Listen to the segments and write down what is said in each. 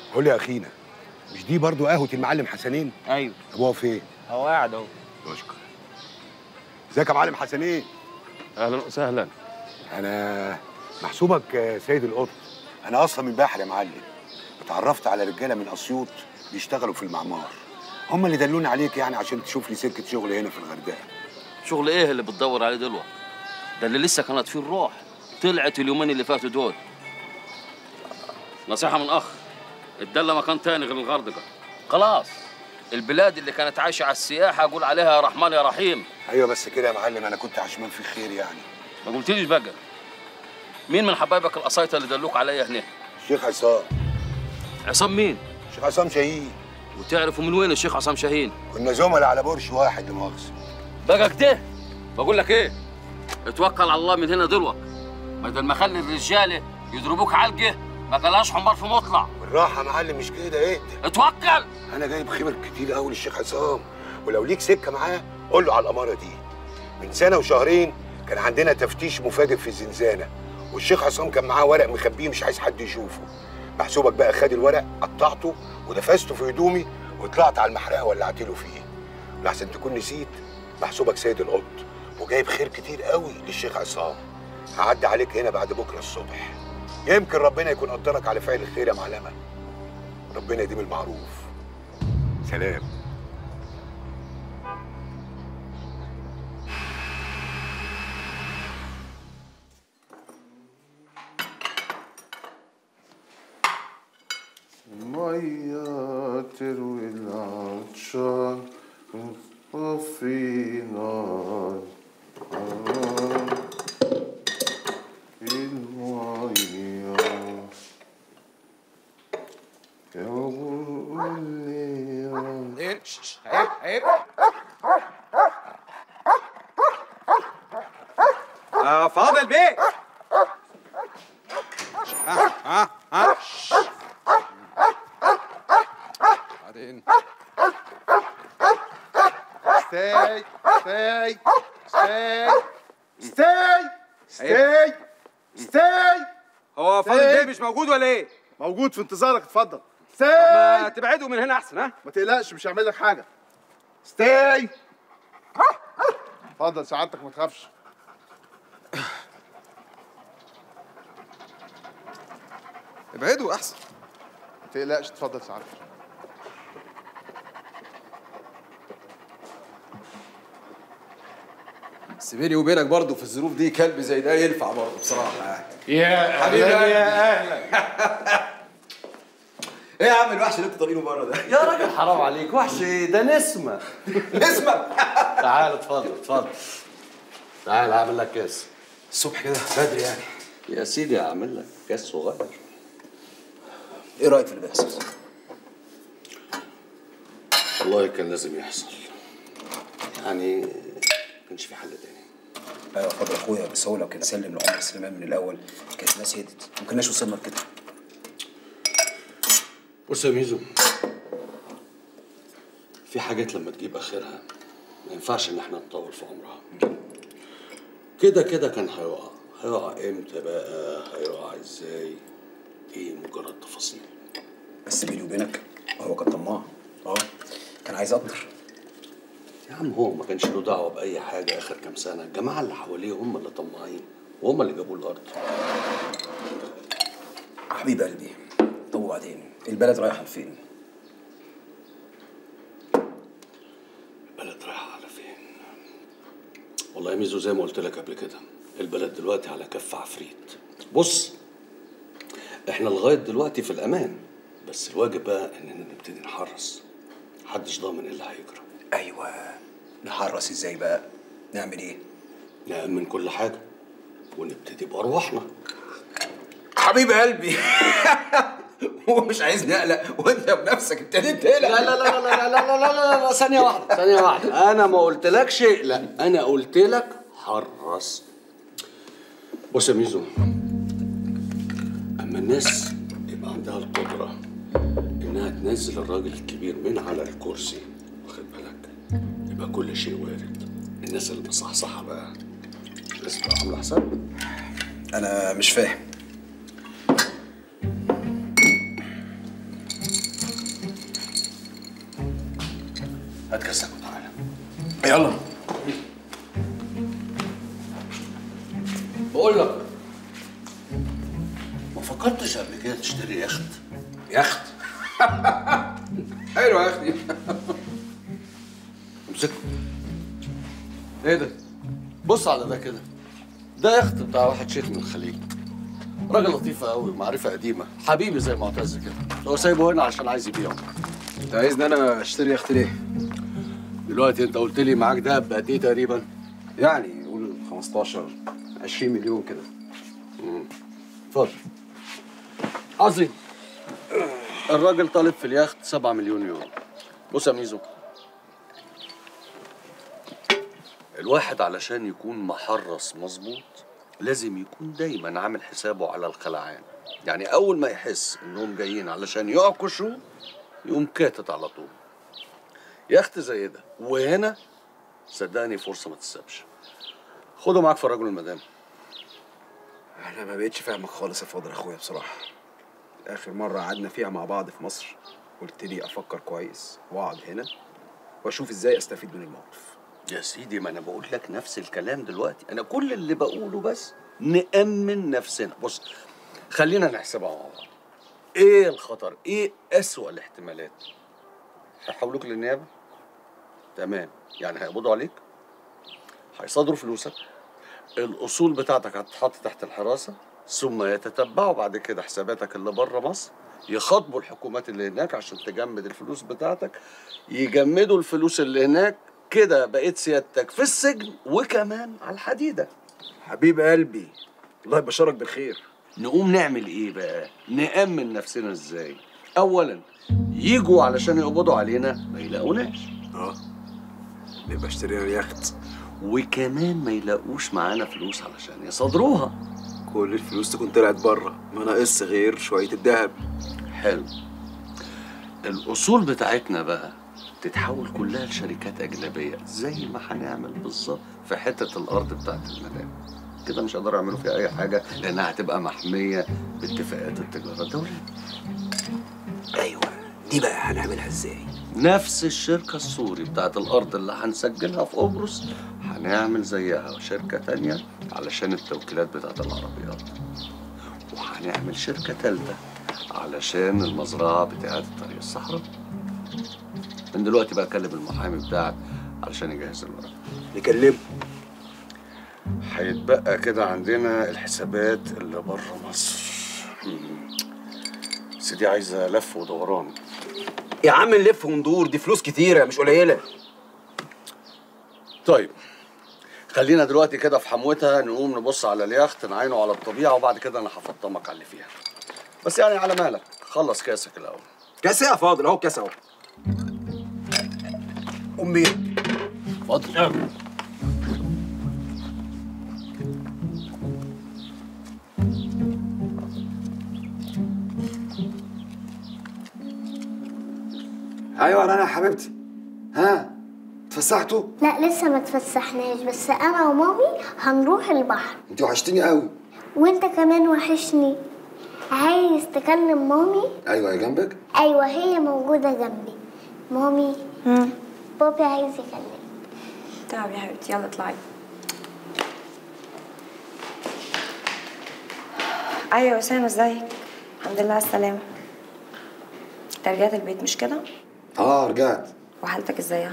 قول لي يا اخينا مش دي برضو قهوه المعلم حسنين ايوه ابوها فين هو قاعد اهو اشكر ازيك يا معلم حسنين اهلا وسهلا انا محسوبك آه، سيد القط انا اصلا من بحر يا معلم اتعرفت على رجاله من اسيوط بيشتغلوا في المعمار هم اللي دلوني عليك يعني عشان تشوف لي سكه شغل هنا في الغردقه شغل ايه اللي بتدور عليه دلوقتي ده اللي لسه كانت فيه الروح طلعت اليومين اللي فاتوا دول نصيحة من أخ الدلة مكان تاني غير الغردقة خلاص البلاد اللي كانت عايشة على السياحة أقول عليها يا رحمن يا رحيم ايوه بس كده يا معلم انا كنت عشمان في خير يعني ما قلتليش بقى مين من حبايبك القصايطة اللي دلوك عليا هنا الشيخ عصام عصام مين الشيخ عصام شهيد وتعرفوا من وين الشيخ عصام شاهين كنا زملاء على برش واحد لمؤاخذه بقى كده بقول لك ايه اتوكل على الله من هنا دلوقتي بدل ما اخلي الرجاله يضربوك علقه ما كلاش حمار في مطلع بالراحه يا معلم مش كده ايه اتوكل انا جايب خبر كتير قوي للشيخ عصام ولو ليك سكه معاه قول له على الاماره دي من سنه وشهرين كان عندنا تفتيش مفاجئ في الزنزانه والشيخ عصام كان معاه ورق مخبيه مش عايز حد يشوفه محسوبك بقى خد الورق قطعته ودفسته في هدومي وطلعت على المحرقه ولعت له فيه لحسن تكون نسيت محسوبك سيد القط وجايب خير كتير قوي للشيخ عصام هعدي عليك هنا بعد بكره الصبح يمكن ربنا يكون قدرك على فعل الخير يا معلمه ربنا يديم المعروف سلام مية تروي العطشان وتطفي نار المية يا قولي ايه شش، عيب عيب آه فاضل بيه ها ها ها بعدين ستاي ستاي ستاي ستاي ستاي ستاي هو فاضل بيه مش موجود ولا ايه؟ موجود في انتظارك اتفضل ما ستاي تبعدوا من هنا احسن ها؟ ما تقلقش مش هعمل لك حاجه ستاي اتفضل سعادتك ما تخافش ابعدوا احسن ما تقلقش اتفضل سعادتك بس بيني وبينك برضه في الظروف دي كلب زي ده ينفع برضه بصراحه يا حبيبي يا اهلا ايه يا عم الوحش اللي انتوا طالعينه بره ده؟ يا راجل حرام عليك وحش إيه؟ ده نسمه اسمع تعال اتفضل اتفضل تعال هعمل لك كاس الصبح كده بدري يعني يا سيدي أعمل لك كاس صغير ايه رايك في اللي بيحصل؟ والله كان لازم يحصل يعني ما كانش في حل تاني ايوه اتفضل يا اخويا بس هو لو كان سلم لعمر سليمان من الاول كانت الناس هدت ما كناش وصلنا لكده بص يا ميزو في حاجات لما تجيب اخرها ما ينفعش ان احنا نطول في عمرها كده كده كان هيقع هيقع امتى بقى هيقع ازاي دي مجرد تفاصيل بس بيني وبينك هو كان طماع اه كان عايز اكتر يا عم هو ما كانش له دعوه باي حاجه اخر كام سنه الجماعه اللي حواليه هم اللي طماعين وهم اللي جابوا الارض حبيب قلبي طب وبعدين البلد رايحه لفين؟ البلد رايحه على فين والله يا ميزو زي ما قلت لك قبل كده البلد دلوقتي على كف عفريت بص احنا لغايه دلوقتي في الامان بس الواجب بقى اننا نبتدي نحرص محدش ضامن ايه اللي هيجرى ايوه نحرص ازاي بقى؟ نعمل ايه؟ نأمن كل حاجه ونبتدي بارواحنا حبيب قلبي هو مش عايزني اقلق وانت بنفسك ابتديت تقلق لا لا لا لا لا لا لا لا لا ثانية واحدة ثانية واحدة أنا ما قلتلكش لا أنا قلت لك حرص بص يا ميزو أما الناس يبقى عندها القدرة إنها تنزل الراجل الكبير من على الكرسي واخد بالك يبقى كل شيء وارد الناس اللي مصحصحة بقى لازم تبقى عاملة حساب انا مش فاهم هات كاسك وتعالى يلا بقول لك ما فكرتش قبل كده تشتري يخت يخت حلو يا اختي امسكه ايه ده بص على ده كده ده يخت بتاع واحد شيخ من الخليج راجل لطيف قوي معرفه قديمه حبيبي زي معتز كده هو سايبه هنا عشان عايز يبيعه انت عايزني انا اشتري يخت ليه؟ دلوقتي انت قلت لي معاك دهب بقد ايه تقريبا يعني قول 15 20 مليون كده اتفضل عظيم الراجل طالب في اليخت 7 مليون يورو بص يا ميزو الواحد علشان يكون محرص مظبوط لازم يكون دايما عامل حسابه على الخلعان يعني اول ما يحس انهم جايين علشان يعكشوا يقوم كاتت على طول يخت زي ده وهنا صدقني فرصه ما تتسابش خده معاك فرجوا المدام انا ما بقتش فاهمك خالص يا فاضل اخويا بصراحه اخر مره قعدنا فيها مع بعض في مصر قلت لي افكر كويس واقعد هنا واشوف ازاي استفيد من الموقف يا سيدي ما انا بقول لك نفس الكلام دلوقتي انا كل اللي بقوله بس نأمن نفسنا بص خلينا نحسبها مع بعض ايه الخطر ايه اسوأ الاحتمالات هيحولوك للنيابة تمام يعني هيقبضوا عليك هيصادروا فلوسك الاصول بتاعتك هتتحط تحت الحراسة ثم يتتبعوا بعد كده حساباتك اللي بره مصر يخاطبوا الحكومات اللي هناك عشان تجمد الفلوس بتاعتك يجمدوا الفلوس اللي هناك كده بقيت سيادتك في السجن وكمان على الحديدة حبيب قلبي الله يبشرك بالخير نقوم نعمل ايه بقى نأمن نفسنا ازاي اولا يجوا علشان يقبضوا علينا ما يلاقوناش اه نبقى اشترينا اليخت وكمان ما يلاقوش معانا فلوس علشان يصادروها كل الفلوس تكون طلعت بره ما ناقص غير شويه الذهب حلو الاصول بتاعتنا بقى تتحول كلها لشركات اجنبيه زي ما هنعمل بالظبط في حته الارض بتاعت المدام كده مش هيقدروا يعملوا فيها اي حاجه لانها هتبقى محميه باتفاقات التجاره الدوليه ايوه دي بقى هنعملها ازاي نفس الشركة السوري بتاعت الأرض اللي هنسجلها في قبرص هنعمل زيها شركة تانية علشان التوكيلات بتاعت العربيات وهنعمل شركة تالتة علشان المزرعة بتاعت الطريق الصحراء من دلوقتي بقى كلم المحامي بتاعك علشان يجهز الورق نكلمه هيتبقى كده عندنا الحسابات اللي بره مصر مم. سيدي عايزة لف ودوران يا عم نلف وندور دي فلوس كتيره مش قليله طيب خلينا دلوقتي كده في حموتها نقوم نبص على اليخت نعينه على الطبيعة وبعد كده أنا هفطمك على اللي فيها بس يعني على مالك خلص كاسك الأول كاس إيه يا فاضل اهو كاس اهو امي اتفضل ايوه انا يا حبيبتي ها اتفسحتوا لا لسه ما تفسحناش بس انا ومامي هنروح البحر انت وحشتيني قوي وانت كمان وحشني عايز تكلم مامي ايوه هي جنبك ايوه هي موجوده جنبي مامي بابي عايز يكلمك تعب يا حبيبتي يلا اطلعي ايوه يا اسامه ازيك الحمد لله على السلامه انت رجعت البيت مش كده اه رجعت وحالتك ازاي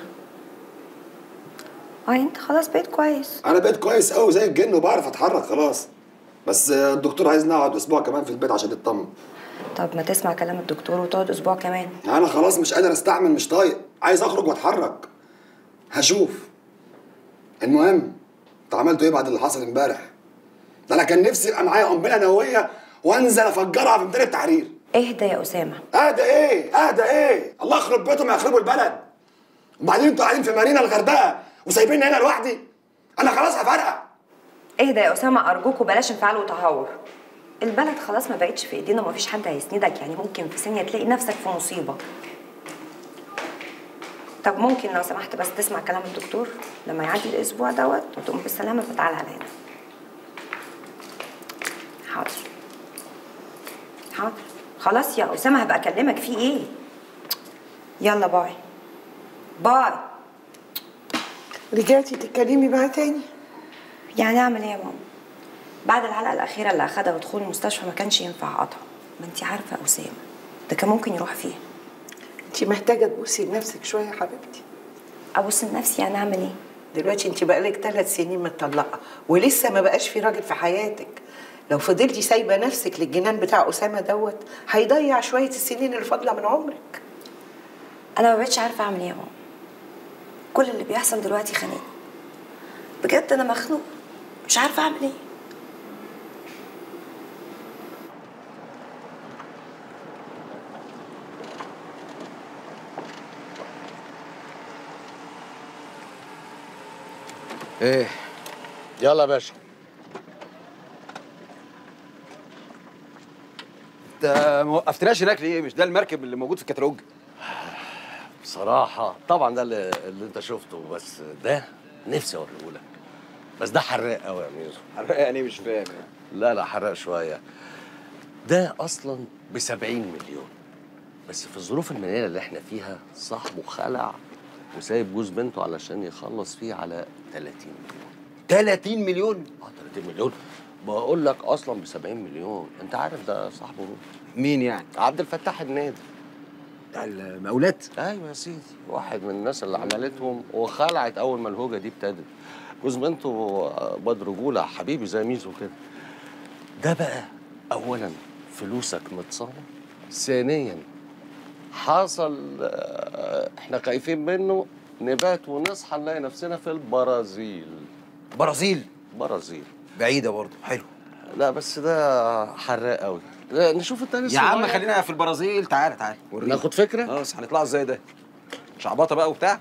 اه انت خلاص بقيت كويس انا بقيت كويس قوي زي الجن وبعرف اتحرك خلاص بس آه، الدكتور عايزني اقعد اسبوع كمان في البيت عشان يطمن طب ما تسمع كلام الدكتور وتقعد اسبوع كمان انا خلاص مش قادر استحمل مش طايق عايز اخرج واتحرك هشوف المهم انتوا عملتوا ايه بعد اللي حصل امبارح ده انا كان نفسي يبقى معايا قنبله نوويه وانزل افجرها في ميدان التحرير اهدى يا اسامه اهدى ايه اهدى ايه الله يخرب بيتهم يخربوا البلد وبعدين انتوا قاعدين في مارينا الغردقه وسايبيني هنا لوحدي انا خلاص هفرقع اهدى يا اسامه ارجوك وبلاش انفعال وتهور البلد خلاص ما بقتش في ايدينا ومفيش حد هيسندك يعني ممكن في ثانيه تلاقي نفسك في مصيبه طب ممكن لو سمحت بس تسمع كلام الدكتور لما يعدي الاسبوع دوت وتقوم بالسلامه فتعالى على هنا حاضر حاضر خلاص يا اسامه هبقى اكلمك في ايه يلا باي باي رجعتي تتكلمي معاه تاني يعني اعمل ايه يا ماما بعد العلقه الاخيره اللي اخدها ودخول المستشفى ما كانش ينفع قطعه ما انت عارفه يا اسامه ده كان ممكن يروح فيه انت محتاجه تبصي لنفسك شويه يا حبيبتي ابص لنفسي يعني اعمل ايه دلوقتي انت بقالك ثلاث سنين متطلقه ولسه ما بقاش في راجل في حياتك لو فضلتي سايبه نفسك للجنان بتاع اسامه دوت هيضيع شويه السنين اللي فاضله من عمرك انا ما بقتش عارفه اعمل ايه يا ماما كل اللي بيحصل دلوقتي خانقني بجد انا مخنوقه مش عارفه اعمل ايه ايه يلا يا باشا انت ما وقفتناش هناك ليه مش ده المركب اللي موجود في الكتالوج بصراحة طبعا ده اللي, اللي انت شفته بس ده نفسي اوريه لك بس ده حراق قوي يا ميزو حرق يعني مش فاهم لا لا حراق شوية ده اصلا ب 70 مليون بس في الظروف المالية اللي احنا فيها صاحبه خلع وسايب جوز بنته علشان يخلص فيه على 30 مليون 30 مليون اه 30 مليون بقول لك اصلا ب 70 مليون انت عارف ده صاحبه مين؟ مين يعني عبد الفتاح النادي بتاع المقاولات ايوه يا سيدي واحد من الناس اللي عملتهم وخلعت اول ما الهوجه دي ابتدت جوز بنته باد رجوله حبيبي زي ميزو كده ده بقى اولا فلوسك متصانه ثانيا حصل آه، احنا خايفين منه نبات ونصحى نلاقي نفسنا في البرازيل برازيل برازيل بعيده برضه حلو لا بس ده حراق قوي لا، نشوف التاني يا عم الصغير. خلينا في البرازيل تعالى تعالى ورينا ناخد فكره اه بس هنطلع ازاي ده شعبطه بقى وبتاع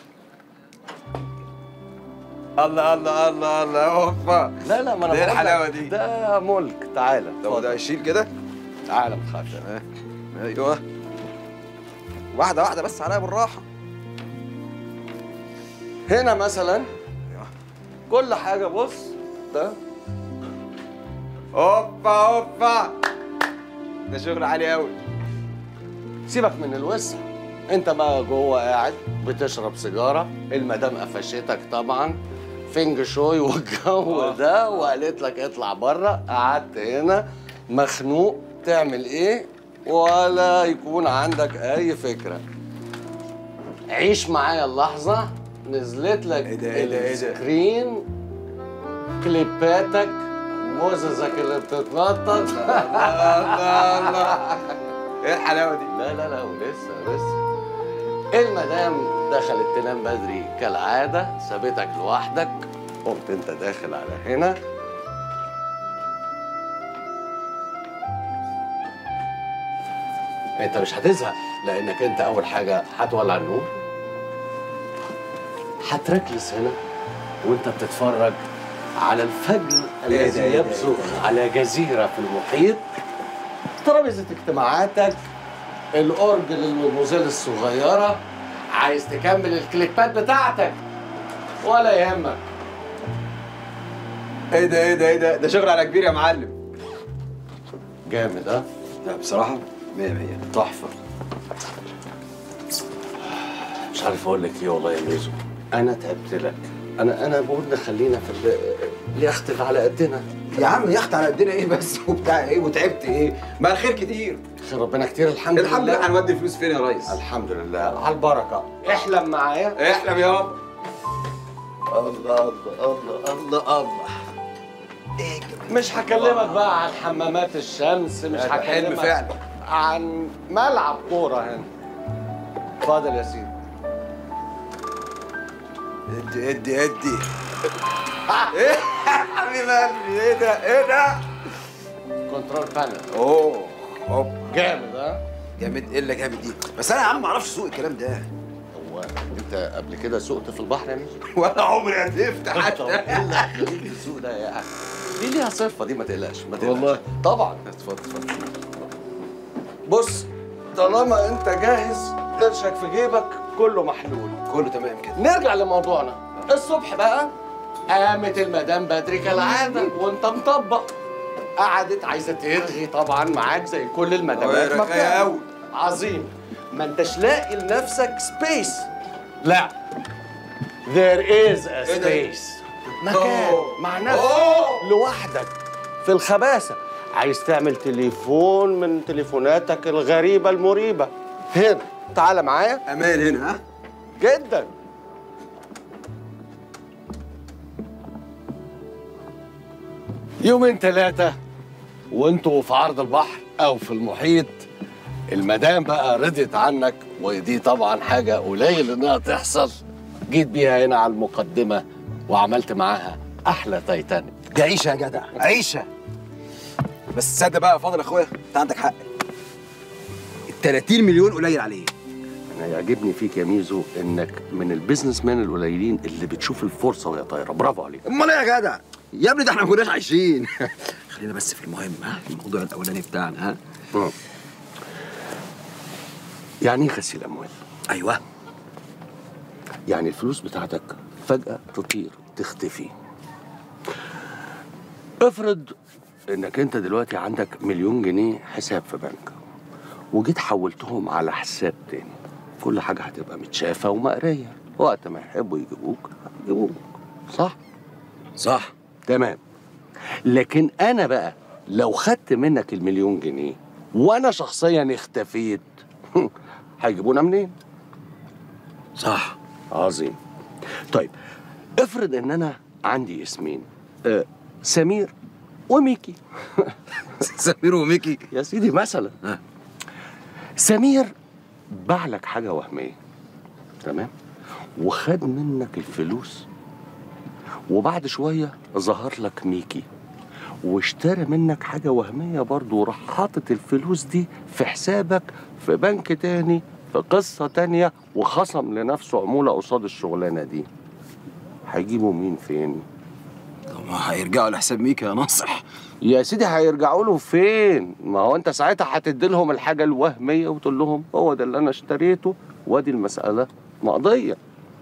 الله الله الله الله اوبا لا لا ما انا ده إيه بقول لك الحلاوه دي ده ملك تعالى طب اتفضل. ده يشيل كده تعالى ما تخافش ايوه واحده واحده بس عليا بالراحه هنا مثلا كل حاجه بص ده اوبا اوبا ده شغل عالي قوي سيبك من الوسع انت بقى جوه قاعد بتشرب سيجاره المدام قفشتك طبعا فينج شوي والجو ده وقالت لك اطلع بره قعدت هنا مخنوق تعمل ايه ولا يكون عندك اي فكره عيش معايا اللحظه نزلت لك ايه ده ايه ده ايه ده السكرين كليباتك موززك اللي بتتنطط الله الله ايه الحلاوه دي لا لا لا ولسه لسه المدام دخلت تنام بدري كالعادة سابتك لوحدك قمت انت داخل على هنا انت مش هتزهق لانك انت اول حاجة هتولع النور هتركز هنا وانت بتتفرج على الفجر إيه الذي ده، إيه ده، يبزغ على جزيرة في المحيط ترابيزة اجتماعاتك الأورج للموزيل الصغيرة عايز تكمل الكليبات بتاعتك ولا يهمك ايه ده ايه ده ايه ده ده شغل على كبير يا معلم جامد ها لا بصراحه 100 100 تحفة مش عارف اقول لك ايه والله يا ميزو انا تعبت لك انا انا بقول نخلينا في ال- اليخت اللي على قدنا يا عم يخت على قدنا ايه بس وبتاع ايه وتعبت ايه ما الخير كتير خير ربنا كتير الحمد, الحمد لله لله هنودي الفلوس فين يا ريس الحمد لله على البركة احلم معايا احلم يابا الله الله الله الله الله مش هكلمك بقى عن حمامات الشمس مش لا، ده حلم هكلمك فعلا. عن ملعب كورة هنا اتفضل يا سيدي ادي ادي ادي ايه حبيب قلبي ايه ده ايه ده كنترول بانل اوه هوب جامد ها جامد ايه اللي جامد دي بس انا يا عم ما اعرفش اسوق الكلام ده هو انت قبل كده سقت في البحر يا ميزو؟ ولا عمري هتفت طب حتى ايه اللي هيخليك تسوق ده يا اخي؟ دي ليها صفة دي ما تقلقش ما تقلقش والله. طبعا اتفضل اتفضل بص طالما انت جاهز قرشك في جيبك كله محلول كله تمام كده نرجع لموضوعنا الصبح بقى قامت المدام بدري كالعاده وانت مطبق قعدت عايزه ترغي طبعا معاك زي كل المدامات أوي، ما رغاية بتعمل. أوي. عظيم ما انتش لاقي لنفسك سبيس لا there is a space مكان مع نفسك لوحدك في الخباثة عايز تعمل تليفون من تليفوناتك الغريبة المريبة هنا تعال معايا امان هنا ها جدا يومين ثلاثة وانتوا في عرض البحر أو في المحيط المدام بقى رضيت عنك ودي طبعا حاجة قليل إنها تحصل جيت بيها هنا على المقدمة وعملت معاها أحلى تايتانيك دي عيشه يا جدع عيشه بس تصدق بقى يا فاضل اخويا انت عندك حق ال 30 مليون قليل عليه أنا يعجبني فيك يا ميزو إنك من البيزنس مان القليلين اللي بتشوف الفرصة وهي طايرة برافو عليك امال ايه يا جدع يا ابني ده احنا ما كناش عايشين خلينا بس في المهم ها الموضوع الاولاني بتاعنا ها آه. يعني ايه غسيل اموال؟ ايوه يعني الفلوس بتاعتك فجأة تطير تختفي افرض انك انت دلوقتي عندك مليون جنيه حساب في بنك وجيت حولتهم على حساب تاني كل حاجة هتبقى متشافة ومقرية وقت ما يحبوا يجيبوك يجيبوك صح؟ صح تمام لكن انا بقى لو خدت منك المليون جنيه وانا شخصيا اختفيت هيجيبونا منين؟ صح عظيم طيب افرض ان انا عندي اسمين آه سمير وميكي سمير وميكي يا سيدي مثلا آه. سمير باع لك حاجه وهميه تمام وخد منك الفلوس وبعد شويه ظهر لك ميكي واشترى منك حاجه وهميه برضه وراح حاطط الفلوس دي في حسابك في بنك تاني في قصه تانيه وخصم لنفسه عموله قصاد الشغلانه دي هيجيبوا مين فين؟ طب ما هيرجعوا لحساب ميكا يا ناصح يا سيدي هيرجعوا له فين؟ ما هو انت ساعتها هتدي لهم الحاجه الوهميه وتقول لهم هو ده اللي انا اشتريته وادي المساله مقضيه.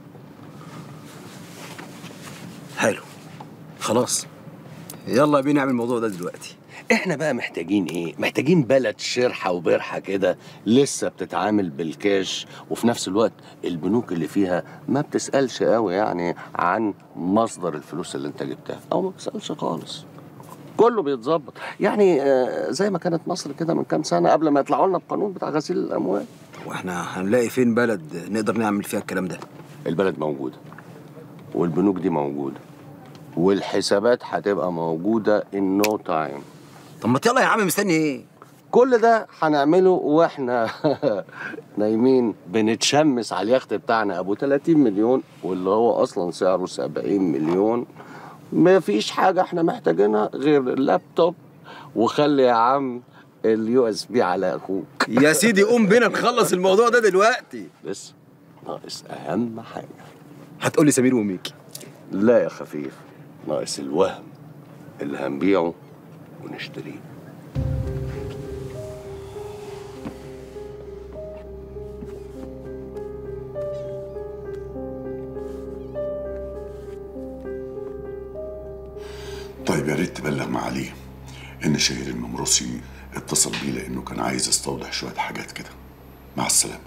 حلو خلاص يلا بينا نعمل الموضوع ده دلوقتي احنا بقى محتاجين ايه؟ محتاجين بلد شرحه وبرحه كده لسه بتتعامل بالكاش وفي نفس الوقت البنوك اللي فيها ما بتسالش قوي يعني عن مصدر الفلوس اللي انت جبتها او ما بتسالش خالص. كله بيتظبط يعني آه، زي ما كانت مصر كده من كام سنه قبل ما يطلعوا لنا بقانون بتاع غسيل الاموال. واحنا هنلاقي فين بلد نقدر نعمل فيها الكلام ده البلد موجودة والبنوك دي موجودة والحسابات هتبقى موجودة in no time طب ما يلا يا عم مستني ايه كل ده هنعمله واحنا نايمين بنتشمس على اليخت بتاعنا ابو 30 مليون واللي هو اصلا سعره 70 مليون ما فيش حاجة احنا محتاجينها غير اللابتوب وخلي يا عم اليو اس بي على اخوك يا سيدي قوم بينا نخلص الموضوع ده دلوقتي بس ناقص اهم حاجة هتقول لي سمير وميكي لا يا خفيف ناقص الوهم اللي هنبيعه ونشتريه طيب يا ريت تبلغ معاليه ان شهير الممرسي اتصل بيه لانه كان عايز يستوضح شويه حاجات كده مع السلامه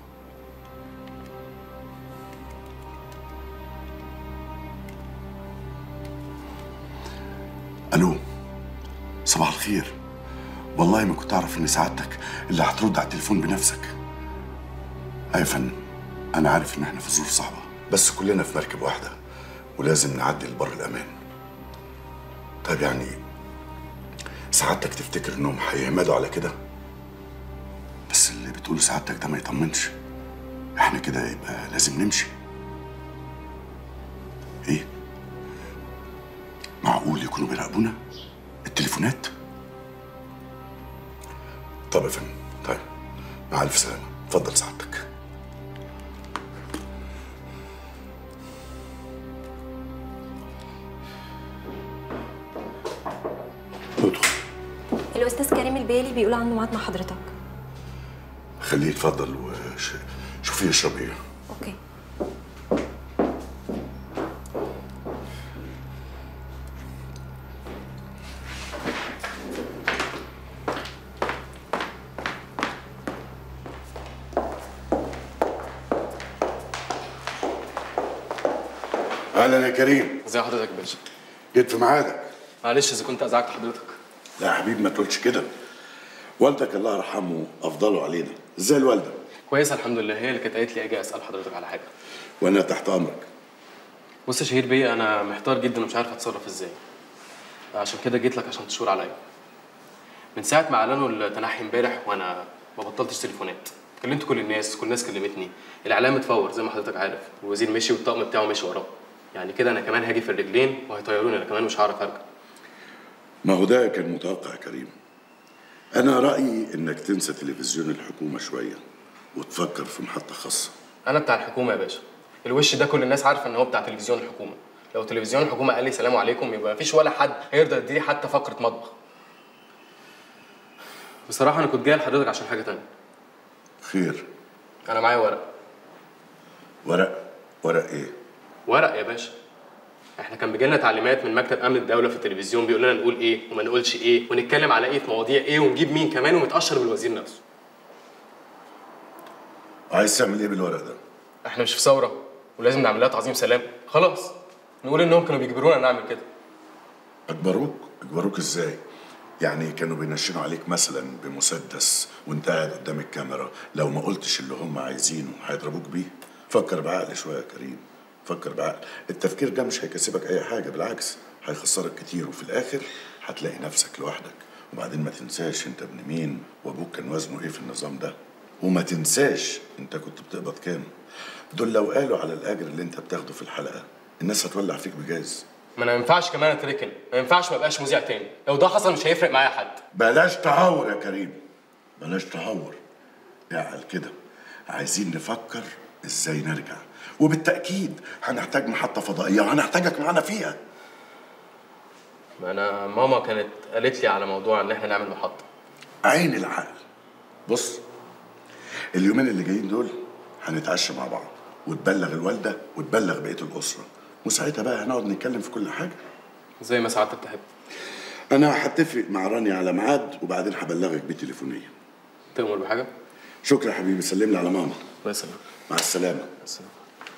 الو صباح الخير والله ما كنت اعرف ان سعادتك اللي هترد على التليفون بنفسك ايوه يا فندم انا عارف ان احنا في ظروف صعبه بس كلنا في مركب واحده ولازم نعدي لبر الامان طيب يعني سعادتك تفتكر انهم هيعمدوا على كده بس اللي بتقوله سعادتك ده ما يطمنش احنا كده يبقى لازم نمشي ايه معقول يكونوا بيراقبونا التليفونات طب يا فندم طيب مع الف سلامه اتفضل سعادتك ادخل الاستاذ كريم البيلي بيقول عنده ميعاد مع حضرتك خليه يتفضل وشوفي يشرب ايه اوكي اهلا يا كريم ازي حضرتك يا باشا جيت في ميعادك معلش اذا كنت ازعجت حضرتك لا يا حبيبي ما تقولش كده والدك الله يرحمه افضله علينا ازاي الوالده كويسه الحمد لله هي اللي كانت قالت لي اجي اسال حضرتك على حاجه وانا تحت امرك بص يا شهير بيه انا محتار جدا ومش عارف اتصرف ازاي عشان كده جيت لك عشان تشور عليا من ساعه ما اعلنوا التنحي امبارح وانا ما بطلتش تليفونات كلمت كل الناس كل الناس كلمتني الاعلام اتفور زي ما حضرتك عارف الوزير مشي والطقم بتاعه مشي وراه يعني كده انا كمان هاجي في الرجلين وهيطيروني انا كمان مش هعرف ارجع ما هو ده كان متوقع يا كريم انا رايي انك تنسى تلفزيون الحكومه شويه وتفكر في محطه خاصه انا بتاع الحكومه يا باشا الوش ده كل الناس عارفه ان هو بتاع تلفزيون الحكومه لو تلفزيون الحكومه قال لي سلام عليكم يبقى مفيش ولا حد هيرضى يديني حتى فقره مطبخ بصراحه انا كنت جاي لحضرتك عشان حاجه تانية خير انا معايا ورق ورق ورق ايه ورق يا باشا احنا كان بيجي لنا تعليمات من مكتب امن الدوله في التلفزيون بيقول لنا نقول ايه وما نقولش ايه ونتكلم على ايه في مواضيع ايه ونجيب مين كمان ومتاشر بالوزير نفسه عايز تعمل ايه بالورق ده احنا مش في ثوره ولازم نعمل لها تعظيم سلام خلاص نقول انهم كانوا بيجبرونا نعمل كده اجبروك اجبروك ازاي يعني كانوا بينشنوا عليك مثلا بمسدس وانت قاعد قدام الكاميرا لو ما قلتش اللي هم عايزينه هيضربوك بيه فكر بعقل شويه يا كريم فكر بعقل التفكير ده مش هيكسبك اي حاجه بالعكس هيخسرك كتير وفي الاخر هتلاقي نفسك لوحدك وبعدين ما تنساش انت ابن مين وابوك كان وزنه ايه في النظام ده وما تنساش انت كنت بتقبض كام دول لو قالوا على الاجر اللي انت بتاخده في الحلقه الناس هتولع فيك بجاز ما انا ما ينفعش كمان اتركن ما ينفعش ما ابقاش مذيع تاني لو ده حصل مش هيفرق معايا حد بلاش تهور يا كريم بلاش تهور اعقل كده عايزين نفكر ازاي نرجع وبالتاكيد هنحتاج محطه فضائيه وهنحتاجك معانا فيها ما انا ماما كانت قالت لي على موضوع ان احنا نعمل محطه عين العقل بص اليومين اللي جايين دول هنتعشى مع بعض وتبلغ الوالده وتبلغ بقيه الاسره وساعتها بقى هنقعد نتكلم في كل حاجه زي ما سعادتك تحب انا هتفق مع رانيا على ميعاد وبعدين هبلغك بيه تليفونيا تؤمر بحاجه شكرا يا حبيبي سلم لي على ماما الله يسلمك مع السلامه السلام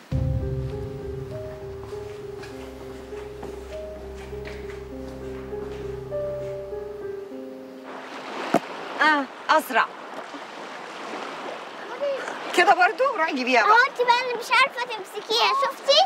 اه اسرع كده برضو روحي جيبيها اهو بقى انت بقى اللي مش عارفه تمسكيها شفتي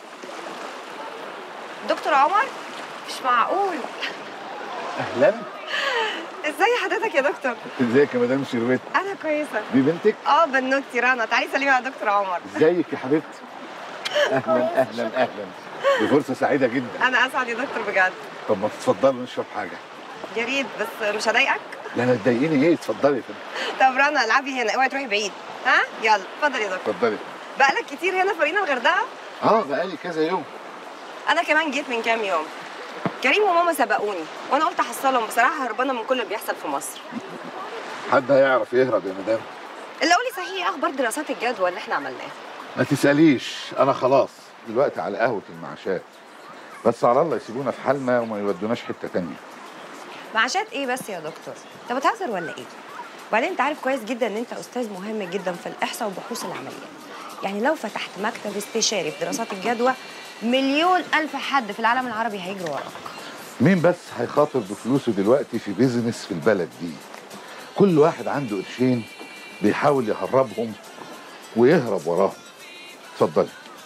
دكتور عمر مش معقول اهلا ازاي حضرتك يا دكتور ازيك يا مدام شروت انا كويسه دي بنتك اه بنوتي رنا تعالي سلمي على دكتور عمر ازيك يا حبيبتي اهلا اهلا اهلا دي فرصه سعيده جدا انا اسعد يا دكتور بجد طب ما تتفضلوا نشرب حاجه يا ريت بس مش هضايقك لا انا تضايقيني ايه اتفضلي يا فندم طب رنا العبي هنا اوعي تروحي بعيد ها يلا اتفضل يا دكتور اتفضلي بقالك كتير هنا في مدينه الغردقه اه بقالي كذا يوم انا كمان جيت من كام يوم كريم وماما سبقوني وانا قلت احصلهم بصراحه هربانه من كل اللي بيحصل في مصر حد هيعرف يهرب يا مدام اللي قولي صحيح ايه اخبار دراسات الجدوى اللي احنا عملناها ما تساليش انا خلاص دلوقتي على قهوه المعاشات بس على الله يسيبونا في حالنا وما يودوناش حته تانية معاشات ايه بس يا دكتور انت بتهزر ولا ايه وبعدين انت عارف كويس جدا ان انت استاذ مهم جدا في الاحصاء وبحوث العمليات يعني لو فتحت مكتب استشاري في دراسات الجدوى مليون الف حد في العالم العربي هيجروا وراك مين بس هيخاطر بفلوسه دلوقتي في بيزنس في البلد دي كل واحد عنده قرشين بيحاول يهربهم ويهرب وراهم اتفضلي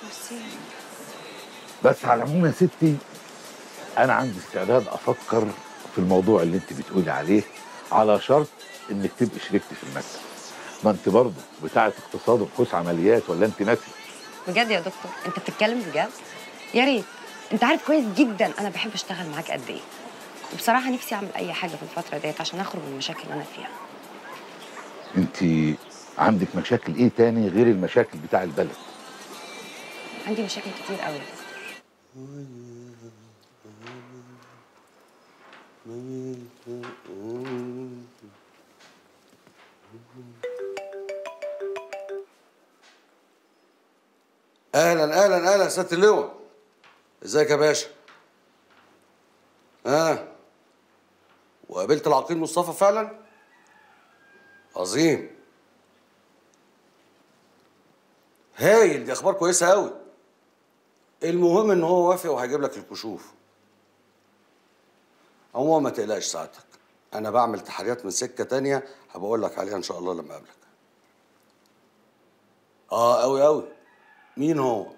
بس على العموم يا ستي انا عندي استعداد افكر في الموضوع اللي انت بتقولي عليه على شرط انك تبقي شريكتي في المكتب ما انت برضه بتاعه اقتصاد وبحوث عمليات ولا انت ناسي بجد يا دكتور انت بتتكلم بجد يا ريت انت عارف كويس جدا انا بحب اشتغل معاك قد ايه وبصراحه نفسي اعمل اي حاجه في الفتره ديت عشان اخرج من المشاكل اللي انا فيها انت عندك مشاكل ايه تاني غير المشاكل بتاع البلد عندي مشاكل كتير قوي اهلا اهلا اهلا سياده اللواء ازيك يا باشا ها وقابلت العقيد مصطفى فعلا عظيم هايل دي اخبار كويسه قوي المهم ان هو وافق وهيجيب لك الكشوف عموما ما تقلقش ساعتك انا بعمل تحريات من سكه تانية هبقول لك عليها ان شاء الله لما اقابلك اه قوي قوي مين هو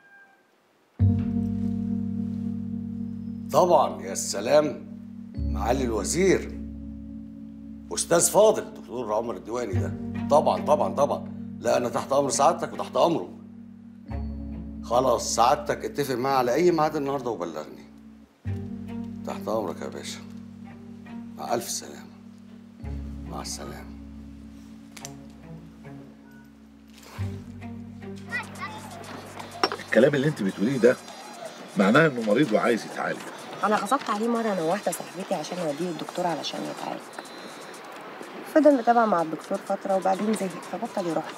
طبعا يا سلام معالي الوزير استاذ فاضل دكتور عمر الديواني ده طبعا طبعا طبعا لا انا تحت امر سعادتك وتحت امره خلاص سعادتك اتفق معاه على اي ميعاد النهارده وبلغني تحت امرك يا باشا مع الف سلامه مع السلامه الكلام اللي انت بتقوليه ده معناه انه مريض وعايز يتعالج انا غصبت عليه مره انا وواحده صاحبتي عشان نوديه الدكتور علشان يتعالج فضل متابع مع الدكتور فتره وبعدين زهق فبطل يروح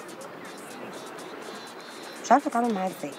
مش عارفه اتعامل معاه ازاي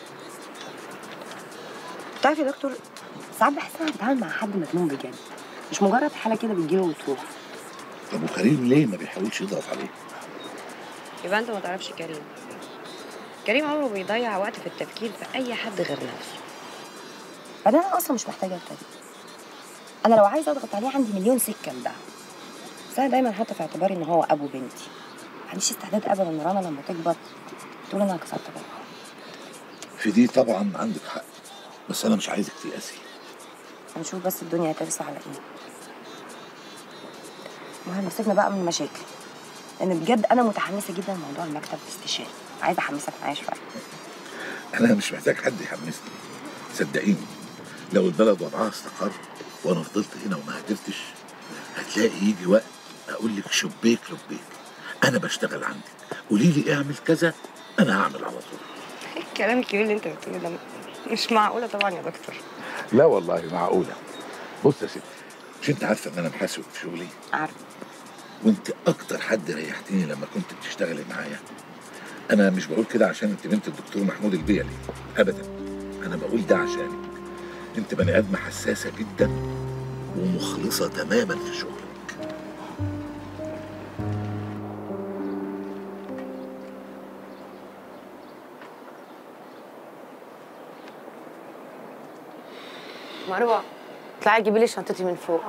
تعرف يا دكتور ساعات بحس ان انا بتعامل مع حد مجنون بجد مش مجرد حاله كده بتجيله وتروح طب وكريم ليه ما بيحاولش يضغط عليه يبقى انت ما تعرفش كريم كريم عمره بيضيع وقت في التفكير في اي حد غير نفسه بعدين انا اصلا مش محتاجه لكريم انا لو عايزه اضغط عليه عندي مليون سكه لده بس انا دايما حاطه في اعتباري ان هو ابو بنتي ما عنديش استعداد ابدا ان رنا لما تكبر تقول انا كسرت بالها في دي طبعا عندك حق بس انا مش عايزك تيأسي هنشوف بس الدنيا هترسى على ايه المهم سيبنا بقى من المشاكل لان بجد انا متحمسه جدا لموضوع المكتب الاستشاري عايزه احمسك معايا شويه انا مش محتاج حد يحمسني صدقيني لو البلد وضعها استقر وانا فضلت هنا وما هاجرتش هتلاقي يجي وقت اقول لك شبيك لبيك انا بشتغل عندك قولي لي اعمل كذا انا هعمل على طول ايه الكلام الكبير اللي انت بتقوله ده مش معقوله طبعا يا دكتور لا والله معقوله بص يا ستي مش انت عارفه ان انا محاسب في شغلي عارفه وانت اكتر حد ريحتني لما كنت بتشتغلي معايا انا مش بقول كده عشان انت بنت الدكتور محمود البيلي ابدا انا بقول ده عشانك انت بني ادمه حساسه جدا ومخلصه تماما في شغلك مروه اطلعي جيبي لي شنطتي من فوق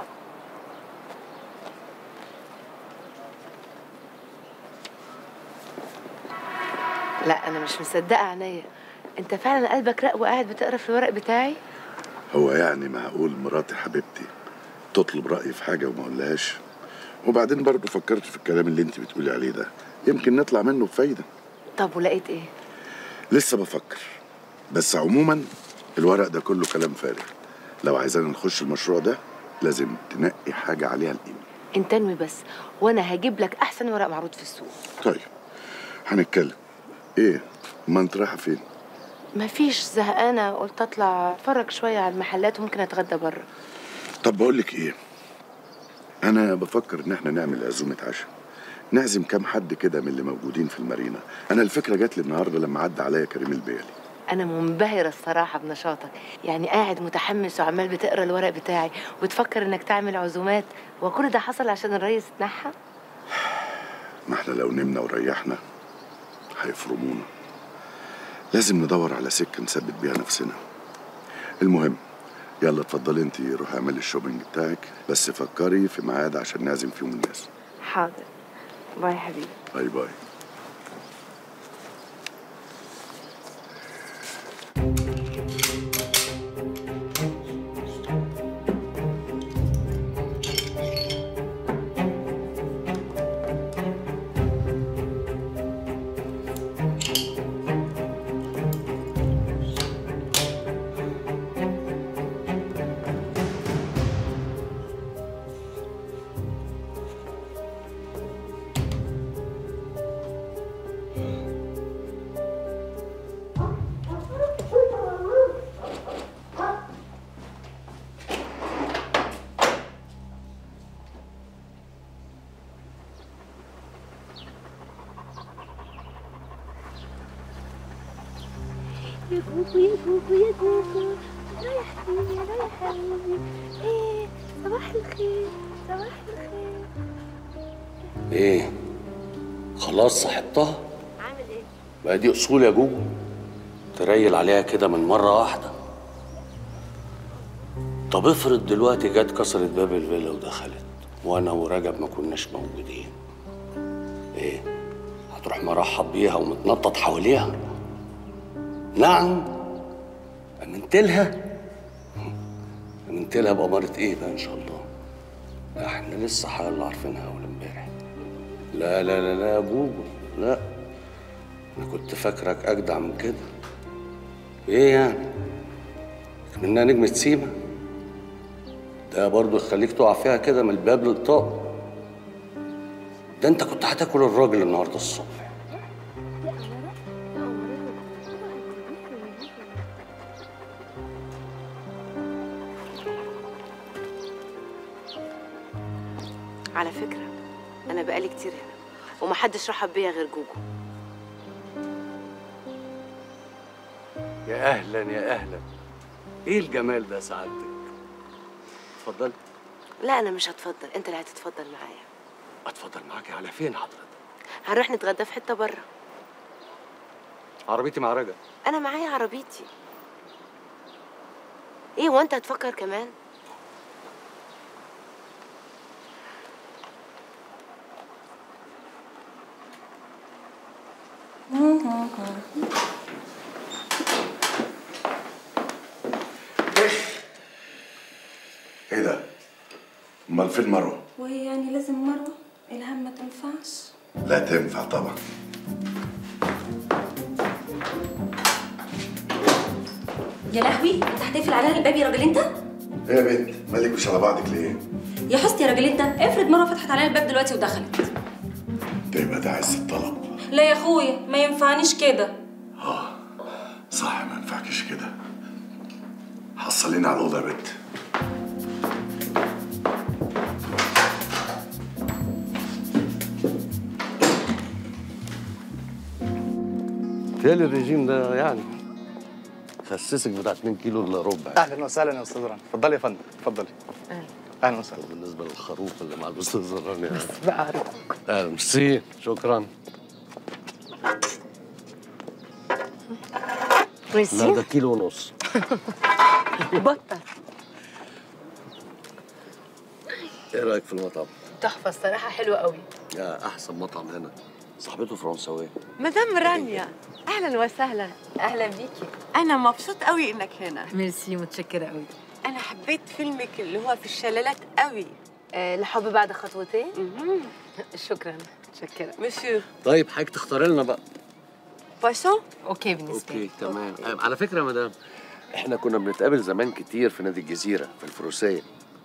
لا انا مش مصدقه عينيا انت فعلا قلبك رق وقاعد بتقرا في الورق بتاعي هو يعني معقول مراتي حبيبتي تطلب رأيي في حاجة وما اقولهاش وبعدين برضه فكرت في الكلام اللي انت بتقولي عليه ده يمكن نطلع منه بفايدة طب ولقيت ايه لسه بفكر بس عموما الورق ده كله كلام فارغ لو عايزانا نخش المشروع ده لازم تنقي حاجة عليها القيمة انت انوي بس وانا هجيب لك احسن ورق معروض في السوق طيب هنتكلم ايه ما انت رايحة فين مفيش زهقانه قلت اطلع اتفرج شويه على المحلات وممكن اتغدى بره طب بقول لك ايه انا بفكر ان احنا نعمل عزومه عشاء نعزم كام حد كده من اللي موجودين في المارينا انا الفكره جات لي النهارده لما عدى عليا كريم البيلي انا منبهره الصراحه بنشاطك يعني قاعد متحمس وعمال بتقرا الورق بتاعي وتفكر انك تعمل عزومات وكل ده حصل عشان الريس اتنحى ما احنا لو نمنا وريحنا هيفرمونا لازم ندور على سكه نثبت بيها نفسنا المهم يلا اتفضلي انت روحي اعملي الشوبينج بتاعك بس فكري في ميعاد عشان نعزم فيهم الناس حاضر باي يا حبيبي باي باي يا كوكو يا كوكو يا كوكو رايح فين يا رايح حبيبي ايه صباح الخير صباح الخير ايه خلاص صاحبتها عامل ايه بقى دي اصول يا جوجو تريل عليها كده من مرة واحدة طب افرض دلوقتي جت كسرت باب الفيلا ودخلت وانا ورجب ما كناش موجودين ايه هتروح مرحب بيها ومتنطط حواليها نعم امنت لها امنت لها بأمارة ايه بقى ان شاء الله ده احنا لسه حاجة عارفينها اول امبارح لا لا لا لا يا جوجو لا انا كنت فاكرك اجدع من كده ايه يعني منها نجمة سيما ده برضه يخليك تقع فيها كده من الباب للطاق ده انت كنت هتاكل الراجل النهارده الصبح على فكرة أنا بقالي كتير هنا ومحدش رحب بيا غير جوجو يا اهلا يا اهلا ايه الجمال ده سعادتك اتفضل لا أنا مش هتفضل أنت اللي هتتفضل معايا اتفضل معاكي على فين حضرتك هنروح نتغدى في حتة بره عربيتي مع رجب أنا معايا عربيتي إيه وأنت هتفكر كمان ايه ده؟ امال فين مروه؟ وهي يعني لازم مروة الهم ما تنفعش لا تنفع طبعا يا لهوي انت هتقفل عليها الباب يا راجل انت ايه يا بنت مالك مش على بعضك ليه؟ يا حسني يا راجل انت افرض مروة فتحت عليها الباب دلوقتي ودخلت ده يبقى ده عز الطلب لا يا اخويا ما ينفعنيش كده صح ما ينفعكش كده حصليني على الاوضه يا بنت تالي الرجيم ده يعني خسسك بتاع 2 كيلو الا ربع اهلا وسهلا يا استاذ رنا اتفضلي يا فندم اتفضلي اهلا وسهلا بالنسبه للخروف اللي مع الاستاذ رانيا بس بقى عارف اهلا ميرسي شكرا لا ده كيلو ونص بطل ايه رايك في المطعم؟ تحفة الصراحة حلوة قوي يا احسن مطعم هنا صاحبته فرنساويه مدام رانيا اهلا وسهلا اهلا بيكي انا مبسوط قوي انك هنا ميرسي متشكرة قوي انا حبيت فيلمك اللي هو في الشلالات قوي آه لحب بعد خطوتين شكرا متشكرة مسيو طيب حضرتك تختاري لنا بقى بواسون اوكي بالنسبة اوكي تمام آه، على فكره يا مدام احنا كنا بنتقابل زمان كتير في نادي الجزيره في الفروسيه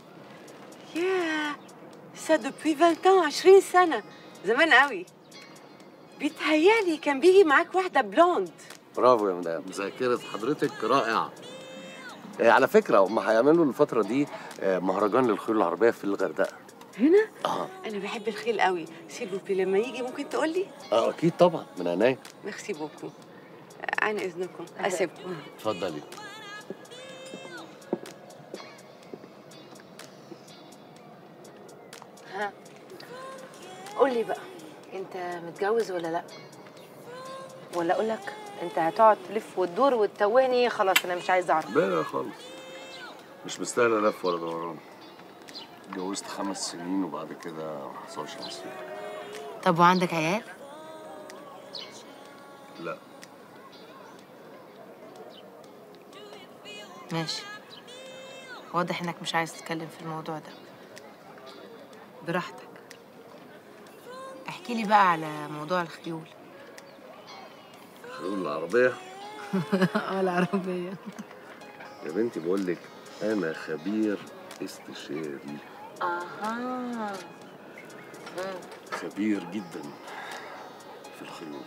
يا سا دوبوي 20 ans 20 سنة زمان قوي بيتهيالي كان بيجي معاك واحدة بلوند برافو يا مدام ذاكره حضرتك رائعه آه، على فكره هم هيعملوا الفتره دي آه، مهرجان للخيول العربيه في الغردقه هنا اه انا بحب الخيل قوي سيلفوبي لما يجي ممكن تقول لي اه اكيد طبعا من عينيا ميرسي بوكو عن اذنكم اسيبكم اتفضلي ها قول لي بقى انت متجوز ولا لا ولا اقول لك انت هتقعد تلف وتدور وتتوهني خلاص انا مش عايزه اعرف لا لا خالص مش مستاهله لف ولا دوران اتجوزت خمس سنين وبعد كده ما حصلش نصيب طب وعندك عيال لا ماشي واضح انك مش عايز تتكلم في الموضوع ده براحتك احكي لي بقى على موضوع الخيول خيول العربيه اه العربية يا بنتي بقول لك انا خبير استشاري اها خبير جدا في الخيول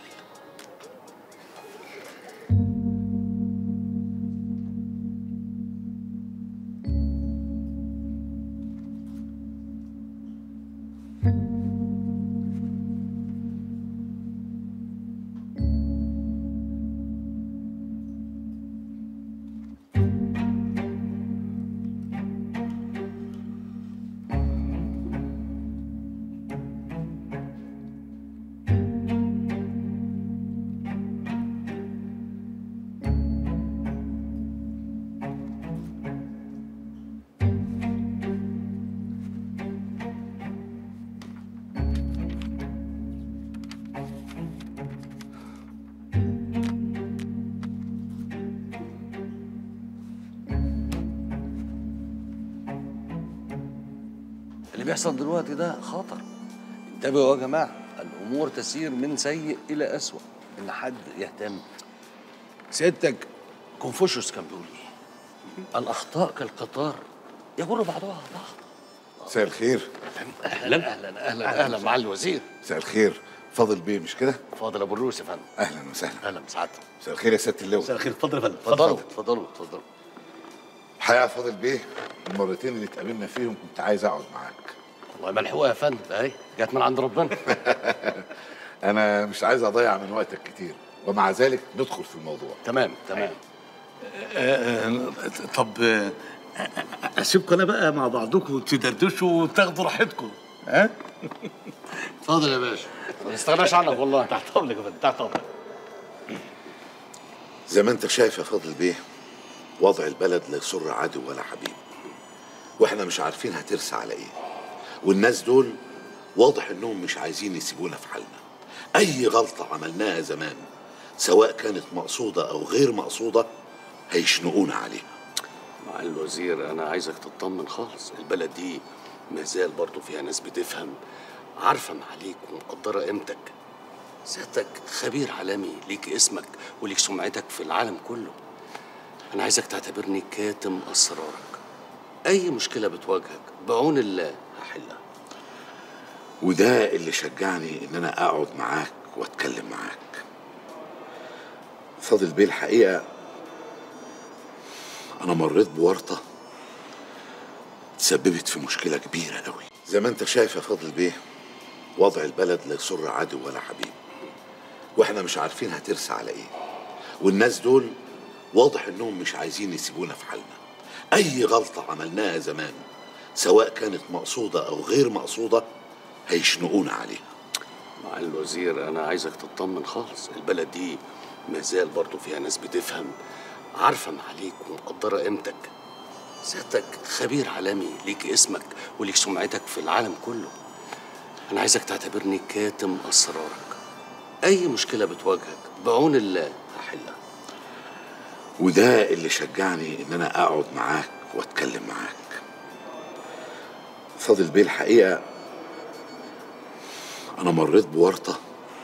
اللي بيحصل دلوقتي ده خطر انتبهوا يا جماعه الامور تسير من سيء الى اسوء ان حد يهتم سيادتك كونفوشيوس كان بيقول ايه الاخطاء كالقطار يجر بعضها بعض مساء الخير اهلا اهلا اهلا اهلا مع الوزير مساء الخير فاضل بيه مش كده؟ فاضل ابو الروس يا فندم اهلا وسهلا اهلا بسعادتك مساء الخير يا سياده اللواء مساء الخير اتفضل يا فندم اتفضلوا اتفضلوا اتفضلوا الحقيقه فاضل بيه المرتين اللي اتقابلنا فيهم كنت عايز اقعد معاك والله ملحوقه يا فندم اهي جت من عند ربنا انا مش عايز اضيع من وقتك كتير ومع ذلك ندخل في الموضوع تمام تمام طب اسيبكم انا بقى مع بعضكم تدردشوا وتاخدوا راحتكم ها اتفضل يا باشا ما نستغناش عنك والله تحت امرك يا فندم تحت امرك زي ما انت شايف يا فاضل بيه وضع البلد لا يسر عدو ولا حبيب واحنا مش عارفين هترسى على ايه والناس دول واضح انهم مش عايزين يسيبونا في حالنا اي غلطة عملناها زمان سواء كانت مقصودة او غير مقصودة هيشنقونا عليها مع الوزير انا عايزك تطمن خالص البلد دي ما زال برضه فيها ناس بتفهم عارفه معاليك ومقدره قيمتك سيادتك خبير عالمي ليك اسمك وليك سمعتك في العالم كله انا عايزك تعتبرني كاتم اسرارك اي مشكله بتواجهك بعون الله هحلها وده اللي شجعني ان انا اقعد معاك واتكلم معاك فاضل بيه الحقيقه انا مريت بورطه تسببت في مشكله كبيره قوي زي ما انت شايف يا فاضل بيه وضع البلد لا يسر عدو ولا حبيب واحنا مش عارفين هترسى على ايه والناس دول واضح انهم مش عايزين يسيبونا في حالنا اي غلطه عملناها زمان سواء كانت مقصوده او غير مقصوده هيشنقونا عليها مع الوزير انا عايزك تطمن خالص البلد دي ما زال برضه فيها ناس بتفهم عارفه معاليك ومقدره قيمتك سيادتك خبير عالمي ليك اسمك وليك سمعتك في العالم كله انا عايزك تعتبرني كاتم اسرارك اي مشكله بتواجهك بعون الله هحلها وده اللي شجعني ان انا اقعد معاك واتكلم معاك فاضل بيه الحقيقه انا مريت بورطه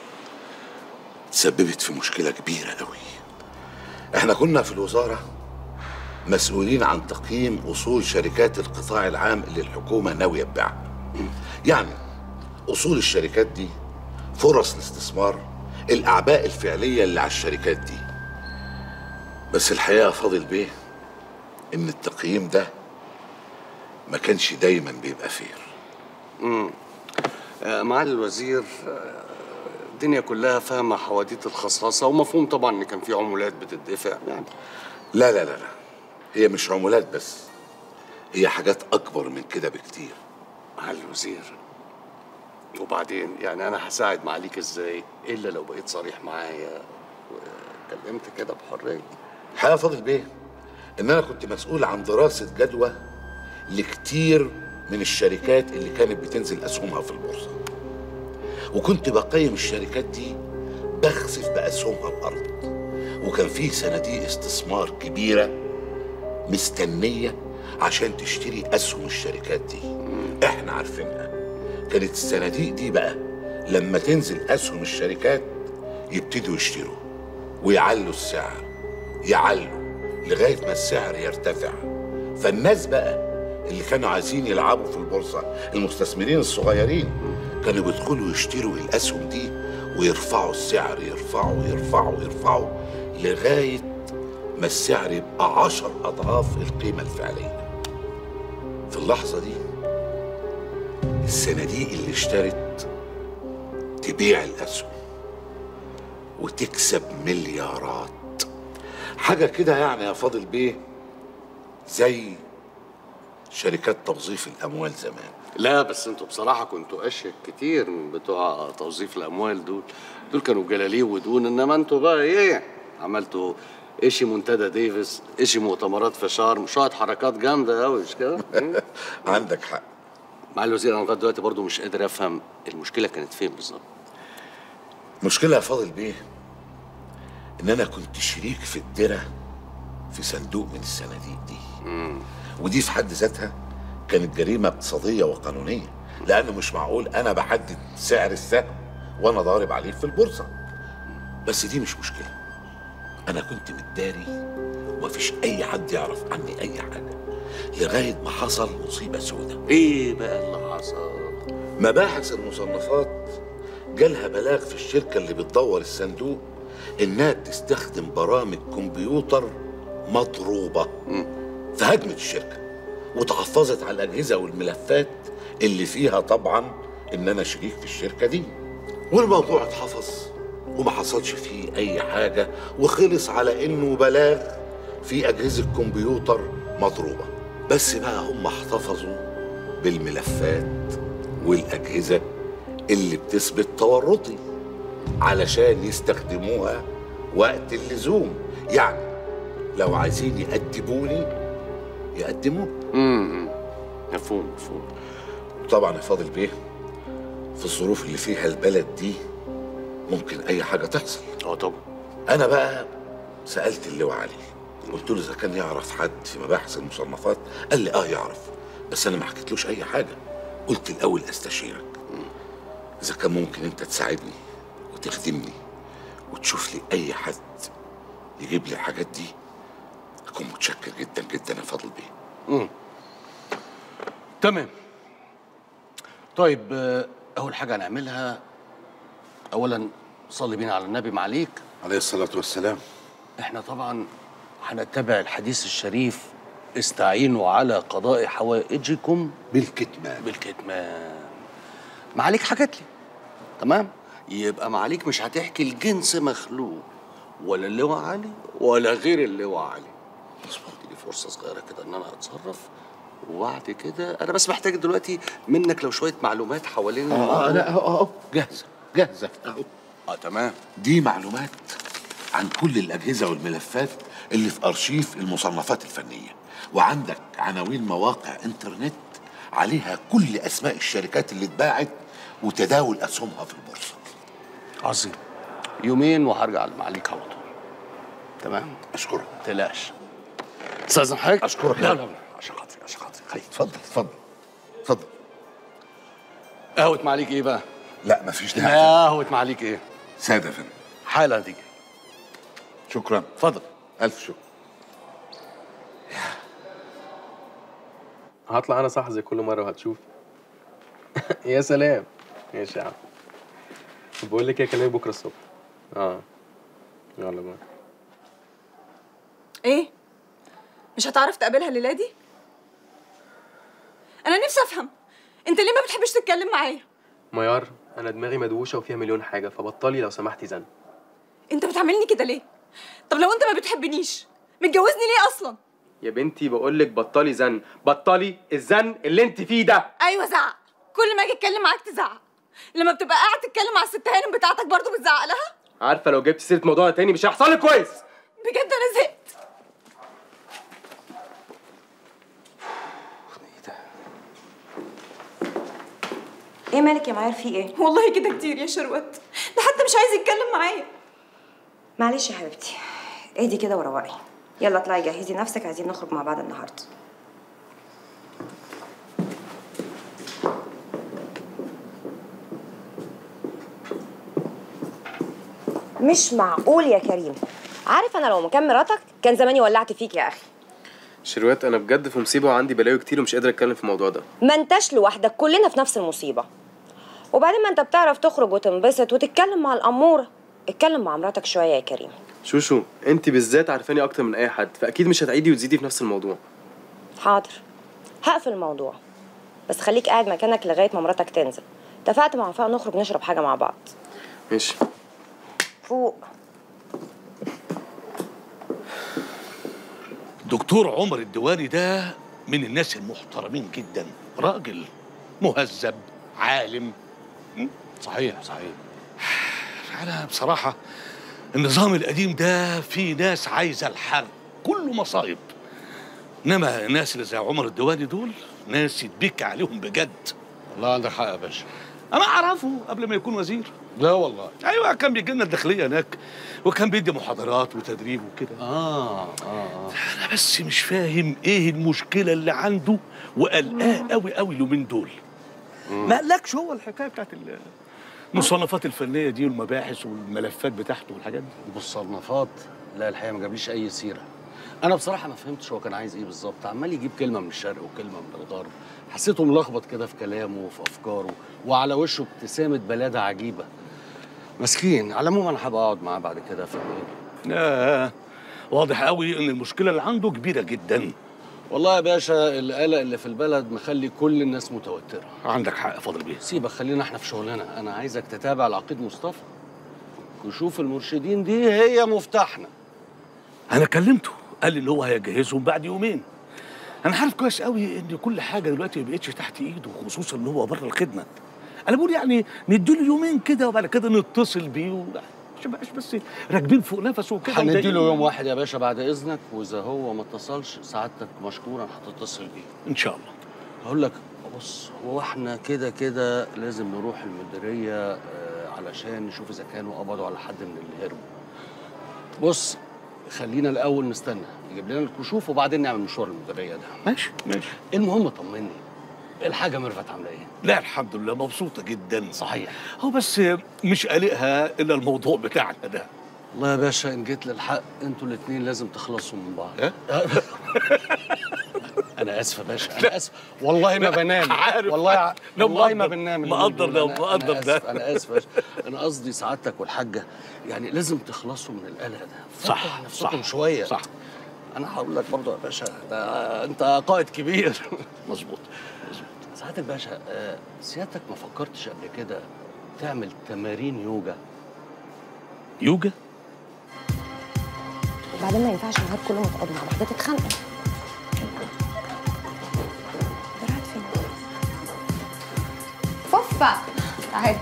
تسببت في مشكله كبيره قوي احنا كنا في الوزاره مسؤولين عن تقييم اصول شركات القطاع العام اللي الحكومه ناويه تبيعها يعني اصول الشركات دي فرص الاستثمار الاعباء الفعليه اللي على الشركات دي بس الحقيقه فاضل بيه ان التقييم ده ما كانش دايما بيبقى فير امم آه، معالي الوزير آه، الدنيا كلها فاهمه حواديت الخصاصه ومفهوم طبعا ان كان في عمولات بتدفع يعني لا لا لا لا هي مش عمولات بس هي حاجات اكبر من كده بكتير معالي الوزير وبعدين يعني انا هساعد معاليك ازاي الا لو بقيت صريح معايا وكلمت كده بحريه الحقيقه فاضل بيه ان انا كنت مسؤول عن دراسه جدوى لكتير من الشركات اللي كانت بتنزل اسهمها في البورصه وكنت بقيم الشركات دي بخسف باسهمها الارض وكان في صناديق استثمار كبيره مستنيه عشان تشتري اسهم الشركات دي احنا عارفينها كانت الصناديق دي بقى لما تنزل اسهم الشركات يبتدوا يشتروا ويعلوا السعر يعلوا لغايه ما السعر يرتفع فالناس بقى اللي كانوا عايزين يلعبوا في البورصه المستثمرين الصغيرين كانوا بيدخلوا يشتروا الاسهم دي ويرفعوا السعر يرفعوا يرفعوا يرفعوا لغايه ما السعر يبقى عشر اضعاف القيمه الفعليه في اللحظه دي الصناديق اللي اشترت تبيع الاسهم وتكسب مليارات حاجه كده يعني يا فاضل بيه زي شركات توظيف الاموال زمان لا بس انتوا بصراحه كنتوا اشيك كتير من بتوع توظيف الاموال دول دول كانوا جلاليه ودون انما انتوا بقى ايه عملتوا اشي منتدى ديفيس اشي مؤتمرات في شرم شويه حركات جامده قوي مش كده عندك حق مع الوزير انا لغايه دلوقتي برضو مش قادر افهم المشكله كانت فين بالظبط المشكله يا فاضل بيه ان انا كنت شريك في الدرة في صندوق من الصناديق دي ودي في حد ذاتها كانت جريمة اقتصادية وقانونية لأنه مش معقول أنا بحدد سعر السهم وأنا ضارب عليه في البورصة بس دي مش مشكلة أنا كنت متداري ومفيش أي حد يعرف عني أي حاجة لغاية ما حصل مصيبة سوداء إيه بقى اللي حصل؟ مباحث المصنفات جالها بلاغ في الشركة اللي بتدور الصندوق إنها تستخدم برامج كمبيوتر مضروبة فهاجمت الشركة وتحفظت على الأجهزة والملفات اللي فيها طبعا إن أنا شريك في الشركة دي والموضوع اتحفظ وما حصلش فيه أي حاجة وخلص على إنه بلاغ في أجهزة كمبيوتر مضروبة بس بقى هم احتفظوا بالملفات والأجهزة اللي بتثبت تورطي علشان يستخدموها وقت اللزوم يعني لو عايزين يأدبوني يقدموه امم مفهوم مفهوم طبعا يا فاضل بيه في الظروف اللي فيها البلد دي ممكن اي حاجه تحصل اه طبعا انا بقى سالت اللواء علي قلت له اذا كان يعرف حد في مباحث المصنفات قال لي اه يعرف بس انا ما حكيتلوش اي حاجه قلت الاول استشيرك اذا كان ممكن انت تساعدني وتخدمني وتشوف لي اي حد يجيب لي الحاجات دي اكون متشكر جدا جدا يا فاضل بيه امم تمام طيب آه، اول حاجه هنعملها اولا صلي بينا على النبي معليك عليه الصلاه والسلام احنا طبعا هنتبع الحديث الشريف استعينوا على قضاء حوائجكم بالكتمان بالكتمان معاليك حكت لي تمام يبقى معاليك مش هتحكي الجنس مخلوق ولا اللواء علي ولا غير اللواء علي اصبر دي فرصه صغيره كده ان انا اتصرف وبعد كده انا بس محتاج دلوقتي منك لو شويه معلومات حوالين اه لا اهو اهو جاهزه جاهزه اهو اه تمام دي معلومات عن كل الاجهزه والملفات اللي في ارشيف المصنفات الفنيه وعندك عناوين مواقع انترنت عليها كل اسماء الشركات اللي اتباعت وتداول اسهمها في البورصه عظيم يومين وهرجع لمعاليك على طول تمام اشكرك ما تقلقش استاذن حضرتك اشكرك لا لا لا عشان خاطري عشان خاطري خليك اتفضل اتفضل اتفضل قهوة معاليك ايه بقى؟ لا مفيش داعي لا قهوة معاليك ايه؟ ساده يا فندم حالا تيجي شكرا اتفضل الف شكر هطلع انا صح زي كل مره وهتشوف يا سلام ماشي يا عم بقول لك ايه اكلمك بكره الصبح اه يلا باي ايه مش هتعرف تقابلها الليله دي انا نفسي افهم انت ليه ما بتحبش تتكلم معايا ميار انا دماغي مدوشه وفيها مليون حاجه فبطلي لو سمحتي زن انت بتعاملني كده ليه طب لو انت ما بتحبنيش متجوزني ليه اصلا يا بنتي بقول لك بطلي زن بطلي الزن اللي انت فيه ده ايوه زعق كل ما اجي اتكلم معاك تزعق لما بتبقى قاعد تتكلم مع الست هانم بتاعتك برضو بتزعق لها عارفه لو جبت سيره موضوع تاني مش هيحصل لك كويس بجد انا زهقت ايه مالك يا معيار في ايه؟ والله كده كتير يا شروت ده حتى مش عايز يتكلم معايا معلش يا حبيبتي اهدي كده وروقي يلا اطلعي جهزي نفسك عايزين نخرج مع بعض النهارده مش معقول يا كريم عارف انا لو مكان مراتك كان زماني ولعت فيك يا اخي شروات انا بجد في مصيبه وعندي بلاوي كتير ومش قادر اتكلم في الموضوع ده ما انتش لوحدك كلنا في نفس المصيبه وبعدين ما انت بتعرف تخرج وتنبسط وتتكلم مع الاموره اتكلم مع مراتك شويه يا كريم شوشو انت بالذات عارفاني اكتر من اي حد فاكيد مش هتعيدي وتزيدي في نفس الموضوع حاضر هقفل الموضوع بس خليك قاعد مكانك لغايه ما مراتك تنزل اتفقت مع وفاء نخرج نشرب حاجه مع بعض ماشي فوق دكتور عمر الدواني ده من الناس المحترمين جدا راجل مهذب عالم م? صحيح صحيح انا بصراحه النظام القديم ده فيه ناس عايزه الحرب كله مصايب انما الناس اللي زي عمر الدواني دول ناس يتبكى عليهم بجد والله عندك حق يا باشا انا اعرفه قبل ما يكون وزير لا والله ايوه كان بيجي لنا الداخليه هناك وكان بيدي محاضرات وتدريب وكده اه اه انا بس مش فاهم ايه المشكله اللي عنده وقلقاه قوي قوي اليومين دول ما قالكش هو الحكايه بتاعت ال- المصنفات الفنيه دي والمباحث والملفات بتاعته والحاجات دي مصنفات لا الحقيقه ما جابليش اي سيره انا بصراحه ما فهمتش هو كان عايز ايه بالظبط عمال يجيب كلمه من الشرق وكلمه من الغرب حسيته ملخبط كده في كلامه وفي افكاره وعلى وشه ابتسامه بلاده عجيبه مسكين على العموم انا هبقى اقعد معاه بعد كده في البيت آه واضح قوي ان المشكله اللي عنده كبيره جدا والله يا باشا القلق اللي في البلد مخلي كل الناس متوتره عندك حق يا فاضل بيه سيبك خلينا احنا في شغلنا انا عايزك تتابع العقيد مصطفى وشوف المرشدين دي هي مفتاحنا انا كلمته قال لي ان هو هيجهزهم بعد يومين انا عارف كويس قوي ان كل حاجه دلوقتي ما بقتش تحت ايده خصوصا ان هو بره الخدمه انا بقول يعني نديله يومين كده وبعد كده نتصل بيه و... عشان بقاش بس راكبين فوق نفسه وكده هنديله وضايقين. يوم واحد يا باشا بعد اذنك واذا هو ما اتصلش سعادتك مشكورا هتتصل بيه ان شاء الله هقول لك بص هو احنا كده كده لازم نروح المديريه آه، علشان نشوف اذا كانوا قبضوا على حد من اللي هربوا بص خلينا الاول نستنى يجيب لنا الكشوف وبعدين نعمل مشوار المديريه ده ماشي ماشي المهم طمني الحاجه ميرفت عامله ايه لا الحمد لله مبسوطه جدا صحيح هو بس مش قلقها الا الموضوع بتاعنا ده والله يا باشا ان جيت للحق انتوا الاثنين لازم تخلصوا من بعض انا اسف يا باشا انا اسف والله ما بنام عارف. والله ع... لا، والله ما مقدر- بنام مقدر ده أنا- ومقدر أنا ده. آسف، انا اسف يا باشا انا قصدي سعادتك والحاجه يعني لازم تخلصوا من القلق ده صح، فتحوا نفسكم صح، شويه صح. انا هقول لك برضه يا باشا ده انت قائد كبير مظبوط سعادتك باشا آه، سيادتك ما فكرتش قبل كده تعمل تمارين يوجا يوجا وبعدين ما ينفعش النهار كله متقعدوا مع بعض تتخانقوا فوفا تعالي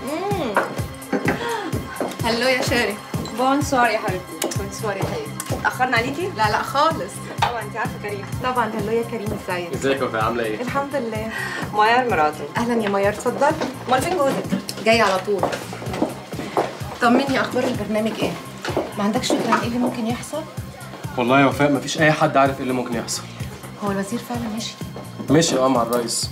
هلو يا شاري بونسوار يا حبيبتي بونسوار يا حبيبتي اتأخرنا عليكي؟ لا لا خالص طبعا انت عارفة كريم طبعا هلو يا كريم ازيك ازيك يا وفاء عامله ايه؟ الحمد لله ميار مراته اهلا يا ميار اتفضل امال فين جوزك؟ جاي على طول طمني اخبار البرنامج ايه؟ ما عندكش فكرة عن ايه اللي ممكن يحصل؟ والله يا وفاء مفيش اي حد عارف ايه اللي ممكن يحصل هو الوزير فعلا مشي ماشي اه مع الرئيس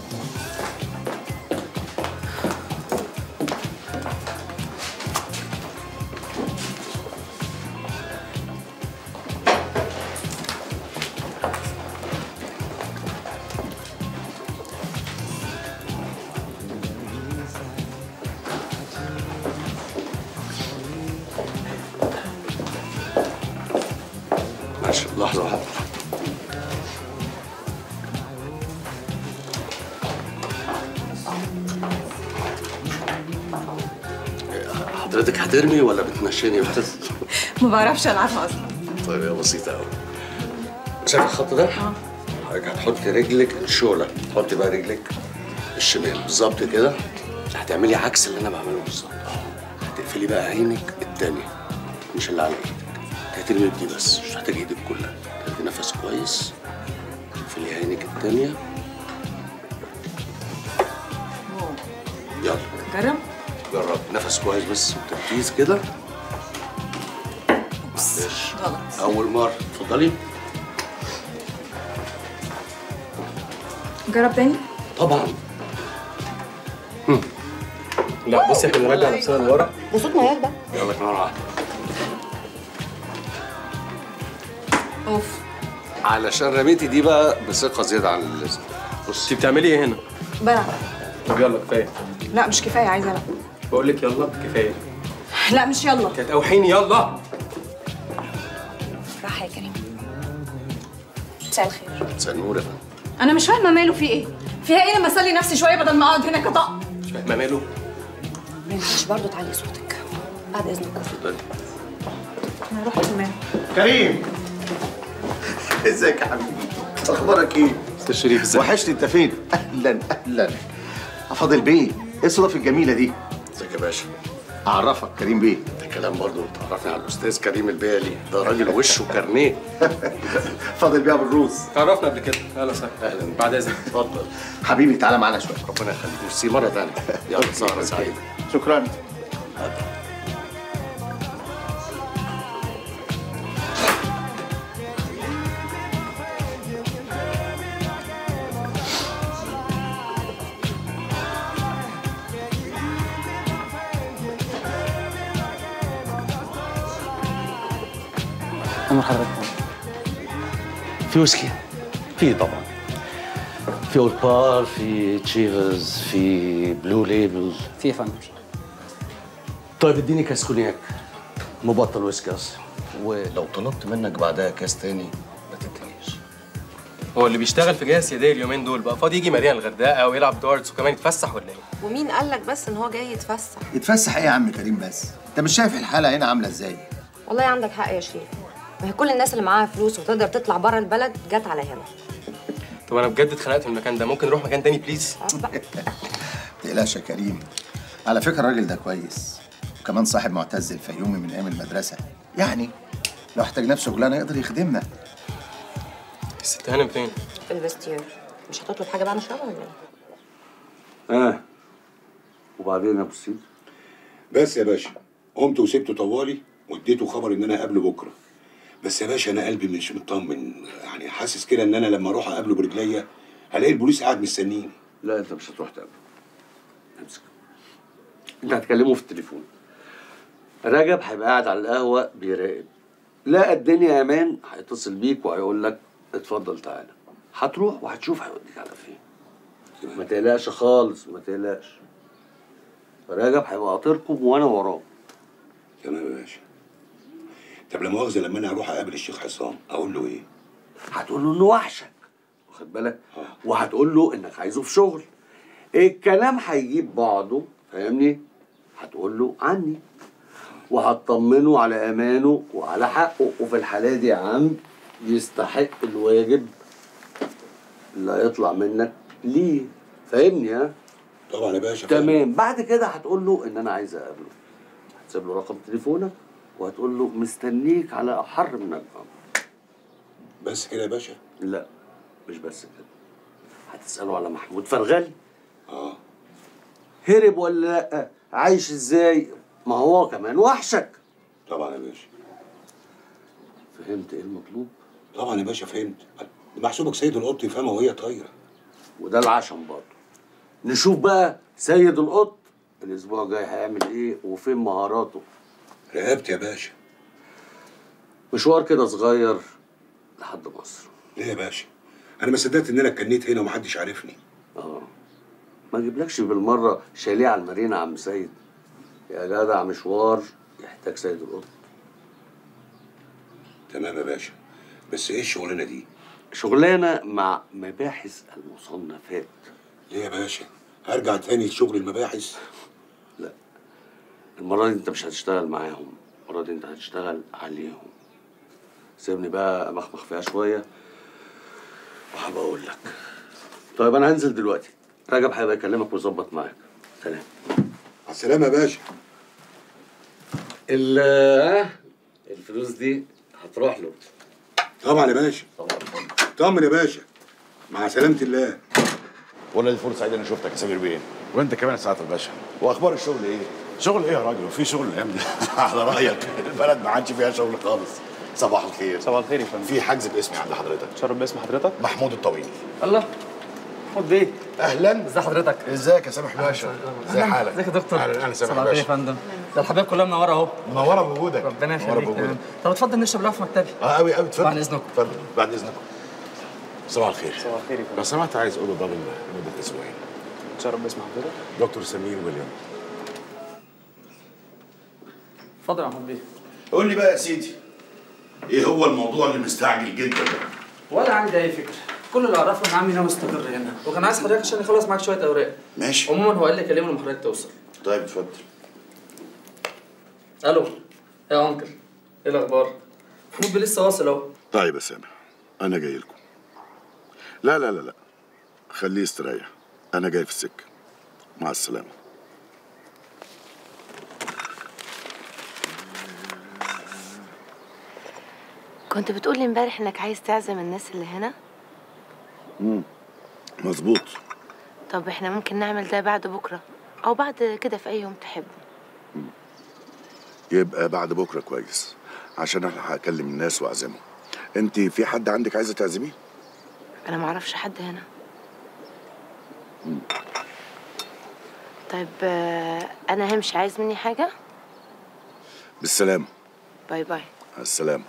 ماشي لحظه واحده حضرتك هترمي ولا بتمشيني بس؟ ما بعرفش العبها اصلا طيب يا بسيطة أوي شايف الخط ده؟ حضرتك هتحطي رجلك الشولة تحطي بقى رجلك الشمال بالظبط كده هتعملي عكس اللي أنا بعمله بالظبط هتقفلي بقى عينك التانية مش اللي على إيدك هترمي بدي بس مش محتاجة إيدك كلها تاخدي نفس كويس تقفلي عينك التانية يلا جرب جرب نفس كويس بس وتركيز كده معلش غلط أول مرة اتفضلي جرب تاني طبعا لا بصي احنا نرجع نفسنا لورا ده صوت ميار ده يلا كمان واحدة اوف علشان رميتي دي بقى بثقة زيادة عن اللازم بصي بتعملي ايه هنا؟ بلعب طب يلا كفايه لا مش كفايه عايزه العب بقول لك يلا كفايه لا مش يلا كانت اوحيني يلا راح يا كريم مساء الخير مساء النور يا فندم انا مش فاهمه ماله في ايه فيها ايه لما اسلي نفسي شويه بدل ما اقعد هنا كطق مش فاهمه ماله ما ينفعش برضه تعلي صوتك بعد اذنك اتفضلي انا رحت كمان كريم ازيك يا حبيبي اخبارك ايه استاذ شريف ازيك وحشني انت فين اهلا اهلا فاضل بيه ايه الصدف الجميله دي ازيك يا باشا اعرفك كريم بيه ده كلام برضه تعرفني على الأستاذ كريم البيالي ده راجل وشه كارنيه فاضل بيه ابو الروس تعرفنا قبل كده اهلا وسهلا أهلا بعد اذنك اتفضل حبيبي تعالى معانا شويه ربنا يخليك ميرسي مرة تانية يلا سهرة سعيدة شكرا أمر حضرتك في ويسكي في طبعا في اول بار في تشيفرز في بلو ليبل في فن طيب اديني كاس كونياك مبطل ويسكي اصلا ولو طلبت منك بعدها كاس تاني ما تدينيش هو اللي بيشتغل في جهاز سيادية اليومين دول بقى فاضي يجي مليان الغردقة ويلعب دارتس وكمان يتفسح ولا ايه؟ ومين قال لك بس ان هو جاي يتفسح يتفسح ايه يا عم كريم بس انت مش شايف الحاله هنا عامله ازاي والله عندك حق يا شريف ما هي كل الناس اللي معاها فلوس وتقدر تطلع بره البلد جت على هنا طب انا بجد اتخنقت من المكان ده ممكن نروح مكان تاني بليز؟ تقلقش يا كريم على فكره الراجل ده كويس وكمان صاحب معتز الفيومي من ايام المدرسه يعني لو احتاجناه في شغلانه يقدر يخدمنا الست هانم فين؟ في الفستير مش هتطلب حاجه بقى نشربها ولا ايه؟ اه وبعدين يا ابو سيد بس يا باشا قمت وسبته طوالي واديته خبر ان انا هقابله بكره بس يا باشا انا قلبي مش مطمن يعني حاسس كده ان انا لما اروح اقابله برجليا هلاقي البوليس قاعد مستنيني لا انت مش هتروح تقابله امسك انت هتكلمه في التليفون رجب هيبقى قاعد على القهوه بيراقب لا الدنيا امان هيتصل بيك وهيقول لك اتفضل تعالى هتروح وهتشوف هيوديك على فين ما تقلقش خالص ما تقلقش رجب هيبقى قاطركم وانا وراه تمام يا باشا طب لا مؤاخذه لما انا اروح اقابل الشيخ حسام اقول له ايه؟ هتقول له انه وحشك واخد بالك وهتقول له انك عايزه في شغل الكلام هيجيب بعضه فاهمني هتقول له عني وهتطمنه على امانه وعلى حقه وفي الحاله دي يا عم يستحق الواجب اللي هيطلع منك ليه فاهمني ها طبعا يا باشا تمام بعد كده هتقول له ان انا عايز اقابله هتسيب له رقم تليفونك وهتقول له مستنيك على احر من الامر بس كده يا باشا لا مش بس كده هتساله على محمود فرغلي اه هرب ولا لا عايش ازاي ما هو كمان وحشك طبعا يا باشا فهمت ايه المطلوب طبعا يا باشا فهمت محسوبك سيد القط يفهمها وهي طايره وده العشم برضه نشوف بقى سيد القط الاسبوع الجاي هيعمل ايه وفين مهاراته رقبت يا باشا مشوار كده صغير لحد مصر ليه يا باشا انا ما صدقت ان انا اتكنيت هنا ومحدش عارفني اه ما اجيبلكش بالمره شاليه على المارينا يا عم سيد يا جدع مشوار يحتاج سيد القط تمام يا باشا بس ايه الشغلانه دي شغلانه مع مباحث المصنفات ليه يا باشا هرجع تاني لشغل المباحث لا المره دي انت مش هتشتغل معاهم المره دي انت هتشتغل عليهم سيبني بقى امخمخ فيها شويه وهبقى اقول لك طيب انا هنزل دلوقتي رجب هيبقى يكلمك ويظبط معاك سلام على السلامه يا باشا ال آه، الفلوس دي هتروح له طبعا يا باشا طمن يا باشا مع سلامه الله والله دي فرصه سعيده اني شفتك يا سمير بيه وانت كمان يا سعاده الباشا واخبار الشغل ايه؟ شغل ايه يا راجل وفي شغل الايام دي على رايك البلد ما عادش فيها شغل خالص صباح الخير صباح الخير يا فندم في حجز باسمي عند حضرتك شرب باسم حضرتك محمود الطويل الله محمود بيه اهلا ازي حضرتك ازيك يا سامح باشا ازي حالك ازيك يا دكتور اهلا اهلا سامح صباح الخير يا باشا فندم ده الحبايب كلها منوره اهو منوره بوجودك ربنا منوره يخليك بوجودك تمام. طب اتفضل نشرب القهوه في مكتبي اه قوي قوي اتفضل بعد اذنكم اتفضل بعد اذنكم صباح الخير صباح الخير يا فندم لو سمحت عايز اوضه دبل لمده اسبوعين تشرب باسم حضرتك دكتور سمير ويليام اتفضل يا محمود بيه قول لي بقى يا سيدي ايه هو الموضوع اللي مستعجل جدا ده؟ ولا عندي اي فكره كل اللي اعرفه ان عمي ناوي يستقر هنا وكان عايز حضرتك عشان يخلص معاك شويه اوراق ماشي عموما هو قال لي كلمه لما حضرتك توصل طيب اتفضل الو يا انكل ايه الاخبار محمود بيه لسه واصل اهو طيب يا سامح انا جاي لكم لا لا لا لا خليه يستريح انا جاي في السكه مع السلامه كنت بتقولي امبارح انك عايز تعزم الناس اللي هنا امم مظبوط طب احنا ممكن نعمل ده بعد بكره او بعد كده في اي يوم تحبه يبقى بعد بكره كويس عشان انا هكلم الناس واعزمهم انت في حد عندك عايزه تعزميه انا معرفش حد هنا طيب آه، انا همشي عايز مني حاجه بالسلامه باي باي مع السلامه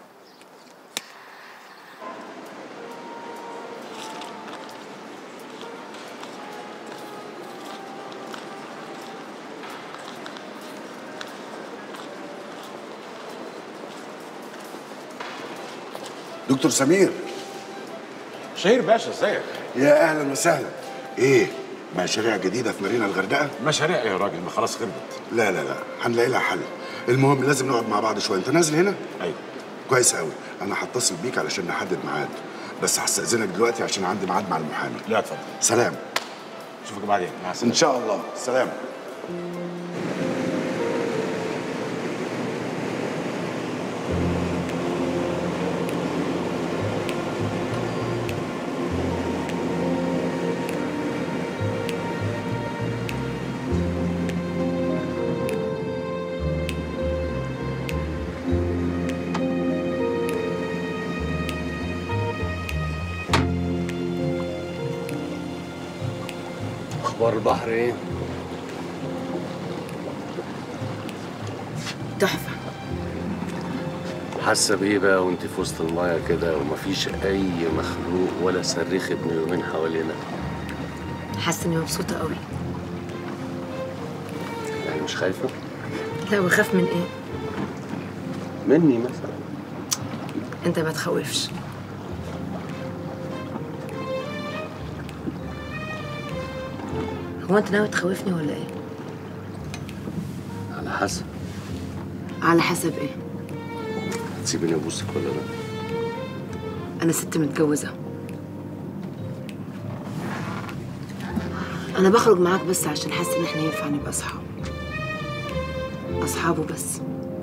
دكتور سمير شهير باشا ازيك؟ يا اهلا وسهلا ايه مشاريع جديده في مارينا الغردقه مشاريع ايه يا راجل ما خلاص خربت لا لا لا هنلاقي لها حل المهم لازم نقعد مع بعض شويه انت نازل هنا ايوه كويس قوي انا هتصل بيك علشان نحدد ميعاد بس هستأذنك دلوقتي عشان عندي ميعاد مع المحامي لا اتفضل سلام اشوفك بعدين مع السلامه ان شاء الله سلام اخبار البحر ايه؟ تحفه حاسه بايه بقى وانت في وسط المايه كده ومفيش اي مخلوق ولا صريخ ابن يومين حوالينا حاسه اني مبسوطه قوي يعني مش خايفه؟ لا وخاف من ايه مني مثلا انت ما تخوفش هو انت ناوي تخوفني ولا ايه على حسب على حسب ايه هتسيبيني ابوسك ولا لا؟ انا ست متجوزه انا بخرج معاك بس عشان حاسه ان احنا ينفع نبقى اصحاب اصحابه بس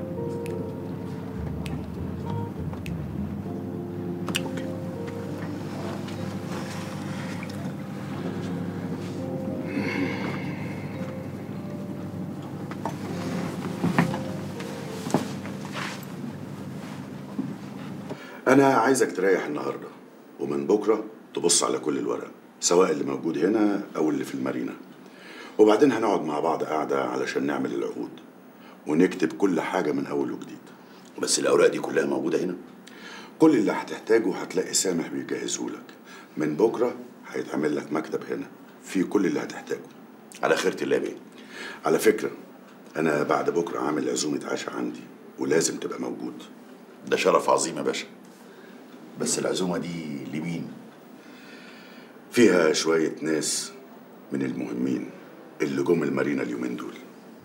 انا عايزك تريح النهارده ومن بكره تبص على كل الورق سواء اللي موجود هنا او اللي في المارينا وبعدين هنقعد مع بعض قاعده علشان نعمل العقود ونكتب كل حاجه من اول وجديد بس الاوراق دي كلها موجوده هنا كل اللي هتحتاجه هتلاقي سامح بيجهزه لك من بكره هيتعمل لك مكتب هنا فيه كل اللي هتحتاجه على خيرة الله بيه على فكره انا بعد بكره عامل عزومه عشاء عندي ولازم تبقى موجود ده شرف عظيم يا باشا بس العزومه دي لمين فيها شوية ناس من المهمين اللي جم المارينا اليومين دول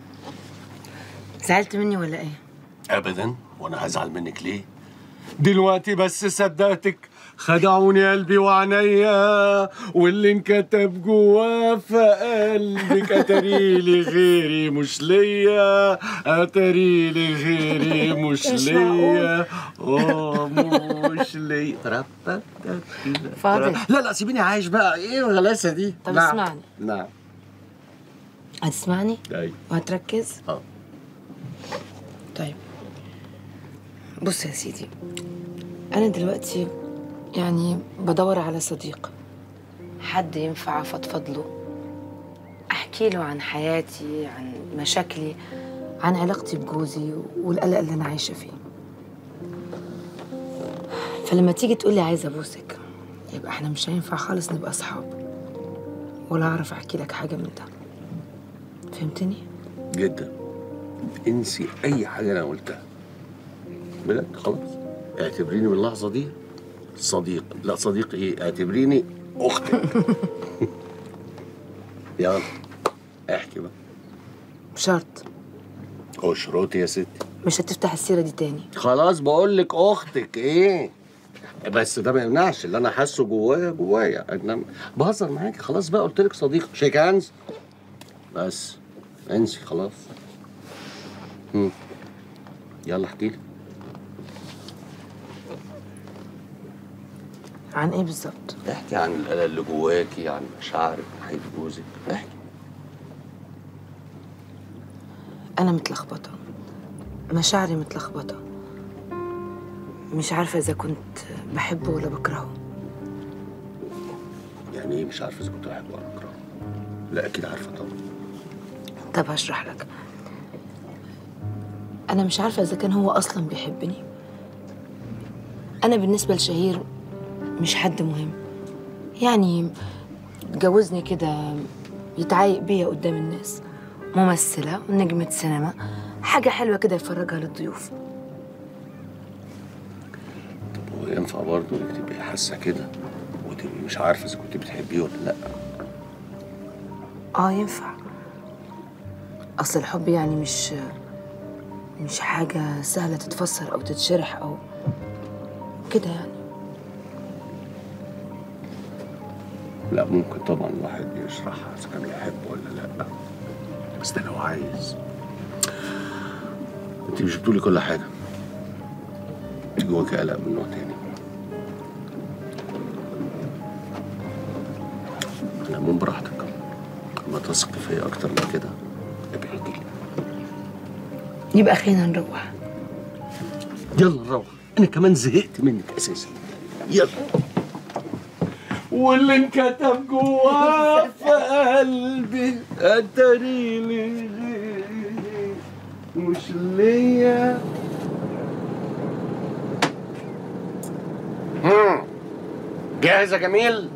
زعلت مني ولا ايه ابدا وانا هزعل منك ليه؟ دلوقتي بس صدقتك خدعوني قلبي وعينيا واللي انكتب جواه في قلبك اتريلي غيري مش ليا اتريلي غيري مش مش ليا اه مش ليا تربت فاضل. لا لا سيبيني عايش بقى ايه الغلاسه دي طب نعم. اسمعني. نعم هتسمعني ايوه وهتركز اه طيب بص يا سيدي انا دلوقتي يعني بدور على صديق حد ينفع افضفض له احكي له عن حياتي عن مشاكلي عن علاقتي بجوزي والقلق اللي انا عايشه فيه فلما تيجي تقولي عايزه ابوسك يبقى احنا مش هينفع خالص نبقى اصحاب ولا اعرف احكي لك حاجه من ده فهمتني جدا انسي اي حاجه انا قلتها بجد خلاص اعتبريني من اللحظه دي صديق لا صديق ايه اعتبريني اختك يلا احكي بقى بشرط اشرطي يا ستي مش هتفتح السيره دي تاني خلاص بقول لك اختك ايه بس ده ما يمنعش اللي انا حاسه جوايا جوايا انما بهزر معاكي خلاص بقى قلت لك صديق شيك هاندز بس انسي خلاص هم. يلا احكي لي عن ايه بالظبط احكي عن القلق اللي جواكي عن مشاعرك ناحيه جوزك احكي انا متلخبطه مشاعري متلخبطة مش عارفة إذا كنت بحبه ولا بكرهه يعني ايه مش عارف اذا كنت بحبه ولا بكرهه لا اكيد عارفه طبعا طب هشرح لك أنا مش عارفة إذا كان هو أصلا بيحبني أنا بالنسبة لشهير مش حد مهم يعني اتجوزني كده يتعايق بيا قدام الناس ممثلة ونجمة سينما حاجة حلوة كده يفرجها للضيوف هو ينفع برضه انك تبقي حاسه كده وتبقي مش عارفه اذا كنت بتحبيه ولا لا اه ينفع اصل الحب يعني مش مش حاجة سهلة تتفسر او تتشرح او كده يعني لا ممكن طبعا الواحد يشرحها اذا كان بيحب ولا لا بس ده لو عايز انت مش بتقولي كل حاجه انت جواكي قلق من نوع تاني انا من براحتك لما تثق فيا اكتر من كده ابقى احكي لي يبقى خلينا نروح يلا نروح انا كمان زهقت منك اساسا يلا واللي انكتب جواه في قلبي اتاري لي مش ليا هم. جاهز يا جميل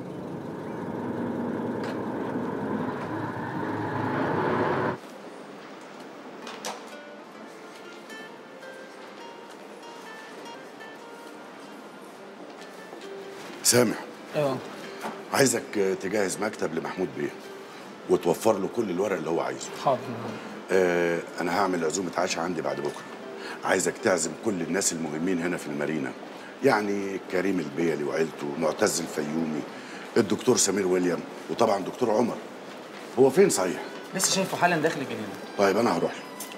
سامح اه عايزك تجهز مكتب لمحمود بيه وتوفر له كل الورق اللي هو عايزه حاضر آه انا هعمل عزومه عشاء عندي بعد بكره عايزك تعزم كل الناس المهمين هنا في المارينا يعني كريم البيلي وعيلته معتز الفيومي الدكتور سمير ويليام وطبعا دكتور عمر هو فين صحيح لسه شايفه حالا داخل الجنينه طيب انا هروح له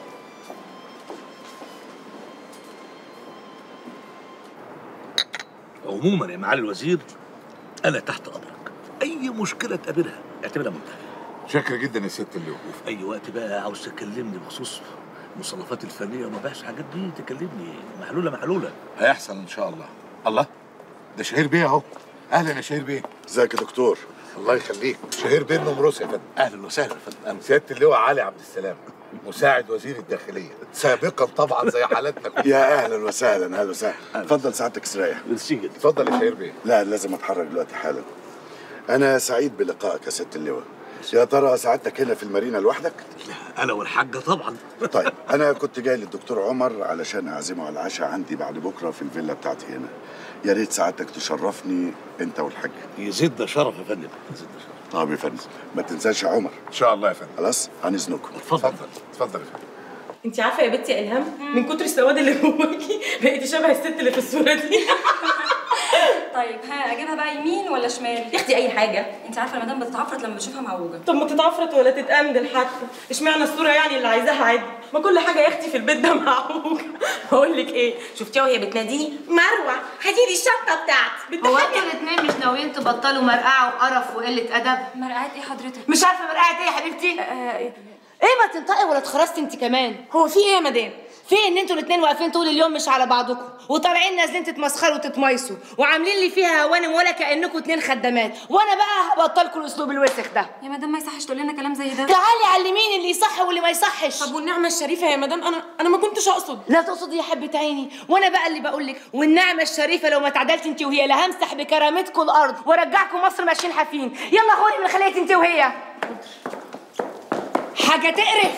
عموما يا معالي الوزير انا تحت امرك اي مشكله تقابلها اعتبرها منتهيه شاكر جدا يا ست اللواء وفي اي وقت بقى عاوز تكلمني بخصوص المصنفات الفنيه وما بقاش حاجات دي تكلمني محلوله محلوله هيحصل ان شاء الله الله ده شهير بيه اهو اهلا يا شهير بيه ازيك يا دكتور الله يخليك شهير بيه النمروس يا فندم اهلا وسهلا يا فندم سياده اللواء علي عبد السلام مساعد وزير الداخليه سابقا طبعا زي حالاتنا كلنا يا اهلا وسهلا اهلا وسهلا اتفضل سعادتك استريح اتفضل يا شهير بيه لا لازم اتحرك دلوقتي حالا انا سعيد بلقائك يا ست اللواء يا ترى سعادتك هنا في المارينا لوحدك انا والحاجه طبعا طيب انا كنت جاي للدكتور عمر علشان اعزمه على العشاء عندي بعد بكره في الفيلا بتاعتي هنا يا ريت سعادتك تشرفني انت والحاج يزيدنا شرف يا فندم يزيدنا شرف طب يا فندم ما تنساش يا عمر ان شاء الله يا فندم خلاص عن اذنكم اتفضل اتفضل يا فندم انت عارفه يا بنتي يا الهام من كتر السواد اللي جواكي بقيتي شبه الست اللي في الصوره دي طيب ها اجيبها بقى يمين ولا شمال يا اختي اي حاجه انت عارفه المدام بتتعفرت لما بتشوفها معوجه طب ما تتعفرت ولا تتأمدل حتى اشمعنى الصوره يعني اللي عايزاها عادي ما كل حاجه يا اختي في البيت ده معوجه بقول لك ايه شفتيها وهي بتناديني مروه هاتي لي الشنطه بتاعتي هو انتوا الاثنين مش ناويين تبطلوا مرقعه وقرف وقله ادب مرقعات ايه حضرتك مش عارفه مرقعه ايه يا حبيبتي ايه ما تنطقي ولا اتخرجتي انت كمان هو في ايه يا مدام في ان انتوا الاثنين واقفين طول اليوم مش على بعضكم وطالعين نازلين تتمسخروا وتتميسوا وعاملين لي فيها هوانم ولا كانكم اتنين خدامات وانا بقى هبطلكم الاسلوب الوسخ ده يا مدام ما يصحش تقول لنا كلام زي ده تعالي علميني اللي يصح واللي ما يصحش طب والنعمه الشريفه يا مدام انا انا ما كنتش اقصد لا تقصدي يا حبة عيني وانا بقى اللي بقول لك والنعمه الشريفه لو ما تعدلت انت وهي لا همسح بكرامتكم الارض وارجعكم مصر ماشيين حافين يلا غوري من خليه انت وهي حاجه تقرف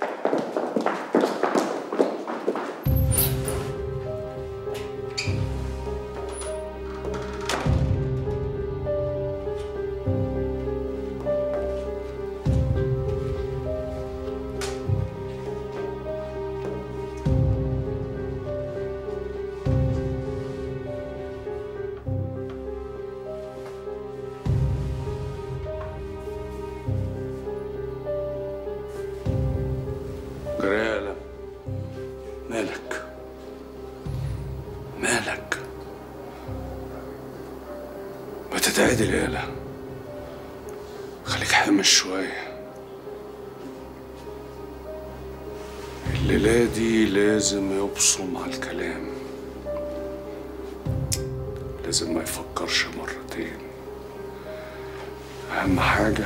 جرالة مالك مالك ما تتعدل يالا خليك حامش شوية الليلة دي لازم يبصم على الكلام لازم ما يفكرش مرتين أهم حاجة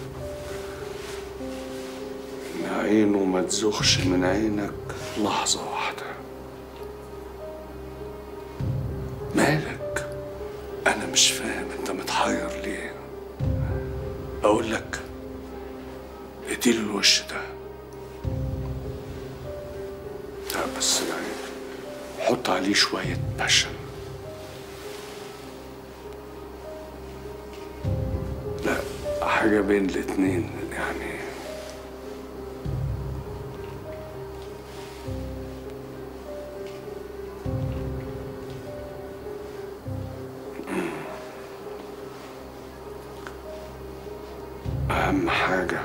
إن عينه ما تزخش من عينك لحظة واحدة مالك أنا مش فاهم أنت متحير ليه أقول لك اديله الوش ده لا بس يعني حط عليه شوية باشن لا حاجة بين الاتنين يعني أهم حاجة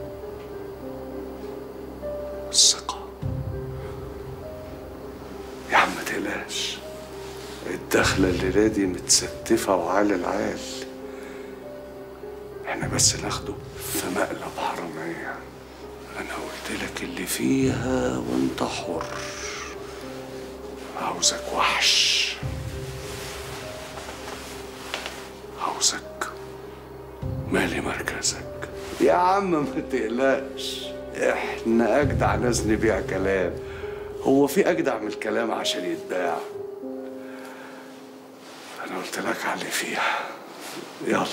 الثقة يا عم ما تقلقش الدخلة الليلة دي متستفة وعالي العال احنا بس ناخده في مقلب حرامية أنا قلت لك اللي فيها وأنت حر عاوزك وحش عاوزك مالي مركزك يا عم ما تقلقش احنا اجدع ناس نبيع كلام هو في اجدع من الكلام عشان يتباع انا قلت لك على اللي فيها يلا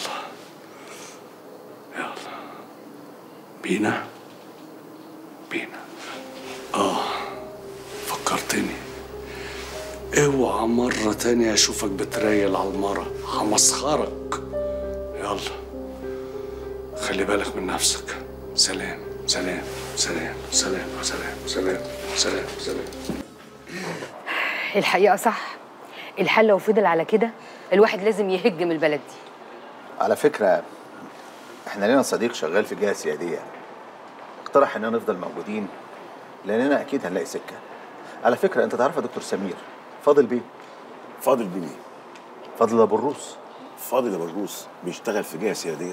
يلا بينا بينا اه فكرتني اوعى مرة تانية اشوفك بتريل على المرة همسخرك يلا خلي بالك من نفسك سلام سلام سلام سلام سلام سلام سلام سلام الحقيقه صح الحل لو فضل على كده الواحد لازم يهجم البلد دي على فكرة احنا لنا صديق شغال في جهة سيادية اقترح اننا نفضل موجودين لاننا اكيد هنلاقي سكة على فكرة انت تعرف يا دكتور سمير فاضل بيه فاضل بيه مين؟ فاضل ابو الروس فاضل ابو الروس بيشتغل في جهه سياديه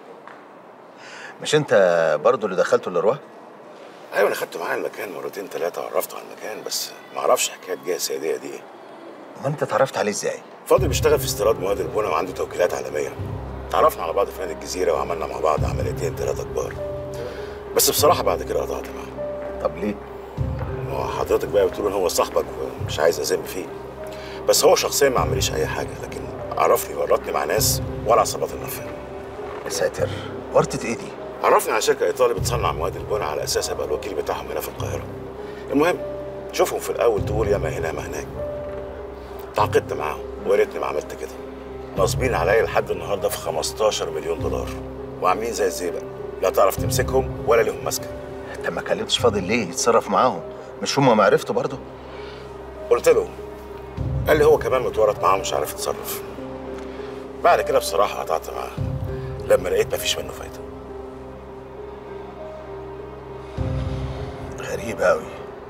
مش انت برضو اللي دخلته الارواح ايوه انا خدته معايا المكان مرتين ثلاثه وعرفته على المكان بس ما اعرفش حكايه جهه سياديه دي ايه ما انت اتعرفت عليه ازاي فاضل بيشتغل في استيراد مواد البنا وعنده توكيلات عالميه تعرفنا على بعض في نادي الجزيره وعملنا مع بعض عمليتين ثلاثه كبار بس بصراحه بعد كده قطعت معاه طب ليه ما هو حضرتك بقى بتقول ان هو صاحبك ومش عايز اذم فيه بس هو شخصيا ما عمليش اي حاجه لكن عرفني ورطني مع ناس ولا عصابات النفاق يا ساتر ورطة ايه دي؟ عرفني على شركه ايطالي بتصنع مواد البنا على اساس ابقى الوكيل بتاعهم هنا في القاهره المهم شوفهم في الاول تقول يا ما هنا ما هناك تعاقدت معاهم ويا ريتني ما عملت كده ناصبين عليا لحد النهارده في 15 مليون دولار وعاملين زي الزيبق لا تعرف تمسكهم ولا لهم ماسكه انت ما كلمتش فاضل ليه يتصرف معاهم مش هما معرفته برضه قلت له قال لي هو كمان متورط معاه مش عارف يتصرف بعد كده بصراحه قطعت معاه لما لقيت مفيش منه فايده غريب قوي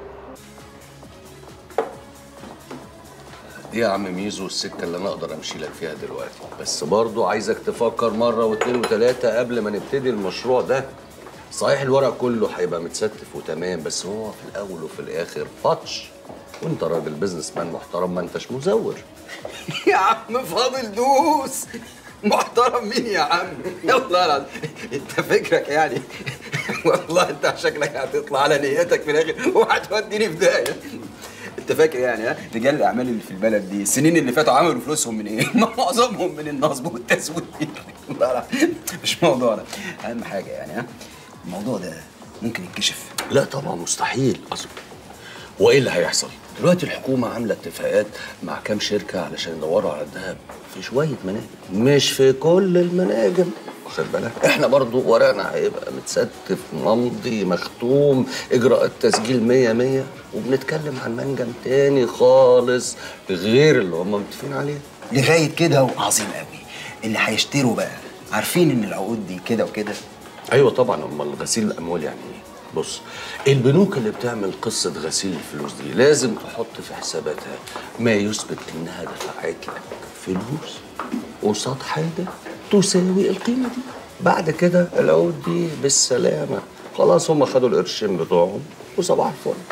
دي يا عم ميزو السكه اللي انا اقدر امشي لك فيها دلوقتي بس برضو عايزك تفكر مره واثنين وثلاثه قبل ما نبتدي المشروع ده صحيح الورق كله هيبقى متستف وتمام بس هو في الاول وفي الاخر فتش وانت راجل بيزنس مان محترم ما انتش مزور يا عم فاضل دوس محترم مين يا عم يلا يلا انت فكرك يعني والله انت شكلك هتطلع على نيتك في الاخر وهتوديني في داهيه انت فاكر يعني ها رجال الاعمال اللي في البلد دي السنين اللي فاتوا عملوا فلوسهم من ايه؟ معظمهم من النصب والتسويق لا لا مش موضوعنا اهم حاجه يعني ها الموضوع ده ممكن يتكشف لا طبعا مستحيل اصلا وايه اللي هيحصل دلوقتي الحكومه عامله اتفاقات مع كام شركه علشان يدوروا على الذهب في شويه مناجم مش في كل المناجم واخد بالك احنا برضو ورقنا هيبقى متستف ممضي مختوم اجراءات تسجيل 100 100 وبنتكلم عن منجم تاني خالص غير اللي هم متفقين عليه لغايه كده وعظيم قوي اللي هيشتروا بقى عارفين ان العقود دي كده وكده ايوه طبعا امال غسيل الاموال يعني ايه بص البنوك اللي بتعمل قصه غسيل الفلوس دي لازم تحط في حساباتها ما يثبت انها دفعت لك فلوس قصاد حاجه تساوي القيمه دي بعد كده العقود دي بالسلامه خلاص هم خدوا القرشين بتوعهم وصباح الفل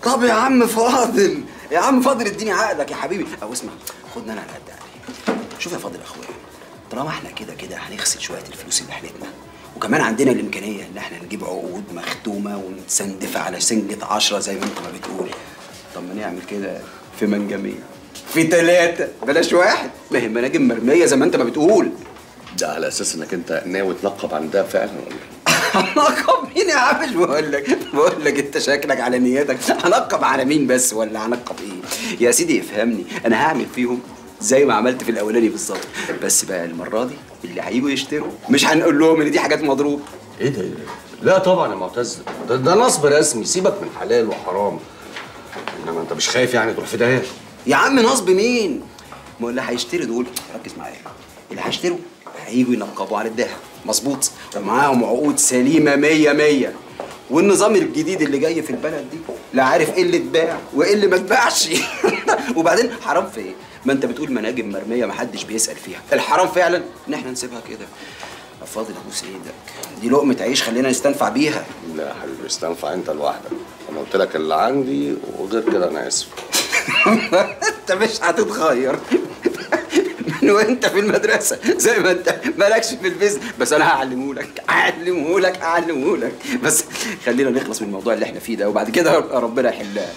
طب يا عم فاضل يا عم فاضل اديني عقدك يا حبيبي او اسمع خدنا انا على قد عليك شوف يا فاضل يا اخويا طالما احنا كده كده هنغسل شويه الفلوس اللي حلتنا وكمان عندنا الامكانيه ان احنا نجيب عقود مختومه ونسندف على سنجة عشرة زي ما انت ما بتقول طب ما نعمل كده في منجمين في ثلاثة بلاش واحد ما هي مناجم مرمية زي ما انت ما بتقول ده على اساس انك انت ناوي تلقب عن ده فعلا ولا هنقب مين يا عم مش بقول لك بقول لك انت شكلك على نيتك هنقب على مين بس ولا هنقب ايه يا سيدي افهمني انا هعمل فيهم زي ما عملت في الاولاني بالظبط بس بقى المره دي اللي هيجوا يشتروا مش هنقول لهم ان دي حاجات مضروب ايه ده لا طبعا يا معتز ده, ده نصب رسمي سيبك من حلال وحرام انما انت مش خايف يعني تروح في داهيه يا عم نصب مين ما اللي هيشتري دول ركز معايا اللي هيشتروا هيجوا ينقبوا على الذهب مظبوط ومعاهم عقود سليمه مية مية والنظام الجديد اللي جاي في البلد دي لا عارف ايه اللي اتباع وايه اللي ما اتباعش وبعدين حرام في ايه ما انت بتقول مناجم مرميه محدش بيسال فيها الحرام فعلا ان احنا نسيبها كده يا فاضل ابوس ايدك دي لقمه عيش خلينا نستنفع بيها لا يا حبيبي استنفع انت لوحدك انا قلت لك اللي عندي وغير كده انا اسف انت مش هتتغير من وانت في المدرسه زي ما انت مالكش في البيزنس بس انا هعلمهولك هعلمهولك هعلمهولك بس خلينا نخلص من الموضوع اللي احنا فيه ده وبعد كده ربنا يحلها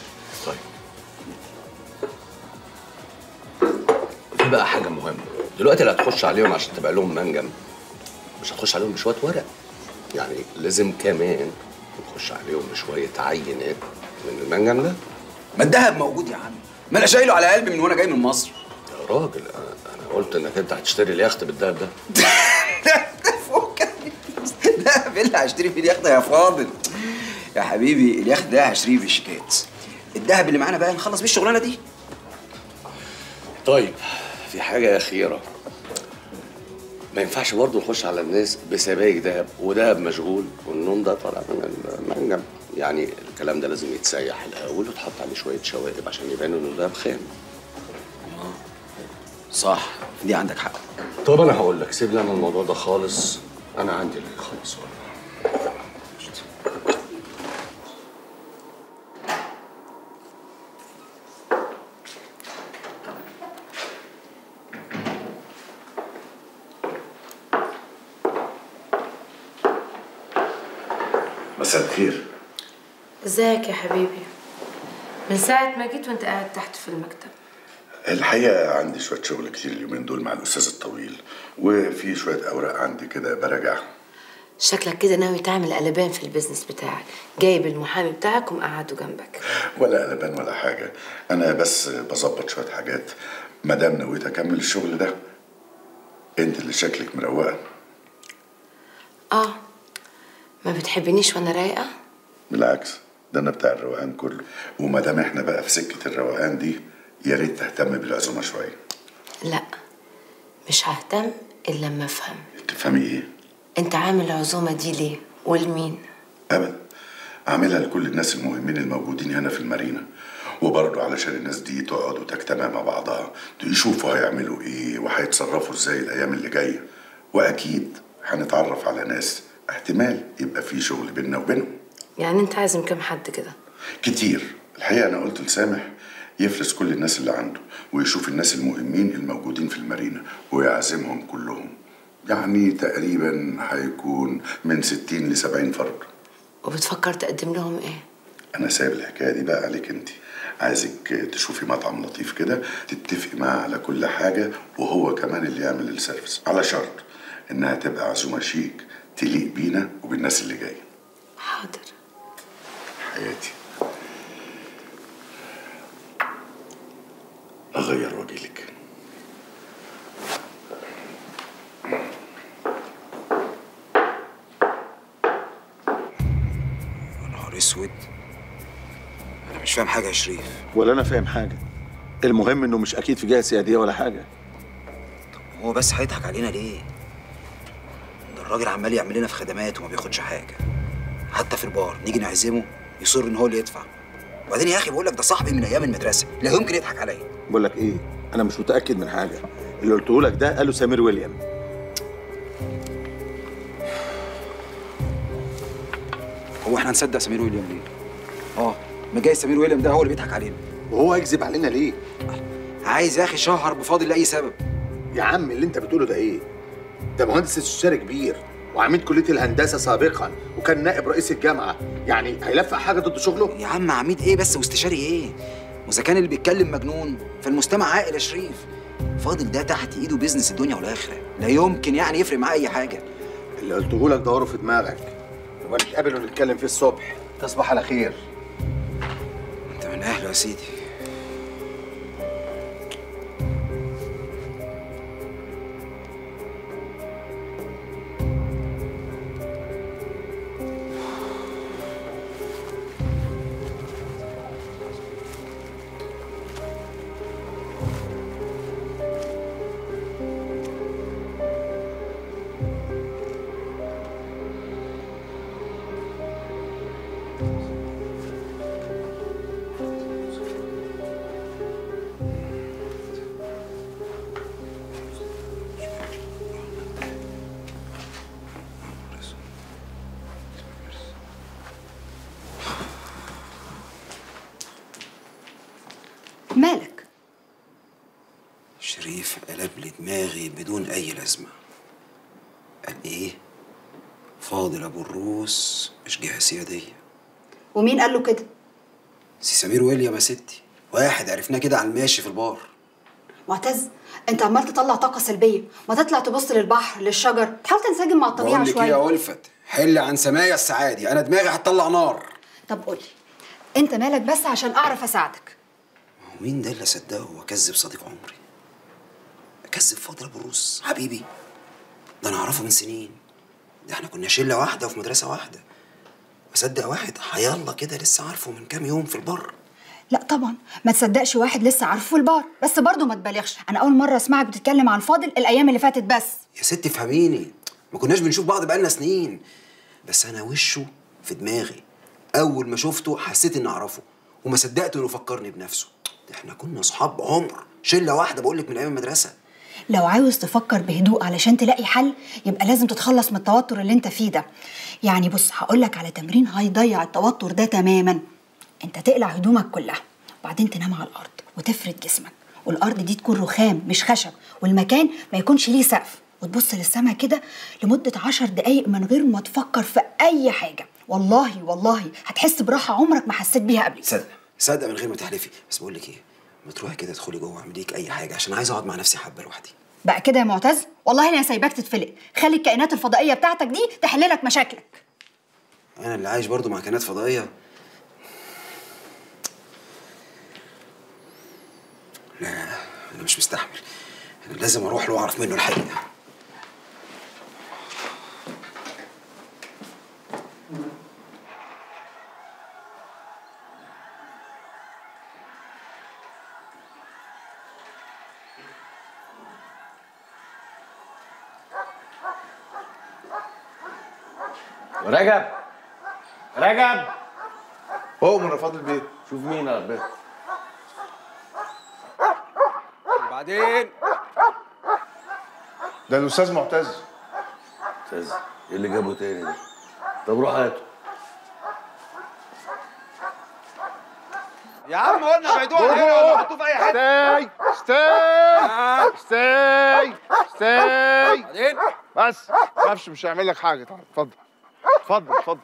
في بقى حاجه مهمه دلوقتي اللي هتخش عليهم عشان تبقى لهم منجم مش هتخش عليهم بشويه ورق يعني لازم كمان نخش عليهم بشويه عينات من المنجم ده ما الدهب موجود يا عم ما انا شايله على قلبي من وانا جاي من مصر يا راجل انا أنا قلت انك انت هتشتري اليخت بالدهب ده دهب ايه اللي هشتري فيه اليخت يا فاضل يا حبيبي اليخت ده هشتريه بالشيكات الدهب اللي معانا بقى نخلص بيه الشغلانه دي طيب في حاجه اخيره ما ينفعش برضه نخش على الناس بسبايك دهب ودهب مشغول والنوم ده طالع من المنجم يعني الكلام ده لازم يتسيح الاول وتحط عليه شويه شوائب عشان يبان انه دهب خام صح دي عندك حق طب انا هقول لك سيب لي انا الموضوع ده خالص انا عندي اللي خالص مساء الخير ازيك يا حبيبي من ساعة ما جيت وانت قاعد تحت في المكتب الحقيقة عندي شوية شغل كتير اليومين دول مع الأستاذ الطويل وفي شوية أوراق عندي كده براجعها شكلك كده ناوي تعمل قلبان في البيزنس بتاعك جايب المحامي بتاعك ومقعده جنبك ولا قلبان ولا حاجة أنا بس بظبط شوية حاجات مادام نويت أكمل الشغل ده أنت اللي شكلك مروقة اه ما بتحبنيش وانا رايقة بالعكس ده أنا بتاع الروقان كله ومادام إحنا بقى في سكة الروقان دي يا ريت تهتم بالعزومة شوية لا مش ههتم الا لما افهم تفهمي إيه؟ انت عامل العزومة دي ليه ولمين أبدا أعملها لكل الناس المهمين الموجودين هنا في المارينا وبرضه علشان الناس دي تقعد وتجتمع مع بعضها يشوفوا هيعملوا ايه وهيتصرفوا ازاي الايام اللي جايه واكيد هنتعرف على ناس احتمال يبقى في شغل بيننا وبينهم يعني انت عازم كام حد كده كتير الحقيقه انا قلت لسامح يفلس كل الناس اللي عنده ويشوف الناس المهمين الموجودين في المارينا ويعزمهم كلهم يعني تقريبا هيكون من 60 ل 70 فرد وبتفكر تقدم لهم ايه انا سايب الحكايه دي بقى عليك انت عايزك تشوفي مطعم لطيف كده تتفقي معاه على كل حاجه وهو كمان اللي يعمل السيرفيس على شرط انها تبقى عزومه شيك تليق بينا وبالناس اللي جايه حاضر حياتي اغير وجهك يا نهار اسود انا مش فاهم حاجه يا شريف ولا انا فاهم حاجه المهم انه مش اكيد في جهه سياديه ولا حاجه هو بس هيضحك علينا ليه ده الراجل عمال يعمل لنا في خدمات وما بياخدش حاجه حتى في البار نيجي نعزمه يصر ان هو اللي يدفع وبعدين يا اخي بقول لك ده صاحبي من ايام المدرسه لا يمكن يضحك عليا بقول لك ايه انا مش متاكد من حاجه اللي قلته لك ده قاله سمير ويليام هو احنا هنصدق سمير ويليام ليه اه ما جاي سمير ويليام ده هو اللي بيضحك علينا وهو هيكذب علينا ليه؟ عايز يا اخي شهر بفاضل لاي سبب يا عم اللي انت بتقوله ده ايه؟ ده مهندس استشاري كبير وعميد كليه الهندسه سابقا وكان نائب رئيس الجامعه يعني هيلفق حاجه ضد شغله؟ يا عم عميد ايه بس واستشاري ايه واذا كان اللي بيتكلم مجنون فالمستمع عاقل يا شريف فاضل ده تحت ايده بيزنس الدنيا والاخره لا يمكن يعني يفرق معاه اي حاجه اللي قلته لك دوره في دماغك نبقى نتقابل ونتكلم فيه الصبح تصبح على خير انت من اهله يا سيدي مالك شريف قلب لي دماغي بدون اي لازمه قال ايه فاضل ابو الروس مش جهه سياديه ومين قال له كده سي سمير ويليام يا ستي واحد عرفناه كده على الماشي في البار معتز انت عمال تطلع طاقه سلبيه ما تطلع تبص للبحر للشجر تحاول تنسجم مع الطبيعه بقول لك ايه يا شويه ولفت حل عن سمايا السعادي انا دماغي هتطلع نار طب قولي انت مالك بس عشان اعرف اساعدك مين ده اللي صدقه واكذب صديق عمري اكذب فاضل ابو الروس حبيبي ده انا اعرفه من سنين ده احنا كنا شله واحده وفي مدرسه واحده اصدق واحد هيلا كده لسه عارفه من كام يوم في البر لا طبعا ما تصدقش واحد لسه عارفه في البار بس برضه ما تبالغش انا اول مره اسمعك بتتكلم عن فاضل الايام اللي فاتت بس يا ستي فهميني ما كناش بنشوف بعض بقالنا سنين بس انا وشه في دماغي اول ما شفته حسيت اني اعرفه وما صدقت انه فكرني بنفسه ده احنا كنا اصحاب عمر شله واحده بقول لك من ايام المدرسه لو عاوز تفكر بهدوء علشان تلاقي حل يبقى لازم تتخلص من التوتر اللي انت فيه ده يعني بص هقولك على تمرين هيضيع التوتر ده تماما انت تقلع هدومك كلها وبعدين تنام على الارض وتفرد جسمك والارض دي تكون رخام مش خشب والمكان ما يكونش ليه سقف وتبص للسما كده لمدة عشر دقايق من غير ما تفكر في أي حاجة والله والله هتحس براحة عمرك ما حسيت بيها قبل صدق صدق من غير ما تحلفي بس بقول لك ايه ما تروحي كده ادخلي جوه اعملي لك اي حاجه عشان عايز اقعد مع نفسي حبه لوحدي بقى كده يا معتز والله انا سايباك تتفلق خلي الكائنات الفضائية بتاعتك دي تحل لك مشاكلك انا اللي عايش برضو مع كائنات فضائيه لا انا مش مستحمل انا لازم اروح له واعرف منه الحقيقه رجب رجب أؤمر يا فاضل بيه شوف مين يا ربنا بعدين ده الأستاذ معتز استاذ ايه اللي جابه تاني ده طب روح هاته يا عم قلنا بعيدوه عن هنا ولا حطوه في أي حتة استاي استاي استاي استاي بس ما تخافش مش هيعمل لك حاجة تعال اتفضل اتفضل اتفضل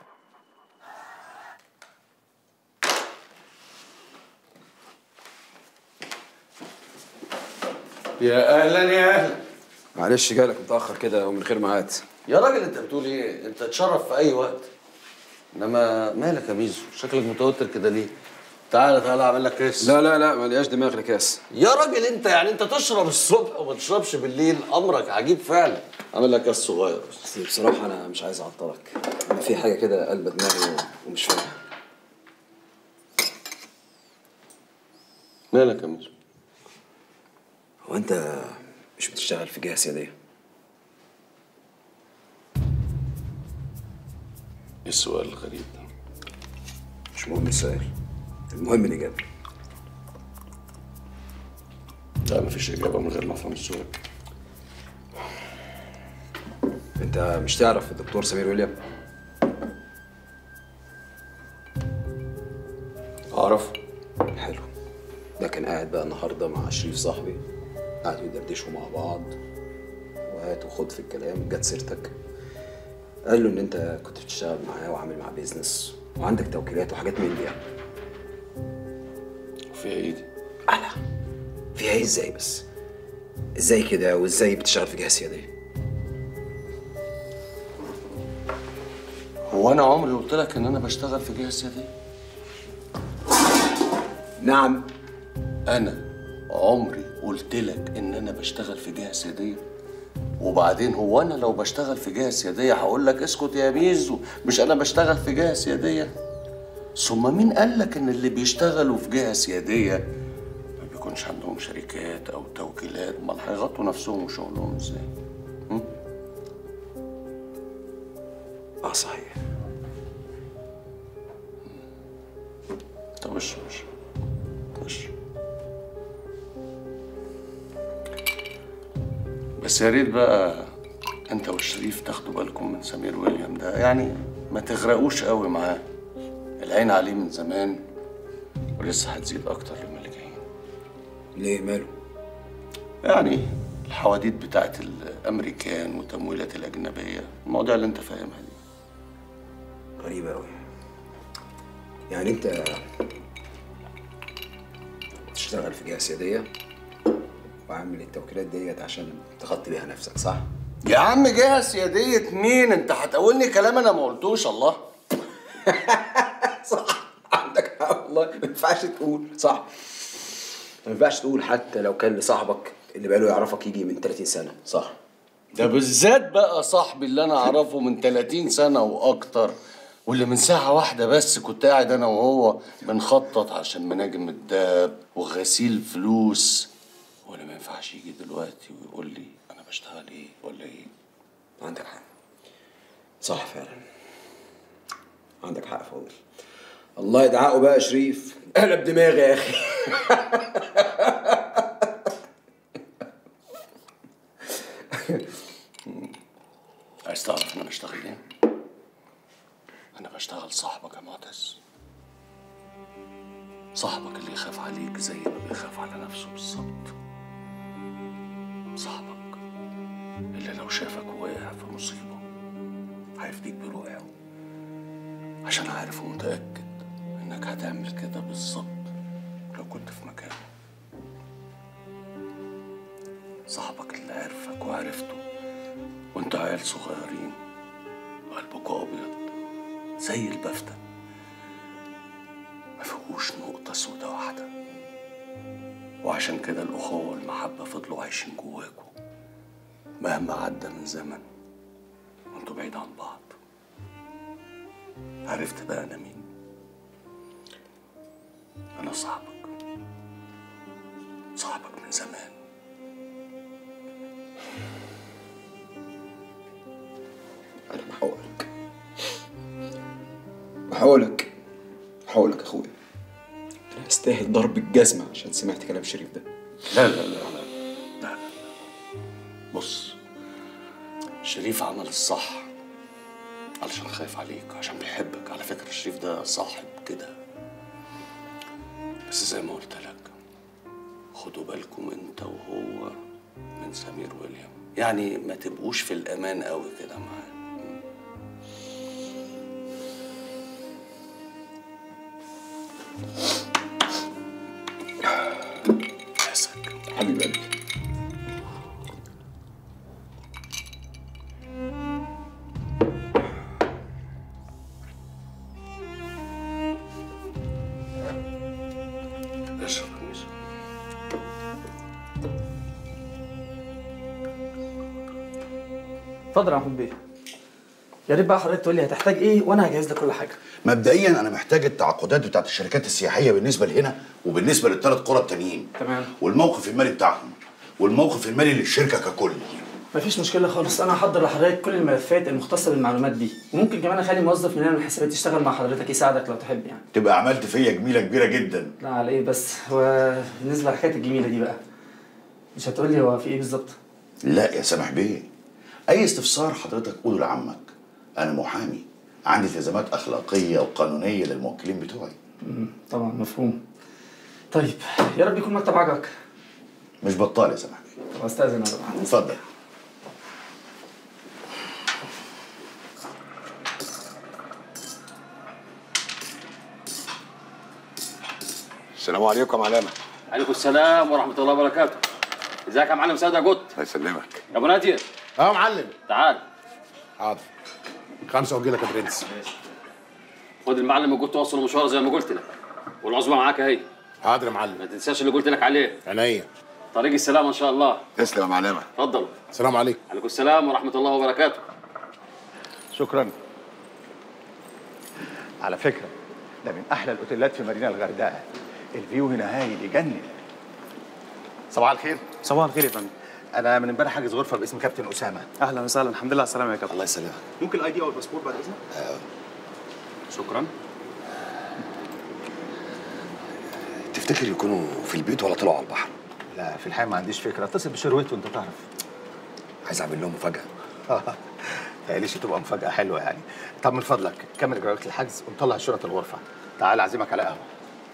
يا اهلا يا اهلا معلش جالك متاخر كده ومن غير ميعاد يا راجل انت بتقول ايه انت تشرف في اي وقت انما مالك يا ميزو شكلك متوتر كده ليه تعالى تعالى اعمل لك كاس لا لا لا ملياش دماغ لكاس يا راجل انت يعني انت تشرب الصبح وما تشربش بالليل امرك عجيب فعلا اعمل لك كاس صغير بس بصراحه انا مش عايز اعطلك انا في حاجه كده قلبه دماغي ومش فاهمها مالك يا ميزو هو انت مش بتشتغل في جهه سياديه ايه السؤال الغريب ده مش مهم السؤال المهم الاجابه لا مفيش اجابه من غير ما افهم السؤال انت مش تعرف الدكتور سمير ويليام اه النهارده مع شريف صاحبي قعدوا يدردشوا مع بعض وهات وخد في الكلام جت سيرتك قال له ان انت كنت بتشتغل معاه وعامل معاه بيزنس وعندك توكيلات وحاجات من دي يعني فيها ايه دي؟ فيها ايه ازاي بس؟ ازاي كده وازاي بتشتغل في جهه سياديه؟ هو انا عمري قلت لك ان انا بشتغل في جهه سياديه نعم انا عمري قلت لك ان انا بشتغل في جهه سياديه وبعدين هو انا لو بشتغل في جهه سياديه هقول لك اسكت يا ميزو مش انا بشتغل في جهه سياديه ثم مين قال لك ان اللي بيشتغلوا في جهه سياديه ما بيكونش عندهم شركات او توكيلات امال هيغطوا نفسهم وشغلهم ازاي م? اه صحيح طب اشرب اشرب اشرب بس يا ريت بقى انت والشريف تاخدوا بالكم من سمير ويليام ده يعني ما تغرقوش قوي معاه العين عليه من زمان ولسه هتزيد اكتر لما اللي جايين ليه ماله؟ يعني الحواديت بتاعت الامريكان والتمويلات الاجنبيه المواضيع اللي انت فاهمها دي غريبة أوي يعني أنت تشتغل في جهة سيادية وعامل التوكيلات ديت عشان تغطي بيها نفسك صح؟ يا عم جهه سياديه مين انت هتقولني كلام انا ما قلتوش الله عندك حق والله ما ينفعش تقول صح ما ينفعش تقول حتى لو كان لصاحبك اللي بقاله يعرفك يجي من 30 سنة صح ده بالذات بقى صاحبي اللي انا اعرفه من 30 سنه واكتر واللي من ساعة واحدة بس كنت قاعد أنا وهو بنخطط عشان مناجم الدهب وغسيل فلوس ولا ما ينفعش يجي دلوقتي ويقول لي أنا بشتغل إيه ولا إيه عندك حق صح فعلا عندك حق فاضل الله يدعقه بقى يا شريف قلب دماغي يا اخي عايز تعرف أنا بشتغل إيه؟ أنا بشتغل صاحبك يا معتز صاحبك اللي يخاف عليك زي ما بيخاف على نفسه بالظبط صاحبك اللي لو شافك وقع في مصيبة هيفديك بروحه عشان عارف ومتأكد إنك هتعمل كده بالظبط لو كنت في مكانه صاحبك اللي عرفك وعرفته وانت عيال صغيرين وقلبكوا أبيض زي البفتة ما فيهوش نقطة سودا واحدة وعشان كده الأخوة والمحبة فضلوا عايشين جواكوا مهما عدى من زمن وانتوا بعيد عن بعض عرفت بقى أنا مين أنا صاحبك صاحبك من زمان انا بحاولك بحاولك بحاولك يا اخويا انا استاهل ضرب الجزمه عشان سمعت كلام شريف ده لا لا لا لا لا لا بص شريف عمل الصح علشان خايف عليك عشان بيحبك على فكرة شريف ده صاحب كده بس زي ما قلت لك خدوا بالكم انت وهو من سمير ويليام يعني ما تبقوش في الامان قوي كده معاه حبيب قلبي اشرب يا ميزو اتفضل يا محمود بيه يا ريت بقى حضرتك تقول لي هتحتاج ايه وانا هجهز لك كل حاجه مبدئيا انا محتاج التعاقدات بتاعت الشركات السياحيه بالنسبه لهنا وبالنسبه للثلاث قرى التانيين تمام والموقف المالي بتاعهم والموقف المالي للشركه ككل مفيش مشكله خالص انا هحضر لحضرتك كل الملفات المختصه بالمعلومات دي وممكن كمان اخلي موظف مننا من الحسابات يشتغل مع حضرتك يساعدك لو تحب يعني تبقى عملت فيا جميله كبيره جدا لا على ايه بس هو بالنسبه للحكايه الجميله دي بقى مش هتقول لي هو في ايه بالظبط لا يا سامح بيه اي استفسار حضرتك قوله لعمك انا محامي عندي التزامات اخلاقيه وقانونيه للموكلين بتوعي مم، طبعا مفهوم طيب يا رب يكون مكتب عجبك مش بطال يا سماح طب استاذن انا بقى اتفضل السلام عليكم علامه عليكم السلام ورحمه الله وبركاته ازيك يا معلم سيد جوت الله يسلمك يا ابو ناديه اه معلم تعال حاضر خمسه واجي لك يا برنس خد المعلم جوت توصل المشوار زي ما قلت لك والعزومه معاك اهي حاضر يا معلم ما تنساش اللي قلت لك عليه عينيا طريق السلامه ان شاء الله تسلم يا معلمه اتفضل السلام عليكم عليكم السلام ورحمه الله وبركاته شكرا على فكرة ده من أحلى الأوتيلات في مدينة الغردقة الفيو هنا هايل يجنن صباح الخير صباح الخير يا فندم أنا من امبارح حاجز غرفة باسم كابتن أسامة اهلا وسهلا الحمد لله على السلامه يا كابتن الله يسلمك ممكن الاي دي أو الباسبور بعد إذنك؟ شكرا تفتكر يكونوا في البيت ولا طلعوا على البحر لا في الحقيقة ما عنديش فكرة اتصل بشرويت وأنت تعرف عايز اعمل لهم مفاجاه تقليش تبقى مفاجأة حلوة يعني طب من فضلك كمل إجراءات الحجز ونطلع شنط الغرفة تعال أعزمك على قهوة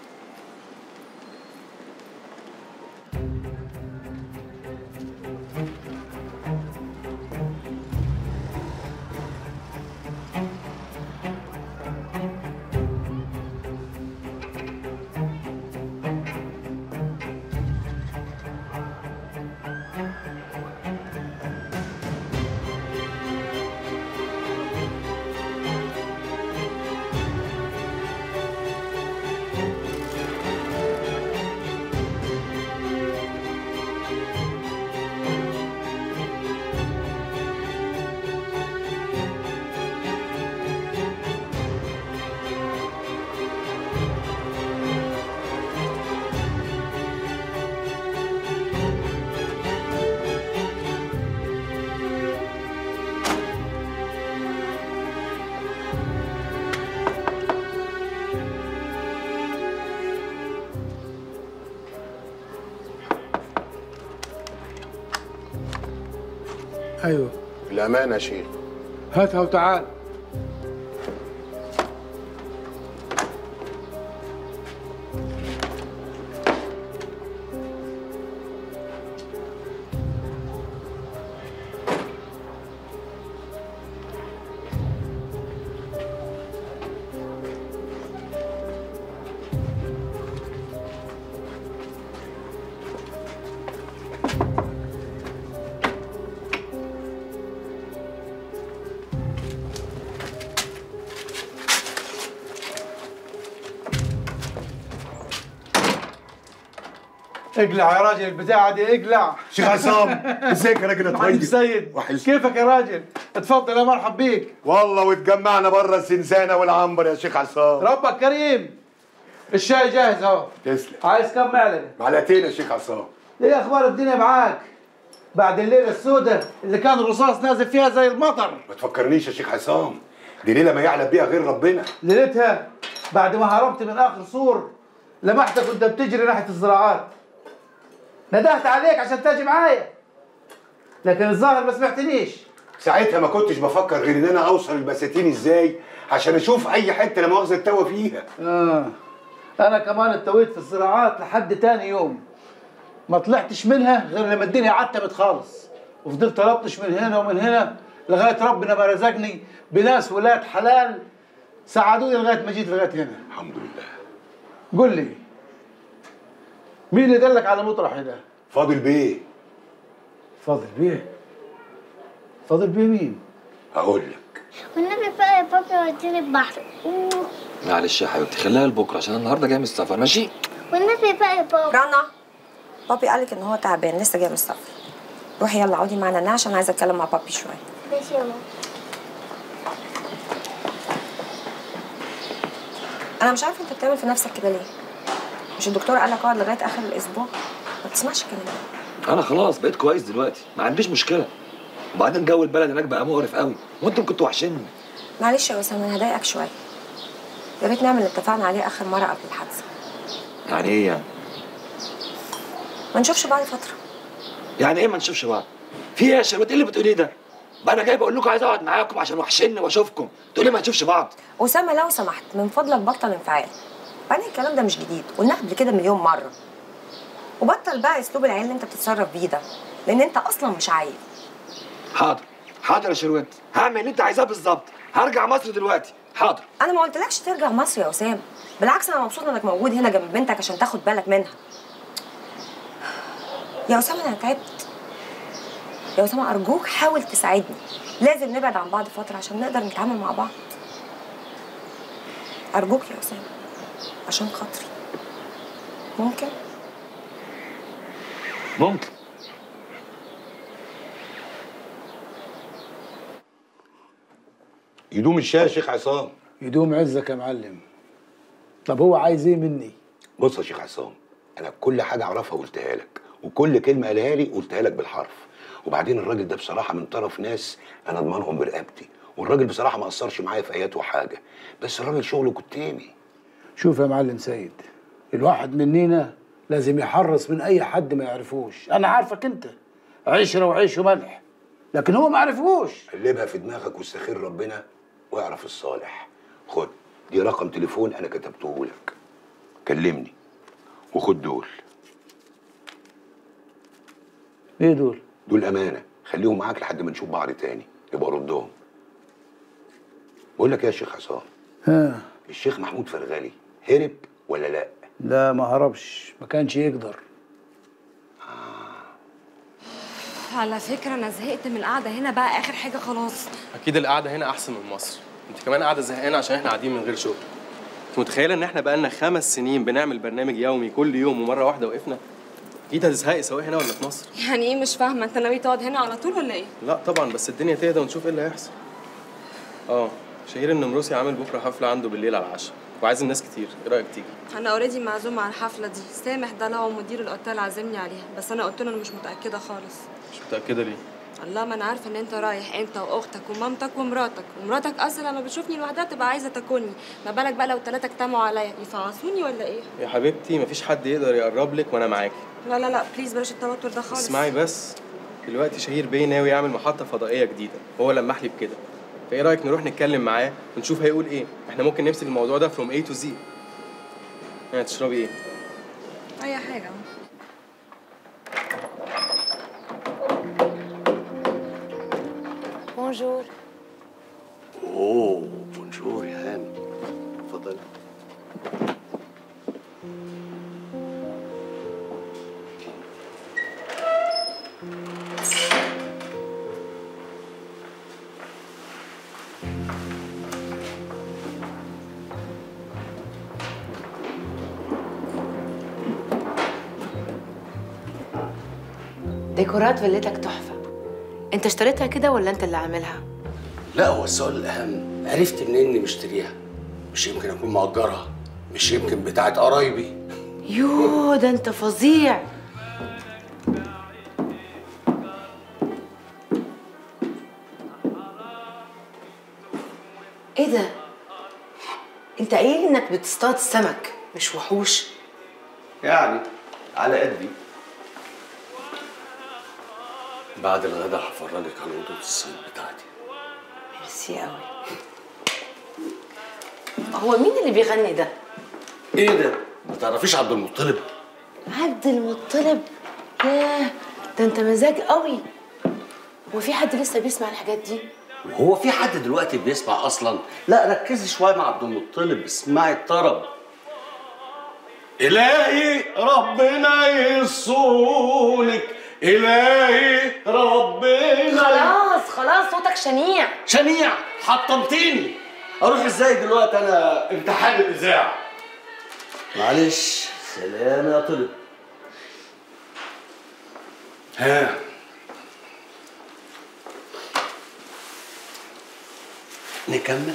ايوه الامانه يا شيخ هاتها وتعال اقلع يا راجل البتاعة دي اقلع شيخ عصام، ازيك يا راجل يا معلم طيب؟ سيد وحش. كيفك يا راجل اتفضل يا مرحب بيك والله واتجمعنا بره الزنزانه والعنبر يا شيخ عصام ربك كريم الشاي جاهز اهو تسلم عايز كم معلقة معلقتين يا شيخ عصام ايه اخبار الدنيا معاك بعد الليلة السوداء اللي كان الرصاص نازل فيها زي المطر ما تفكرنيش يا شيخ عصام دي ليله ما يعلم بيها غير ربنا ليلتها بعد ما هربت من اخر سور لمحتك وانت بتجري ناحيه الزراعات ندهت عليك عشان تاجي معايا لكن الظاهر ما سمعتنيش ساعتها ما كنتش بفكر غير ان انا اوصل البساتين ازاي عشان اشوف اي حته لا مؤاخذه اتوه فيها آه. انا كمان اتويت في الزراعات لحد تاني يوم ما طلعتش منها غير لما الدنيا عتمت خالص وفضلت الطش من هنا ومن هنا لغايه ربنا ما رزقني بناس ولاد حلال ساعدوني لغايه ما جيت لغايه هنا الحمد لله قول لي مين اللي دلك على مطرحي ده؟ فاضل بيه فاضل بيه فاضل بيه مين؟ هقول لك والنبي بقى يا بابا وديني البحر أوه. معلش يا حبيبتي خليها لبكره عشان النهارده جاي من السفر ماشي والنبي بقى يا بابا رنا بابي قالك ان هو تعبان لسه جاي من السفر روحي يلا اقعدي معانا هنا عشان عايزه اتكلم مع بابي شويه ماشي يا ماما انا مش عارفه انت بتعمل في نفسك كده ليه مش الدكتور قال لك اقعد لغايه اخر الاسبوع ما تسمعش الكلام ده انا خلاص بقيت كويس دلوقتي ما عنديش مشكله وبعدين جو البلد هناك بقى مقرف قوي وانتم كنتوا وحشني معلش يا اسامه انا هضايقك شويه يا ريت نعمل اللي اتفقنا عليه اخر مره قبل الحادثه يعني ايه يعني ما نشوفش بعض فتره يعني ايه ما نشوفش بعض في ايه يا شباب ايه اللي بتقوليه ده بقى انا جاي بقول لكم عايز اقعد معاكم عشان وحشني واشوفكم تقولي ما نشوفش بعض اسامه لو سمحت من فضلك بطل انفعال بعدين الكلام ده مش جديد قلناه قبل كده مليون مره وبطل بقى اسلوب العيال اللي انت بتتصرف بيه ده لان انت اصلا مش عيل حاضر حاضر يا شروت هعمل اللي انت عايزاه بالظبط هرجع مصر دلوقتي حاضر انا ما قلتلكش ترجع مصر يا اسامه بالعكس انا مبسوطه انك موجود هنا جنب بنتك عشان تاخد بالك منها يا اسامه انا تعبت يا اسامه ارجوك حاول تساعدني لازم نبعد عن بعض فتره عشان نقدر نتعامل مع بعض ارجوك يا اسامه عشان خاطري ممكن ممكن يدوم الشاي يا شيخ عصام يدوم عزك يا معلم طب هو عايز ايه مني بص يا شيخ عصام انا كل حاجه اعرفها قلتها لك وكل كلمه قالها لي قلتها لك بالحرف وبعدين الراجل ده بصراحه من طرف ناس انا اضمنهم برقبتي والراجل بصراحه ما اثرش معايا في ايات وحاجه بس الراجل شغله كتاني شوف يا معلم سيد الواحد مننا لازم يحرص من اي حد ما يعرفوش انا عارفك انت عشره وعيش وملح لكن هو ما عرفوش قلبها في دماغك واستخير ربنا واعرف الصالح خد دي رقم تليفون انا كتبته لك كلمني وخد دول ايه دول دول امانه خليهم معاك لحد ما نشوف بعض تاني يبقى ردهم بقول لك إيه يا شيخ عصام ها الشيخ محمود فرغالي هرب ولا لا لا ما هربش ما كانش يقدر على فكرة أنا زهقت من القعدة هنا بقى آخر حاجة خلاص اكيد القعده هنا احسن من مصر انت كمان قاعده زهقانه عشان احنا قاعدين من غير شغل انت متخيله ان احنا بقالنا خمس سنين بنعمل برنامج يومي كل يوم ومره واحده وقفنا اكيد هتزهقي سواء هنا ولا في مصر يعني إيه مش فاهمة أنت ناوي تقعد هنا على طول ولا إيه؟ لا طبعا بس الدنيا تهدى ونشوف ايه اللي هيحصل اه شهير النمروسي عامل بكره حفله عنده بالليل على العشاء وعايز الناس كتير ايه رايك تيجي أنا أوريدي معزومة على الحفلة دي سامح ده اللي هو مدير الأوتيل عازمني عليها بس أنا قلت له أنا مش متأكدة خالص مش متاكده ليه الله ما أنا عارفة إن أنت رايح أنت وأختك ومامتك ومراتك ومراتك أصلا لما بتشوفني لوحدها تبقى عايزة تاكلني ما بالك بقى لو التلاتة اجتمعوا عليا يفعصوني ولا إيه؟ يا حبيبتي مفيش حد يقدر يقرب لك وانا معاكي لا لا لا بليز بلاش التوتر ده خالص اسمعي بس دلوقتي شهير بيه ناوي يعمل محطة فضائية جديدة هو لمح لي بكده فايه رأيك نروح نتكلم معاه ونشوف هيقول ايه احنا ممكن نمسك الموضوع ده from A to Z يعني تشربي ايه أي حاجة بونجور اوه بونجور يا هاني اتفضلي ديكورات فيلتك تحفة انت اشتريتها كده ولا انت اللي عاملها؟ لا هو السؤال الأهم عرفت منين إني مشتريها؟ مش يمكن أكون مأجرها مش يمكن بتاعت قرايبي يوه ده انت فظيع ايه ده؟ انت قايل انك بتصطاد سمك مش وحوش يعني على قدي بعد الغدا هفرجك على أوضة الصيد بتاعتي ميرسي قوي هو مين اللي بيغني ده؟ إيه ده؟ ما تعرفيش عبد المطلب؟ عبد المطلب ياه ده انت مزاج قوي هو في حد لسه بيسمع الحاجات دي؟ هو في حد دلوقتي بيسمع اصلا لا ركزي شويه مع عبد المطلب اسمعي الطرب الهي ربنا يصونك الهي ربنا خلاص خلاص صوتك شنيع شنيع حطمتيني اروح ازاي دلوقتي انا امتحان الاذاعه معلش سلام يا طلب ها نكمل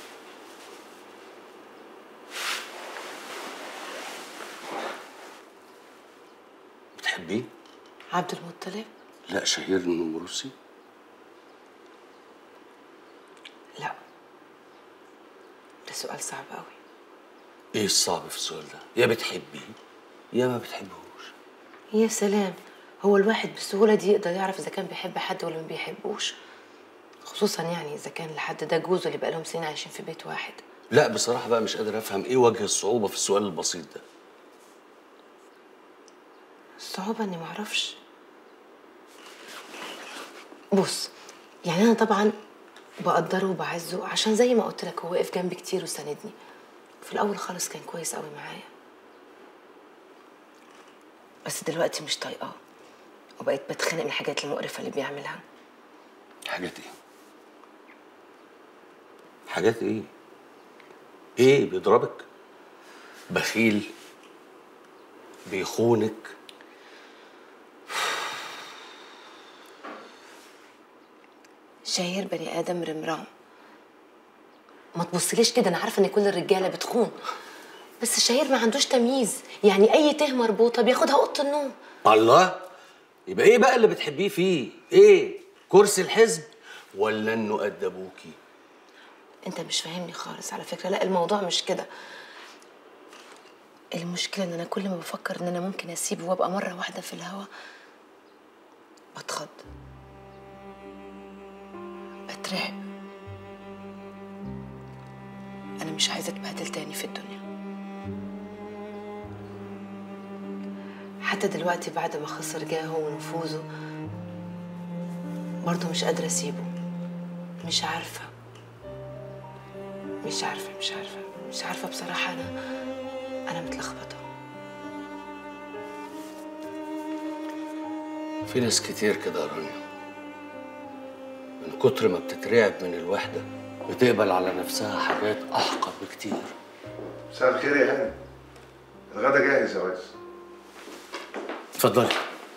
بتحبيه؟ عبد المطلب؟ لا شهير النمروسي لا ده سؤال صعب قوي ايه الصعب في السؤال ده؟ يا بتحبيه يا ما بتحبهوش يا سلام هو الواحد بالسهولة دي يقدر يعرف إذا كان بيحب حد ولا ما بيحبوش خصوصا يعني إذا كان الحد ده جوزه اللي بقالهم سنين عايشين في بيت واحد لا بصراحه بقى مش قادر افهم ايه وجه الصعوبه في السؤال البسيط ده الصعوبة اني معرفش بص يعني انا طبعا بقدره وبعزه عشان زي ما قلت لك هو وقف جنبي كتير وساندني في الاول خالص كان كويس قوي معايا بس دلوقتي مش طايقاه وبقيت بتخانق من الحاجات المقرفة اللي بيعملها حاجات ايه حاجات ايه ايه بيضربك بخيل بيخونك شهير بني ادم رمرام ما تبصليش كده انا عارفه ان كل الرجاله بتخون بس شهير ما عندوش تمييز يعني اي ته مربوطه بياخدها اوضه النوم الله يبقى ايه بقى اللي بتحبيه فيه ايه كرسي الحزب ولا انه قد ابوكي انت مش فاهمني خالص على فكره لا الموضوع مش كده المشكله ان انا كل ما بفكر ان انا ممكن اسيبه وابقى مره واحده في الهوا بتخض بترعب انا مش عايزه اتبهدل تاني في الدنيا حتى دلوقتي بعد ما خسر جاهه ونفوذه برضه مش قادره اسيبه مش عارفه مش عارفه مش عارفه مش عارفه بصراحه انا انا متلخبطه في ناس كتير كده يا رانيا من كتر ما بتترعب من الوحدة بتقبل على نفسها حاجات أحقر بكتير مساء الخير يا هاني الغدا جاهز يا ريس اتفضلي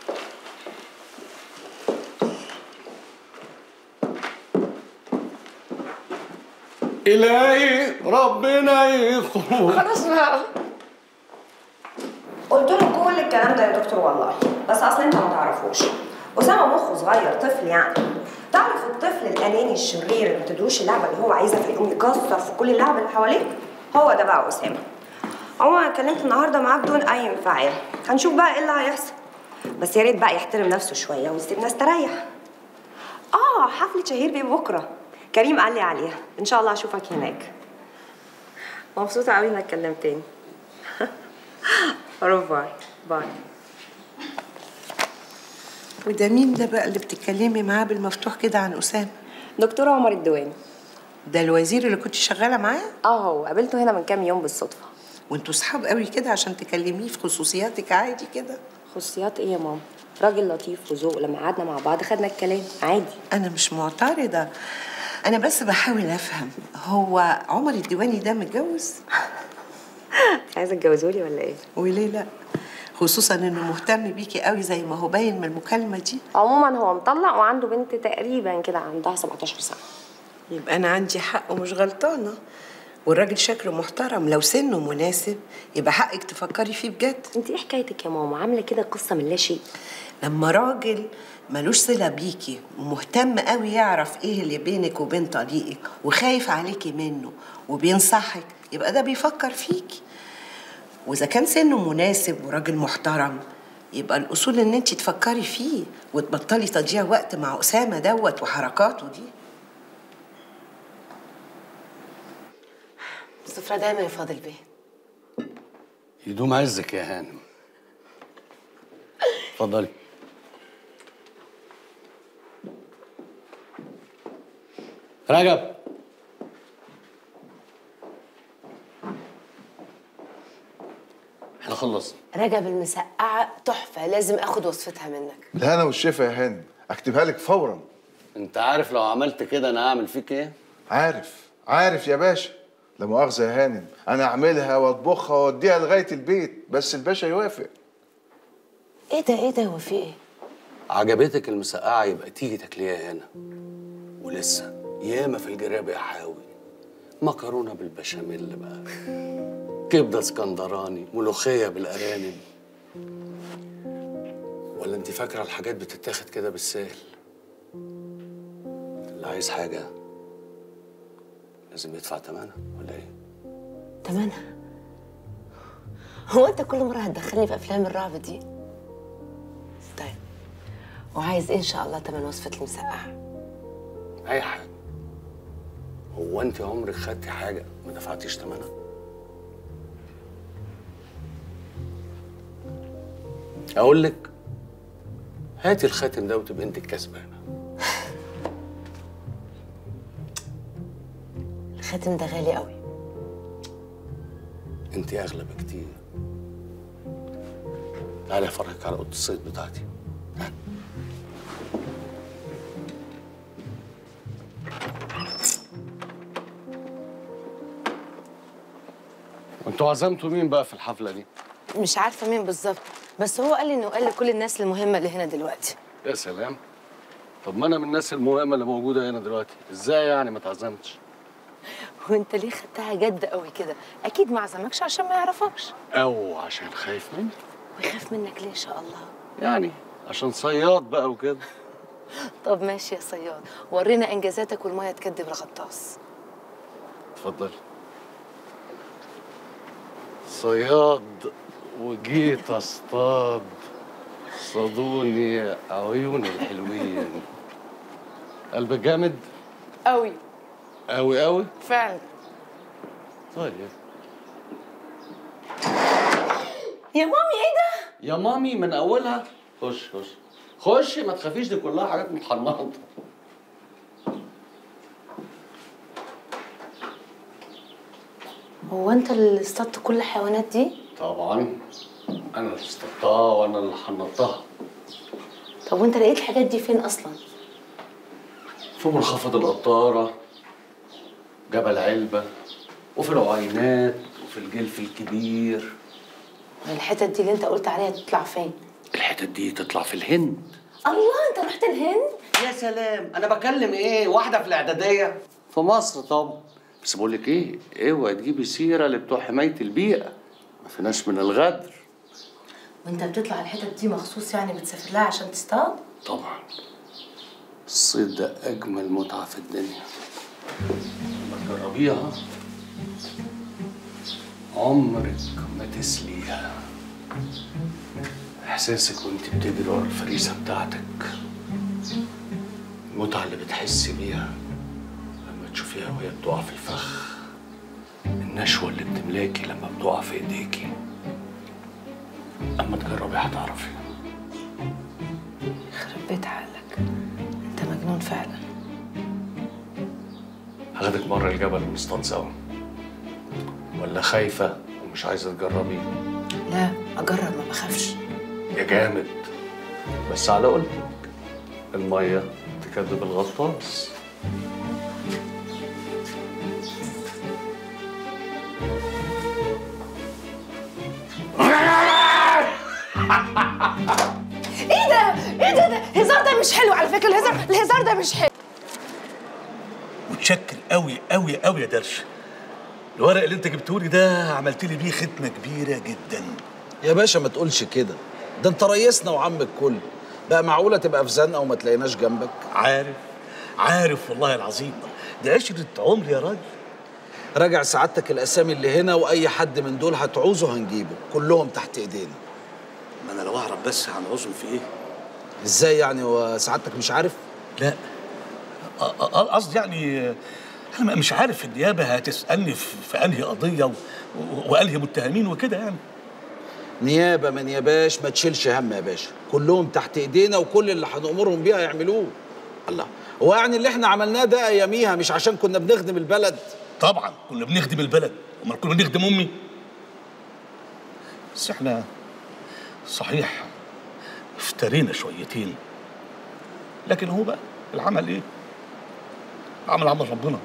إلهي ربنا يخون خلاص بقى قلت له كل الكلام ده يا دكتور والله بس اصل انت ما تعرفوش اسامه مخه صغير طفل يعني تعرف الطفل الاناني الشرير اللي ما تدوش اللعبه اللي هو عايزها فيقوم يكسر في كل اللعب اللي حواليه هو ده بقى اسامه عموما أنا اتكلمت النهارده معاه بدون اي انفعال هنشوف بقى ايه اللي هيحصل بس يا ريت بقى يحترم نفسه شويه ويسيبنا استريح اه حفله شهير بيه بكره كريم قال لي عليها ان شاء الله اشوفك هناك مبسوطه قوي انك كلمتني باي باي وده مين ده بقى اللي بتتكلمي معاه بالمفتوح كده عن أسامة؟ دكتور عمر الدواني ده الوزير اللي كنت شغالة معاه؟ اه هو قابلته هنا من كام يوم بالصدفة وانتوا صحاب قوي كده عشان تكلميه في خصوصياتك عادي كده خصوصيات ايه يا ماما راجل لطيف وذوق لما قعدنا مع بعض خدنا الكلام عادي أنا مش معترضة أنا بس بحاول أفهم هو عمر الديواني ده متجوز؟ عايزه تجوزولي ولا ايه وليه لا؟ خصوصا انه مهتم بيكي قوي زي ما هو باين من المكالمة دي عموما هو مطلق وعنده بنت تقريبا كده عندها 17 سنه يبقى أنا عندي حق ومش غلطانة والراجل شكله محترم لو سنه مناسب يبقى حقك تفكري فيه بجد انت ايه حكايتك يا ماما عامله كده قصه من لا شيء لما راجل ملوش صلة بيكي ومهتم قوي يعرف ايه اللي بينك وبين طليقك وخايف عليكي منه وبينصحك يبقى ده بيفكر فيكي واذا كان سنه مناسب وراجل محترم يبقى الاصول ان انت تفكري فيه وتبطلي تضييع وقت مع اسامه دوت وحركاته دي السفرة دايما يفاضل بيه يدوم عزك يا هانم اتفضلي رجب احنا خلصنا رجب المسقعة تحفة لازم اخد وصفتها منك الهنا والشفا يا هاني اكتبها لك فورا انت عارف لو عملت كده انا هعمل فيك ايه عارف عارف يا باشا لا مؤاخذة يا هانم أنا أعملها وأطبخها وأوديها لغاية البيت بس الباشا يوافق ايه ده ايه ده هو في ايه عجبتك المسقعه يبقى تيجي تاكليها هنا ولسه ياما في الجراب يا حاوي مكرونه بالبشاميل بقى كبده اسكندراني ملوخيه بالارانب ولا انت فاكره الحاجات بتتاخد كده بالسهل اللي عايز حاجه لازم يدفع ثمنها ولا ايه تمنها هو انت كل مرة هتدخلني في افلام الرعب دي طيب وعايز ايه ان شاء الله تمن وصفة المسقعة اي حاجه هو انت عمرك خدتي حاجه ما دفعتيش ثمنها اقول لك هاتي الخاتم ده وتبقى انت الكسبانه الخاتم ده غالي قوي انت اغلى بكتير تعالي افرجك على اوضه الصيد بتاعتي انتوا عزمتوا مين بقى في الحفله دي مش عارفه مين بالظبط بس هو قال لي انه قال لكل الناس المهمه اللي هنا دلوقتي يا سلام طب ما انا من الناس المهمه اللي موجوده هنا دلوقتي ازاي يعني ما اتعزمتش وانت ليه خدتها جد قوي كده اكيد ما عزمكش عشان ما يعرفكش او عشان خايف مني ويخاف منك ليه ان شاء الله يعني عشان صياد بقى وكده طب ماشي يا صياد ورينا انجازاتك والميه تكدب الغطاس اتفضل صياد وجيت اصطاد صادوني عيون الحلوين قلبك جامد قوي قوي قوي فعلا طيب يا مامي ايه ده يا مامي من اولها خش خش خشي ما تخافيش دي كلها حاجات متحنطه هو انت اللي اصطدت كل الحيوانات دي طبعا انا اللي اصطدتها وانا اللي حنطتها طب وانت لقيت الحاجات دي فين اصلا في منخفض القطاره جبل علبه وفي العينات وفي الجلف الكبير الحتت دي اللي انت قلت عليها تطلع فين الحتت دي تطلع في الهند الله انت رحت الهند يا سلام انا بكلم ايه واحده في الاعداديه في مصر طبعا بس بقول لك ايه اوعي تجيبي سيره لبتوع حمايه البيئه ما فيناش من الغدر وانت بتطلع الحتت دي مخصوص يعني بتسافر لها عشان تصطاد طبعا الصيد ده اجمل متعه في الدنيا لما تجربيها عمرك ما تسليها احساسك وانت بتجري ورا الفريسه بتاعتك المتعه اللي بتحسي بيها لما تشوفيها وهي بتقع في الفخ النشوه اللي بتملاكي لما بتقع في ايديكي اما تجربي هتعرفي يخرب بيت عقلك انت مجنون فعلا هاخدك مرة الجبل ونصطاد سوا ولا خايفة ومش عايزة تجربي لا اجرب ما بخافش يا جامد بس على قولتك المية تكذب الغطاس ايه ده ايه ده ده الهزار ده مش حلو على فكره الهزار الهزار ده مش حلو متشكر قوي قوي قوي يا درش الورق اللي انت جبتولي ده عملت لي بيه ختمه كبيره جدا يا باشا ما تقولش كده ده انت ريسنا وعم الكل بقى معقوله تبقى في زنقه وما تلاقيناش جنبك عارف عارف والله العظيم دي عشرة عمر يا راجل راجع سعادتك الاسامي اللي هنا واي حد من دول هتعوزه هنجيبه كلهم تحت ايدينا ما انا لو اعرف بس هنعوزهم في ايه ازاي يعني وسعادتك مش عارف لا أ- أ- قصدي يعني انا مش عارف النيابه هتسالني في في انهي قضيه و- و- وانهي متهمين وكده يعني نيابه ما نياباش ما تشيلش هم يا باشا كلهم تحت ايدينا وكل اللي هنأمرهم بيه هيعملوه الله هو يعني اللي احنا عملناه ده اياميها مش عشان كنا بنخدم البلد طبعا كنا بنخدم البلد امال كنا بنخدم امي بس احنا صحيح افترينا شويتين لكن هو بقى العمل ايه عمل عمل ربنا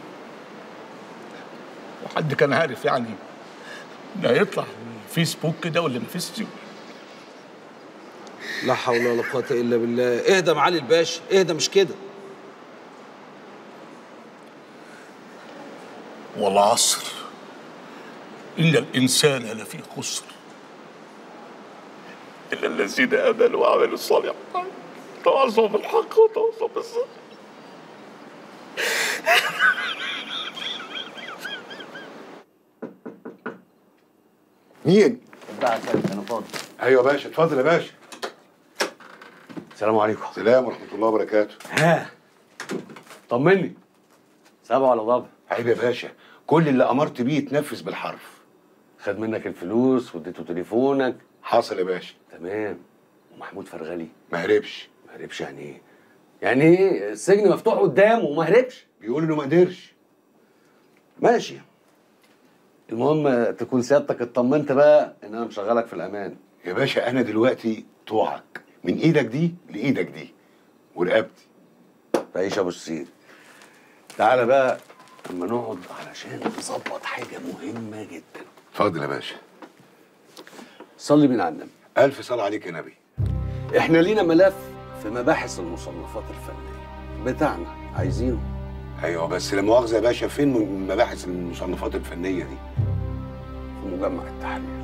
وحد كان عارف يعني ان هيطلع الفيسبوك كده ولا الفيسبوك لا حول ولا قوه الا بالله اهدى معالي الباشا اهدى مش كده والعصر إن الإنسان لفي خسر إلا الذين آمنوا وعملوا الصالحات تواصوا بالحق وتواصوا بالصبر مين؟ بقى كده انا فاضي ايوه يا باشا اتفضل يا باشا السلام عليكم سلام ورحمه الله وبركاته ها طمني سبعة ولا ضبع عيب يا باشا كل اللي امرت بيه يتنفذ بالحرف خد منك الفلوس واديته تليفونك حاصل يا باشا تمام ومحمود فرغلي ما هربش ما هربش يعني ايه يعني ايه السجن مفتوح قدامه وما هربش بيقول انه ما قدرش ماشي المهم تكون سيادتك اطمنت بقى ان انا مشغلك في الامان يا باشا انا دلوقتي طوعك من ايدك دي لايدك دي ورقبتي تعيش يا ابو السيد تعالى بقى اما نقعد علشان نظبط حاجه مهمه جدا اتفضل يا باشا صلي بينا على النبي الف صلاه عليك يا نبي احنا لينا ملف في مباحث المصنفات الفنيه بتاعنا عايزينه ايوه بس لا مؤاخذه يا باشا فين من مباحث المصنفات الفنيه دي في مجمع التحرير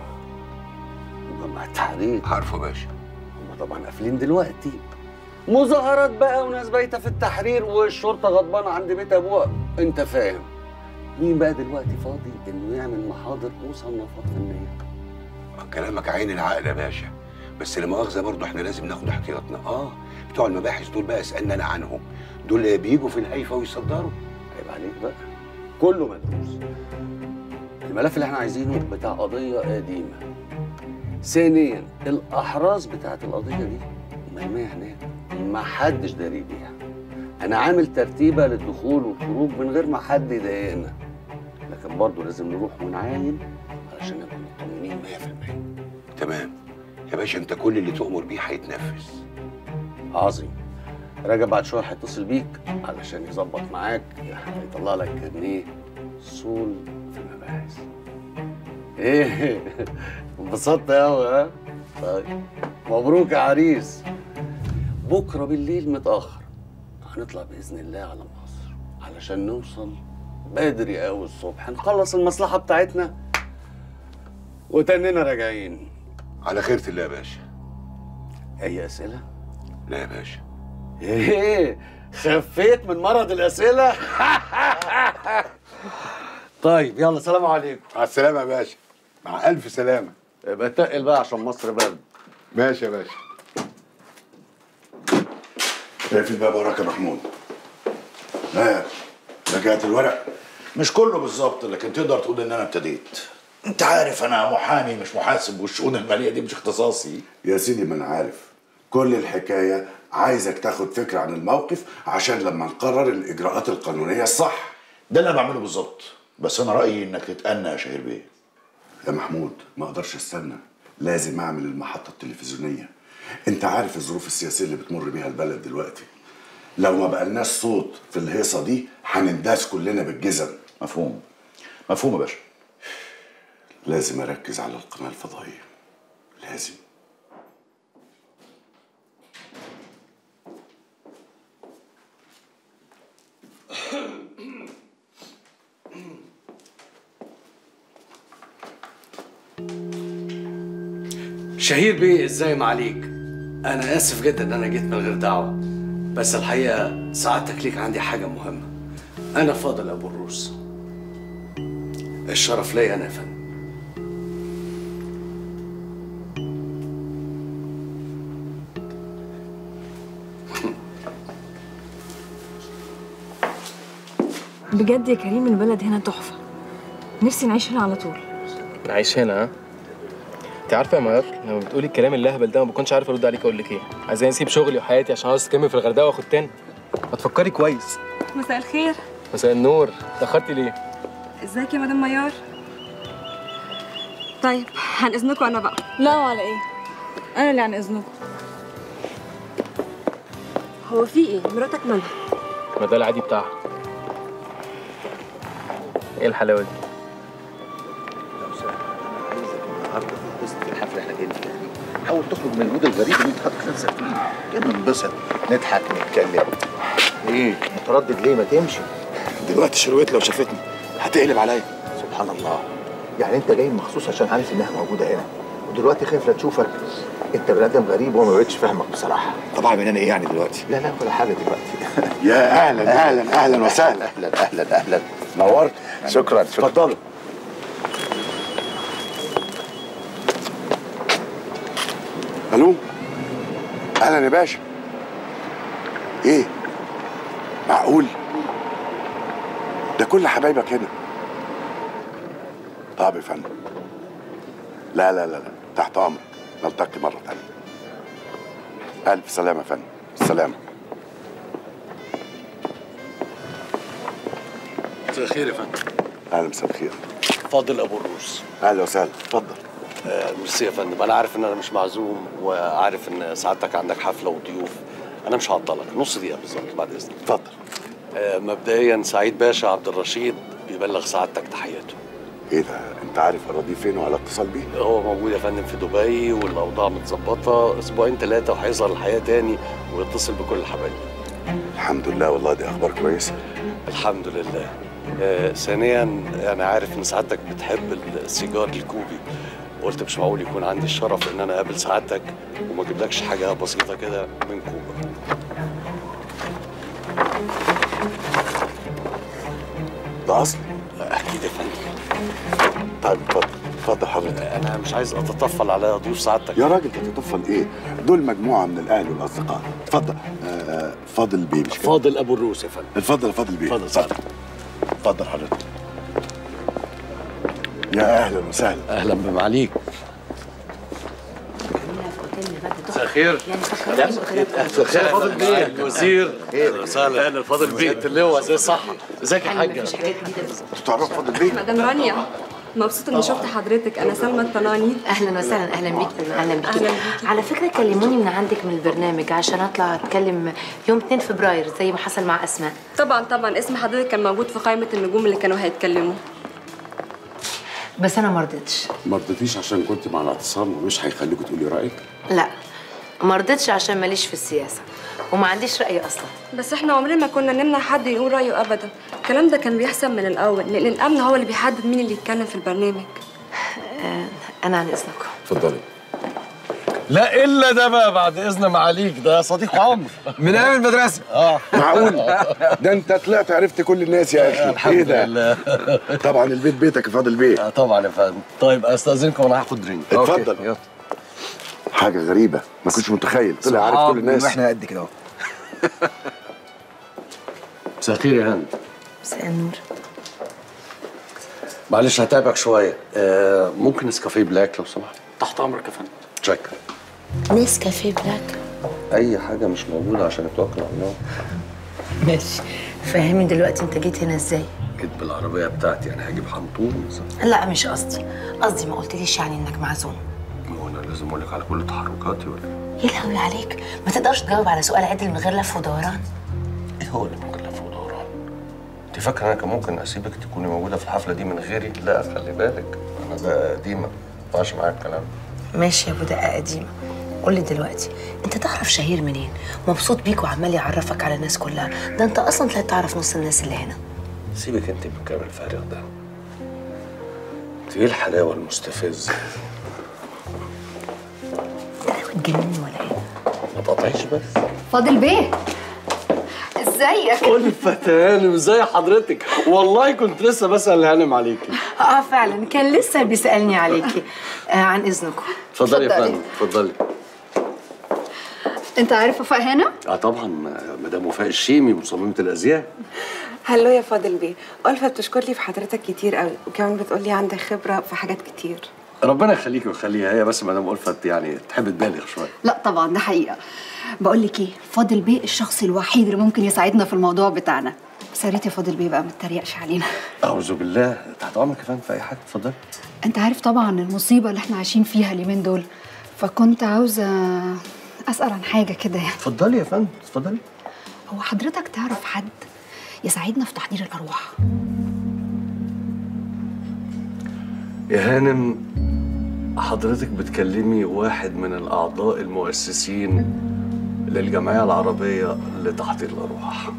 مجمع التحرير عارفه يا باشا هم طبعا قافلين دلوقتي مظاهرات بقى وناس بايته في التحرير والشرطه غضبانه عند بيت ابوها انت فاهم مين بقى دلوقتي فاضي انه يعمل محاضر مصنفات فنيه كلامك عين العقل يا باشا بس لا مؤاخذه برضه احنا لازم ناخد احتياطنا اه بتوع المباحث دول بقى اسالنا انا عنهم دول بيجوا في الهيفا ويصدروا عيب عليك بقى كله مدروس الملف اللي احنا عايزينه بتاع قضيه قديمه ثانيا الاحراز بتاعت القضيه دي مرميه هناك ما حدش داري بيها انا عامل ترتيبه للدخول والخروج من غير ما حد يضايقنا لكن برضه لازم نروح ونعاين علشان نبقى مطمنين 100% تمام يا باشا انت كل اللي تؤمر بيه هيتنفذ عظيم رجب بعد شويه هيتصل بيك علشان يظبط معاك هيطلع لك كارنيه صول في المباحث ايه انبسطت قوي ها طيب مبروك يا عريس بكره بالليل متاخر هنطلع باذن الله على مصر علشان نوصل بدري قوي الصبح نخلص المصلحه بتاعتنا وتننا راجعين على خيرة الله يا باشا اي اسئله لا يا باشا ايه خفيت من مرض الاسئله طيب يلا سلام عليكم مع السلامه يا باشا مع الف سلامه يبقى تقل بقى عشان مصر برد ماشي يا باشا اقفل الباب وراك يا محمود ها رجعت الورق مش كله بالظبط لكن تقدر تقول ان انا ابتديت انت عارف انا محامي مش محاسب والشؤون الماليه دي مش اختصاصي يا سيدي ما انا عارف كل الحكايه عايزك تاخد فكره عن الموقف عشان لما نقرر الاجراءات القانونيه الصح ده اللي انا بعمله بالظبط بس انا رايي انك تتأنى يا شهير بيه يا محمود ما اقدرش استنى لازم اعمل المحطه التلفزيونيه انت عارف الظروف السياسيه اللي بتمر بيها البلد دلوقتي لو ما بقالناش صوت في الهيصه دي هننداس كلنا بالجزم مفهوم مفهوم يا باشا لازم اركز على القناه الفضائيه لازم شهير بيه ازاي ما عليك انا اسف جدا ان انا جيت من غير دعوه بس الحقيقه سعادتك ليك عندي حاجه مهمه انا فاضل ابو الروس الشرف ليا انا يا فندم بجد يا كريم البلد هنا تحفة نفسي نعيش هنا على طول عايش هنا ها انت عارفه يا ميار لما بتقولي الكلام اللهبل ده ما بكونش عارف ارد عليك اقول لك ايه عايزاني اسيب شغلي وحياتي عشان عاوز اكمل في الغردقه واخد تاني ما تفكري كويس مساء الخير مساء النور اتاخرتي ليه ازيك يا مدام ميار طيب عن اذنكم انا بقى لا وعلى ايه انا اللي عن اذنكم هو في ايه مراتك مالها ما ده العادي بتاعها ايه الحلاوه دي النهارده تنبسط في الحفله اللي احنا جايين فيها دي حاول تخرج من المود الغريب اللي انت حاطط نفسك فيه كده ننبسط نضحك نتكلم ايه متردد ليه ما تمشي دلوقتي شرويت لو شافتني هتقلب عليا سبحان الله يعني انت جاي مخصوص عشان عارف انها موجوده هنا ودلوقتي خايف لا تشوفك انت بني ادم غريب وما بقتش فاهمك بصراحه طب اعمل انا ايه يعني دلوقتي لا لا ولا حاجه دلوقتي يا اهلا اهلا اهلا وسهلا اهلا اهلا اهلا نورت شكرا شكرا اتفضلوا الو اهلا يا باشا ايه معقول ده كل حبايبك هنا طب يا فندم لا لا لا لا تحت امرك نلتقي مره تانية الف سلامه يا فندم سلامه مساء الخير يا فندم اهلا مساء الخير فاضل ابو الروس اهلا وسهلا اتفضل آه، ميرسي يا فندم انا عارف ان انا مش معزوم وعارف ان سعادتك عندك حفله وضيوف انا مش هعطلك نص دقيقه بالظبط بعد اذنك اتفضل آه، مبدئيا سعيد باشا عبد الرشيد بيبلغ سعادتك تحياته ايه ده انت عارف اراضيه فين وعلى اتصال بيه هو موجود يا فندم في دبي والاوضاع متظبطه اسبوعين ثلاثه وهيظهر الحياه تاني ويتصل بكل الحبايب الحمد لله والله دي اخبار كويسه الحمد لله آه، ثانيا انا عارف ان سعادتك بتحب السيجار الكوبي قلت مش معقول يكون عندي الشرف ان انا اقابل سعادتك وما اجيبلكش حاجه بسيطه كده من كوبا ده اصلي اكيد يا فندم طيب اتفضل اتفضل حضرتك انا مش عايز اتطفل على ضيوف سعادتك يا راجل تتطفل ايه دول مجموعه من الاهل والاصدقاء اتفضل آه فاضل بيه مش كده فاضل ابو الروس يا فندم اتفضل يا فاضل بيه اتفضل اتفضل اتفضل حضرتك يا اهلا وسهلا اهلا بمعاليك مساء الخير مساء الخير فاضل بيه الوزير اهلا وسهلا اهلا فاضل بيه اللواء زي صح ازيك يا حاجه انتوا تعرفوا فاضل بيه مدام رانيا مبسوطة اني شفت حضرتك انا سلمى الطناني اهلا وسهلا اهلا بيك اهلا بيك أهلاً على فكره كلموني من عندك من البرنامج عشان اطلع اتكلم يوم 2 فبراير زي ما حصل مع اسماء طبعا طبعا اسم حضرتك كان موجود في قائمة النجوم اللي كانوا هيتكلموا بس انا ما رضيتش ما رضيتيش عشان كنت مع الاعتصام ومش هيخليكوا تقولي رايك لا ما رضيتش عشان ماليش في السياسه وما عنديش راي اصلا بس احنا عمرنا ما كنا نمنع حد يقول رأيه ابدا الكلام ده كان بيحصل من الاول لان الامن هو اللي بيحدد مين اللي يتكلم في البرنامج آه انا عن اذنكم اتفضلي لا الا ده بقى بعد اذن معاليك ده صديق عمر من ايام المدرسه اه معقول ده انت طلعت عرفت كل الناس يا اخي الحمد ايه ده لله طبعا البيت بيتك يا فاضل بيه آه، طبعا يا فندم طيب استاذنكم انا هاخد درينك اتفضل حاجه غريبه ما كنتش متخيل طلع عارف كل الناس واحنا قد كده اهو مساء الخير يا هند مساء النور معلش هتعبك شويه آه ممكن نسكافيه بلاك لو سمحت تحت امرك يا فندم شكرا نسكافيه بلاك اي حاجه مش موجوده عشان اتوكل على الله ماشي فهمني دلوقتي انت جيت هنا ازاي جيت بالعربيه بتاعتي انا هجيب حنطور مثلا لا مش قصدي قصدي ما قلتليش يعني انك معزوم هو انا لازم اقول لك على كل تحركاتي ولا إيه؟ ايه الهوي عليك ما تقدرش تجاوب على سؤال عدل من غير لف ودوران ايه هو اللي ممكن لف ودوران انت فاكره انا كان ممكن اسيبك تكوني موجوده في الحفله دي من غيري لا خلي بالك انا ده قديمه ما ينفعش معايا الكلام ماشي يا ابو دقه قديمه قول لي دلوقتي انت تعرف شهير منين مبسوط بيك وعمال يعرفك على الناس كلها ده انت اصلا تلاقي تعرف نص الناس اللي هنا سيبك انت من الكلام الفارغ ده انت ايه الحلاوه المستفزه بتجنني ولا ايه ما تقطعيش بس فاضل بيه ازيك ألفة هانم ازي حضرتك والله كنت لسه بسأل هانم عليكي اه فعلا كان لسه بيسالني عليكي آه عن اذنكم اتفضلي يا اتفضلي. فندم اتفضلي انت عارف وفاء هنا اه طبعا مدام وفاء الشيمي مصممه الازياء هلو يا فاضل بيه ألفة بتشكر لي في حضرتك كتير قوي وكمان بتقول لي عندك خبرة في حاجات كتير ربنا يخليكي ويخليها هي بس مدام ألفت يعني تحب تبالغ شويه لا طبعا ده حقيقه بقول لك ايه فاضل بيه الشخص الوحيد اللي ممكن يساعدنا في الموضوع بتاعنا بس يا ريت يا فاضل بيه بقى ما تتريقش علينا اعوذ بالله تحت امرك يا فندم في اي حاجه اتفضلي انت عارف طبعا المصيبه اللي احنا عايشين فيها اليومين دول فكنت عاوزه اسال عن حاجه كده يعني اتفضلي يا فندم اتفضلي هو حضرتك تعرف حد يساعدنا في تحضير الارواح يا هانم حضرتك بتكلمي واحد من الاعضاء المؤسسين للجمعيه العربيه لتحضير الارواح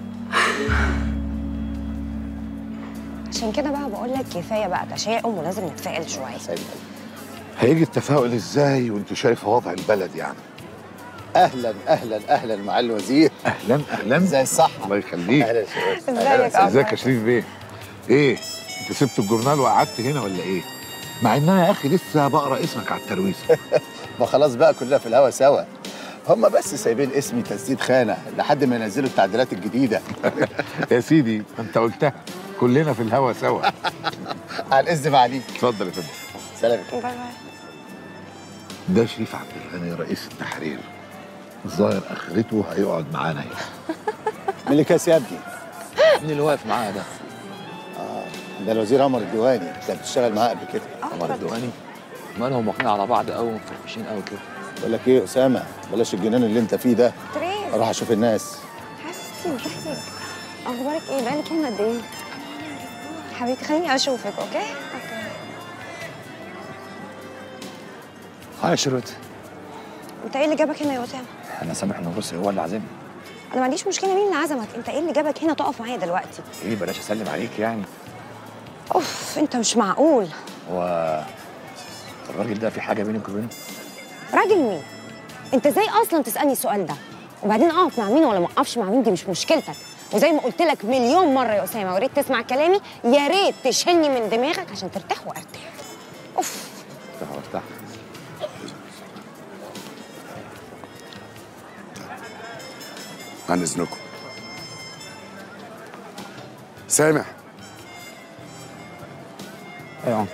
عشان كده بقى بقول لك كفايه بقى تشاؤم ولازم نتفائل شويه هيجي التفاؤل ازاي وانت شايفه وضع البلد يعني اهلا اهلا اهلا مع الوزير اهلا اهلا زي الصحه الله يخليك اهلا شباب ازيك يا ازيك يا شريف بيه ايه انت سبت الجورنال وقعدت هنا ولا ايه مع ان انا يا اخي لسه بقرا اسمك على الترويسه ما خلاص بقى كلنا في الهوا سوا هم بس سايبين اسمي تسديد خانه لحد ما ينزلوا التعديلات الجديده يا سيدي انت قلتها كلنا في الهوا سوا على الاذن عليك اتفضل يا فندم سلام باي باي ده شريف عبد الغني رئيس التحرير الظاهر اخرته هيقعد معانا هنا مين اللي كاس يا ابني؟ مين اللي واقف معاه ده؟ اه ده الوزير عمر الديواني كان بتشتغل معاه قبل كده عمر الديواني مالهم واخدين على بعض قوي ومفرفشين قوي كده بقول لك ايه يا اسامه بلاش الجنان اللي انت فيه ده تريز اروح اشوف الناس حبيبتي حبيبتي اخبارك ايه بقالك هنا قد ايه حبيبتي خليني اشوفك اوكي اوكي هاي شروت انت ايه اللي جابك هنا يا اسامه انا سامح ان روسي هو اللي عازمني انا ما عنديش مشكله مين اللي عزمك انت ايه اللي جابك هنا تقف معايا دلوقتي ايه بلاش اسلم عليك يعني اوف انت مش معقول هو الراجل ده في حاجه بينك وبينه راجل مين انت ازاي اصلا تسالني السؤال ده وبعدين اقف مع مين ولا ما اقفش مع مين دي مش مشكلتك وزي ما قلت لك مليون مره يا اسامه وريت تسمع كلامي يا ريت تشيلني من دماغك عشان ترتاح وارتاح اوف ارتاح وارتاح عن اذنكم سامح ايوه يا انكل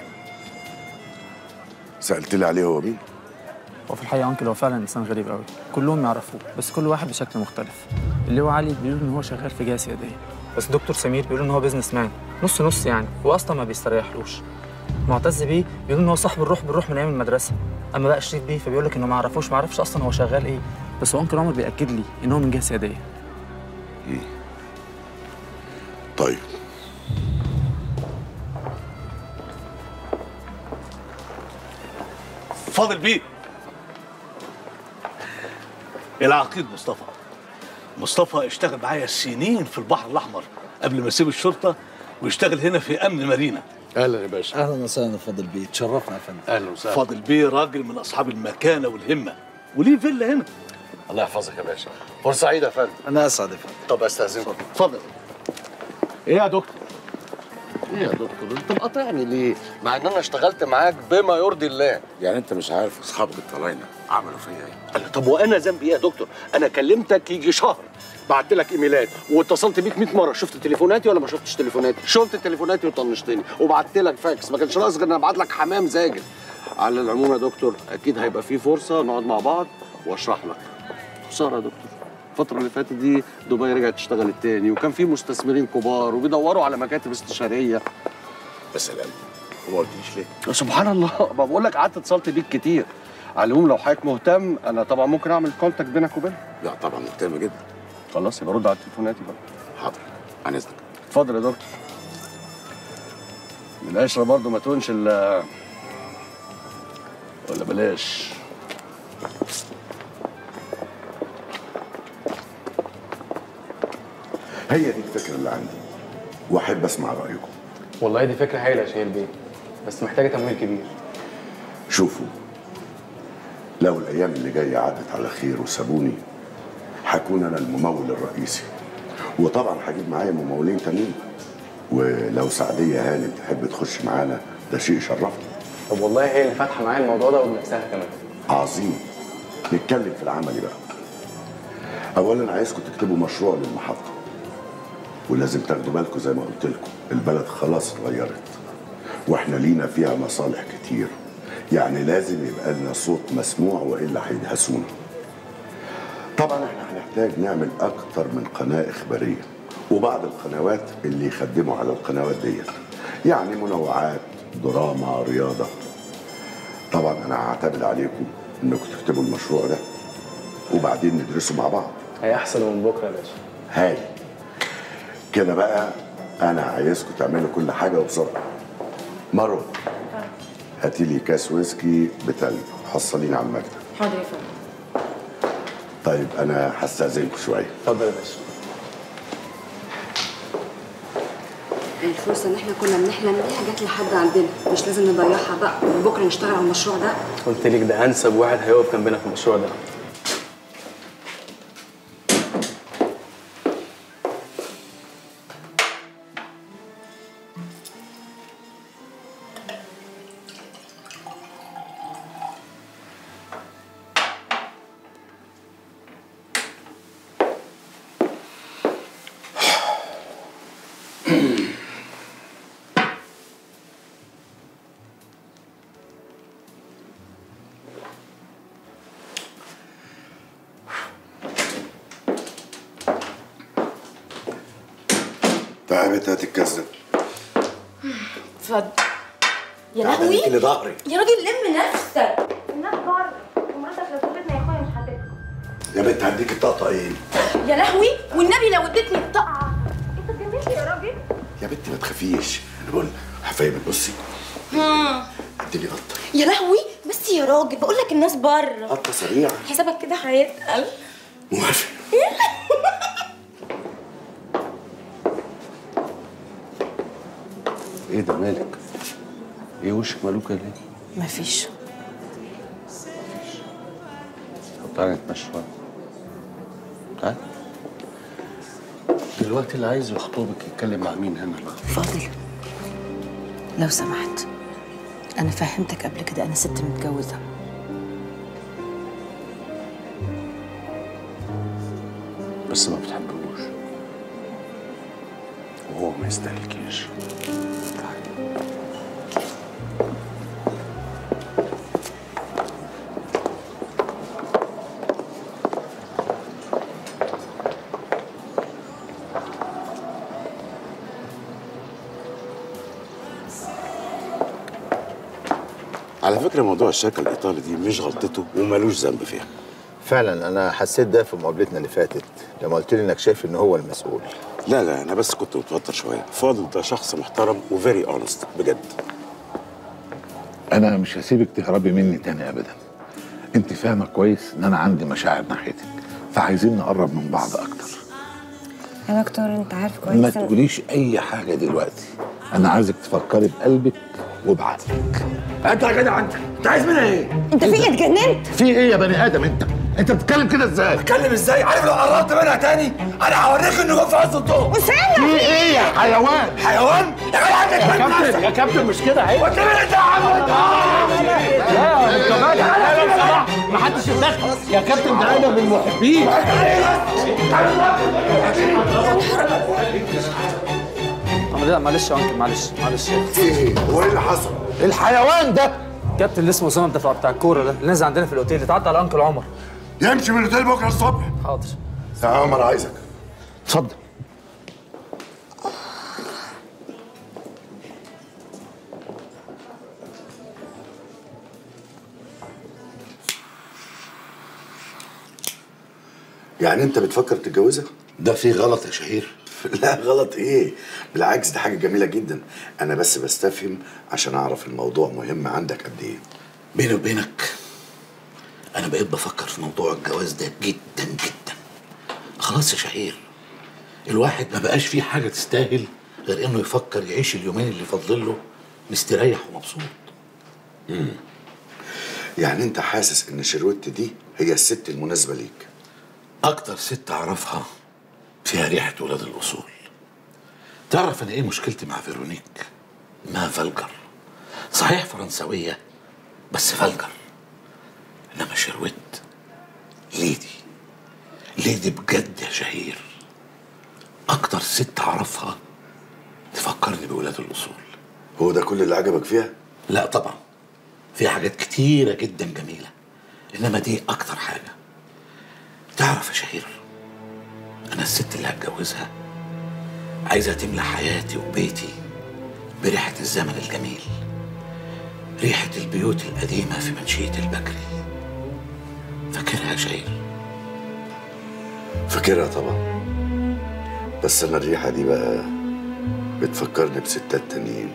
سالت لي عليه هو مين هو في الحقيقه انكل هو فعلا انسان غريب قوي كلهم يعرفوه بس كل واحد بشكل مختلف اللي هو علي بيقول ان هو شغال في جهه سياديه بس دكتور سمير بيقول ان هو بيزنس مان نص نص يعني هو اصلا ما بيستريحلوش معتز بيه بيقول ان هو صاحب الروح بالروح من ايام المدرسه اما بقى شريف بيه فبيقول لك انه ما يعرفوش ما يعرفش اصلا هو شغال ايه بس هو انكل عمر بياكد لي ان هو من جهه سياديه طيب فاضل بيه العقيد مصطفى مصطفى اشتغل معايا سنين في البحر الاحمر قبل ما يسيب الشرطه ويشتغل هنا في امن مارينا اهلا يا باشا اهلا وسهلا فضل بيه تشرفنا يا فندم اهلا وسهلا فاضل بيه راجل من اصحاب المكانه والهمه وليه فيلا هنا الله يحفظك يا باشا فرصه سعيده يا فندم انا اسعد يا فندم طب استاذنكم اتفضل ايه يا دكتور ايه يا دكتور انت مقاطعني ليه مع ان انا اشتغلت معاك بما يرضي الله يعني انت مش عارف اصحاب الطلاينه عملوا فيا ايه قال لي طب وانا ذنبي ايه يا دكتور انا كلمتك يجي شهر بعت لك ايميلات واتصلت بيك 100 مره شفت تليفوناتي ولا ما شفتش تليفوناتي شفت تليفوناتي وطنشتني وبعت لك فاكس ما كانش ناقص غير ان ابعت لك حمام زاجل على العموم يا دكتور اكيد هيبقى في فرصه نقعد مع بعض واشرح لك خساره يا دكتور الفترة اللي فاتت دي دبي رجعت تشتغل التاني وكان في مستثمرين كبار وبيدوروا على مكاتب استشارية يا سلام وما قلتليش ليه؟ سبحان الله ما بقول لك قعدت اتصلت بيك كتير على العموم لو حضرتك مهتم انا طبعا ممكن اعمل كونتاكت بينك وبينه لا طبعا مهتم جدا خلاص يبقى رد على تليفوناتي بقى حاضر عن اذنك اتفضل يا دكتور القشرة برضو ما تونش الا ولا بلاش هي دي الفكره اللي عندي واحب اسمع رايكم والله دي فكره هايله يا شهير بيه بس محتاجه تمويل كبير شوفوا لو الايام اللي جايه عدت على خير وسابوني هكون انا الممول الرئيسي وطبعا هجيب معايا ممولين تانيين ولو سعديه هانم تحب تخش معانا ده شيء يشرفني طب والله هي اللي فاتحه معايا الموضوع ده وبنفسها كمان عظيم نتكلم في العملي بقى اولا عايزكم تكتبوا مشروع للمحطه ولازم تاخدوا بالكم زي ما قلت لكم البلد خلاص اتغيرت واحنا لينا فيها مصالح كتير يعني لازم يبقى لنا صوت مسموع والا هيدهسونا طبعا احنا هنحتاج نعمل اكتر من قناه اخباريه وبعض القنوات اللي يخدموا على القنوات ديت يعني منوعات دراما رياضه طبعا انا هعتمد عليكم انكم تكتبوا المشروع ده وبعدين ندرسه مع بعض هي احسن من بكره يا باشا هاي كده بقى انا عايزكم تعملوا كل حاجه وبسرعه مروه هاتي لي كاس ويسكي بتلج حصليني على المكتب حاضر يا فندم طيب انا هستاذنكم شويه اتفضل يا باشا الفرصة اللي احنا كنا بنحلم بيها جت لحد عندنا مش لازم نضيعها بقى وبكره نشتغل على المشروع ده قلت لك ده انسب واحد هيقف جنبنا في المشروع ده تعالى يا بنت هتتكذب اتفضل يا تعالى لهوي لي ظهري يا راجل لم نفسك الناس بره ومراتك لو سابتنا يا اخويا مش هتفهم يا بنت هديك الطقطقين يا لهوي والنبي لو اديتني الطقعه انت اتجننت يا راجل يا بنت ما تخافيش انا بقول هفهمك بصي هم. اديني قطه يا لهوي بس يا راجل بقول لك الناس بره قطه سريعه حسابك كده هيتقل موافق ايه ده مالك؟ ايه وشك مالوكه ليه؟ مفيش طب تعالى نتمشى شويه تعالى دلوقتي اللي عايز يخطبك يتكلم مع مين هنا بقى؟ فاضل لو سمحت انا فهمتك قبل كده انا ست متجوزه بس ما بتحبهوش وهو ما يستاهلكيش على فكره موضوع الشركه الايطالي دي مش غلطته ومالوش ذنب فيها فعلا انا حسيت ده في مقابلتنا اللي فاتت لما قلت لي انك شايف ان هو المسؤول لا لا انا بس كنت متوتر شويه فاضل ده شخص محترم وفيري اونست بجد انا مش هسيبك تهربي مني تاني ابدا انت فاهمه كويس ان انا عندي مشاعر ناحيتك فعايزين نقرب من بعض اكتر يا دكتور انت عارف ما كويس إن- تقوليش اي حاجه دلوقتي انا عايزك تفكري بقلبك وبعقلك انت يا جدع انت انت عايز منها ايه؟ انت في ايه اتجننت؟ في ايه يا بني ادم انت انت بتتكلم كده ازاي اتكلم ازاي؟ عارف لو قربت منها تاني انا هوريك انه جه في عز الضوء في ايه يا حيوان حيوان؟ يا جدع انت يا كابتن يا كابتن مش كده عيب وانت مين انت يا عم انت؟ لا انت بقى لا لو سمحت ما حدش يتدخل يا كابتن ده انا من المحبين لا معلش يا انكل معلش معلش في ايه؟ هو ايه اللي حصل؟ الحيوان ده كابتن اللي اسمه اسامه بتاع بتاع الكوره ده اللي نزل عندنا في الاوتيل اتعدى على انكل عمر يمشي من الاوتيل بكره الصبح حاضر يا عمر عايزك اتفضل يعني انت بتفكر تتجوزها؟ ده في غلط يا شهير لا غلط ايه بالعكس دي حاجه جميله جدا انا بس بستفهم عشان اعرف الموضوع مهم عندك قد ايه بيني وبينك انا بقيت بفكر في موضوع الجواز ده جدا جدا خلاص يا شهير الواحد ما بقاش فيه حاجه تستاهل غير انه يفكر يعيش اليومين اللي فاضلين له مستريح ومبسوط امم يعني انت حاسس ان شروت دي هي الست المناسبه ليك اكتر ست اعرفها فيها ريحه ولاد الاصول تعرف انا ايه مشكلتي مع فيرونيك ما فلجر صحيح فرنسويه بس فلجر انما شروت ليدي ليدي بجد يا شهير اكتر ست اعرفها تفكرني بولاد الاصول هو ده كل اللي عجبك فيها لا طبعا في حاجات كتيره جدا جميله انما دي اكتر حاجه تعرف يا شهير انا الست اللي هتجوزها عايزه تملى حياتي وبيتي بريحه الزمن الجميل ريحه البيوت القديمه في منشيه البكري فاكرها يا شهير فاكرها طبعا بس انا الريحه دي بقى بتفكرني بستات تانيين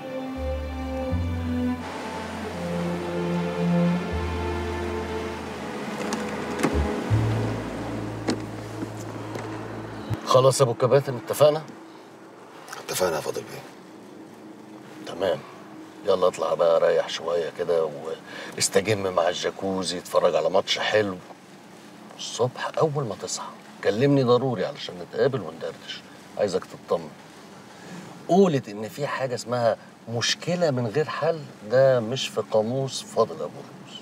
خلاص يا ابو كباتن اتفقنا؟ اتفقنا يا فاضل بيه تمام يلا اطلع بقى ريح شويه كده واستجم مع الجاكوزي اتفرج على ماتش حلو الصبح اول ما تصحى كلمني ضروري علشان نتقابل وندردش عايزك تطمن قولت ان في حاجه اسمها مشكله من غير حل ده مش في قاموس فاضل ابو الروس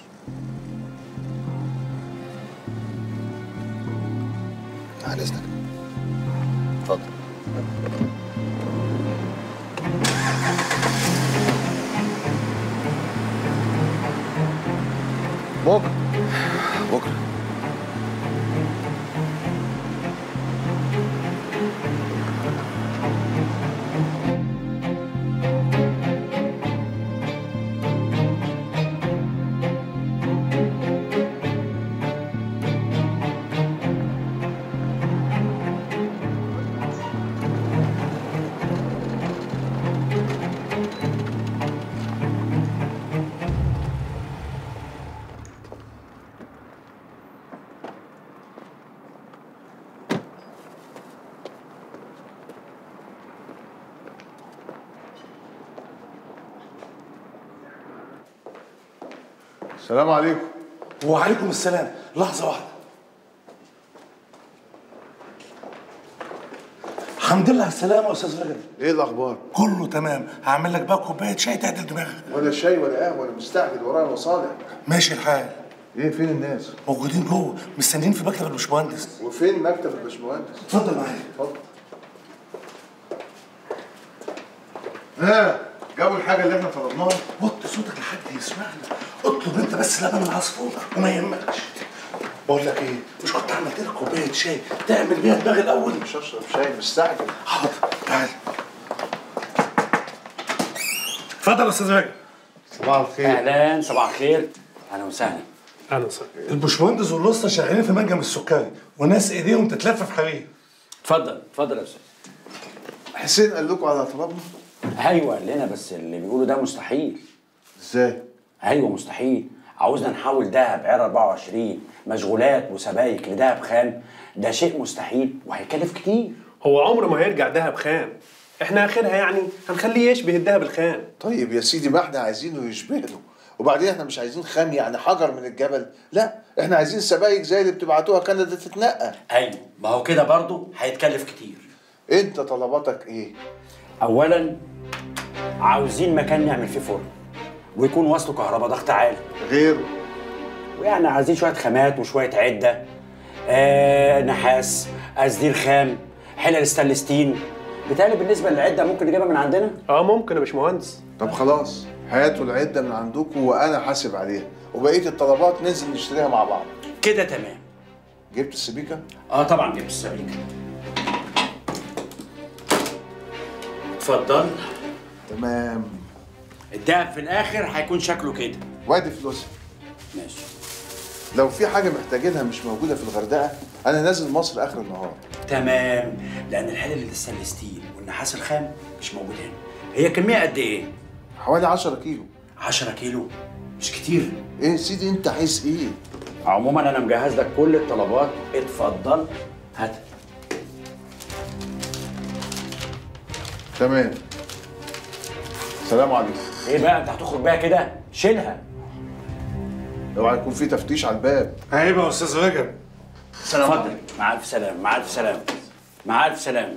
على اذنك اتفضل بكره بكره السلام عليكم وعليكم السلام لحظه واحده الحمد لله على السلامه يا استاذ رجب ايه الاخبار كله تمام هعمل لك بقى كوبايه شاي تعدل دماغك ولا شاي ولا قهوه انا مستعجل ورايا مصالح ماشي الحال ايه فين الناس موجودين جوه مستنيين في مكتب الباشمهندس وفين مكتب الباشمهندس اتفضل معايا اتفضل ها جابوا الحاجه اللي احنا طلبناها وطي صوتك لحد يسمعنا اطلب انت بس لبن العصفور وما يهمكش بقول لك ايه مش كنت عملت لك كوبايه شاي تعمل بيها دماغ الاول مش هشرب شاي مستعجل حاضر تعال اتفضل يا استاذ راجل صباح الخير اهلا صباح الخير اهلا وسهلا اهلا وسهلا الباشمهندس والاسطى شغالين في منجم السكري وناس ايديهم تتلف في حرير اتفضل اتفضل يا استاذ حسين قال لكم على طلبنا ايوه قال لنا بس اللي بيقولوا ده مستحيل ازاي ايوه مستحيل عاوزنا نحول دهب عيار 24 مشغولات وسبايك لدهب خام ده شيء مستحيل وهيكلف كتير هو عمره ما هيرجع دهب خام احنا اخرها يعني هنخليه يشبه الدهب الخام طيب يا سيدي ما احنا عايزينه يشبه له وبعدين احنا مش عايزين خام يعني حجر من الجبل لا احنا عايزين سبايك زي اللي بتبعتوها كندا تتنقى ايوه ما هو كده برضه هيتكلف كتير انت طلباتك ايه اولا عاوزين مكان نعمل فيه فرن ويكون وصله كهرباء ضغط عالي غيره ويعني عايزين شويه خامات وشويه عده آه نحاس قصدير خام حلل ستانلستين بتهيألي بالنسبه للعده ممكن نجيبها من عندنا اه ممكن يا باشمهندس طب خلاص هاتوا العده من عندكم وانا حاسب عليها وبقيه الطلبات ننزل نشتريها مع بعض كده تمام جبت السبيكه اه طبعا جبت السبيكه اتفضل تمام الدهب في الاخر هيكون شكله كده وادي فلوسها ماشي لو في حاجه محتاجينها مش موجوده في الغردقه انا نازل مصر اخر النهار تمام لان الحلل الستانلستين والنحاس الخام مش موجود هنا هي كميه قد ايه حوالي 10 كيلو 10 كيلو مش كتير ايه سيدي انت عايز ايه عموما انا مجهز لك كل الطلبات اتفضل هات تمام سلام عليكم ايه بقى انت هتخرج بيها كده شيلها اوعى يكون في تفتيش على الباب عيب يا استاذ رجب سلام اتفضل مع الف سلامه مع الف سلامه مع الف سلامه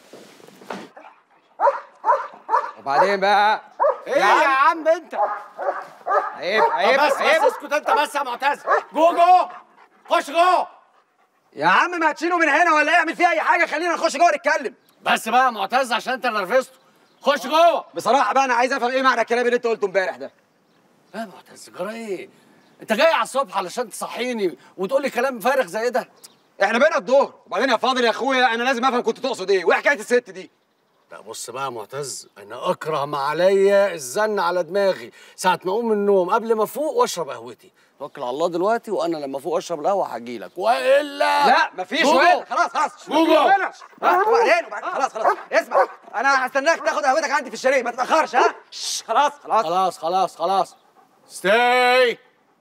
وبعدين بقى ايه يا عم انت عيب عيب بس عيب بس اسكت انت بس يا معتز جو جو خش جوه يا عم ما تشيله من هنا ولا اعمل فيه اي حاجه خلينا نخش جوه نتكلم بس بقى يا معتز عشان انت نرفزته خش جوه بصراحه بقى انا عايز افهم ايه معنى الكلام اللي انت قلته امبارح ده ايه يا معتز جرى ايه انت جاي على الصبح علشان تصحيني وتقول لي كلام فارغ زي ده احنا بينا الظهر وبعدين يا فاضل يا اخويا انا لازم افهم كنت تقصد ايه وايه حكايه الست دي لا بص بقى يا معتز انا اكره ما عليا الزن على دماغي ساعه ما اقوم من النوم قبل ما افوق واشرب قهوتي توكل على الله دلوقتي وانا لما افوق اشرب القهوه هجي لك والا لا مفيش جوجو. وين خلاص خلاص جوجو. ها، وبعدين وبعدين خلاص خلاص اسمع انا هستناك تاخد قهوتك عندي في الشاليه ما تتاخرش ها شش، خلاص خلاص خلاص خلاص خلاص ستاي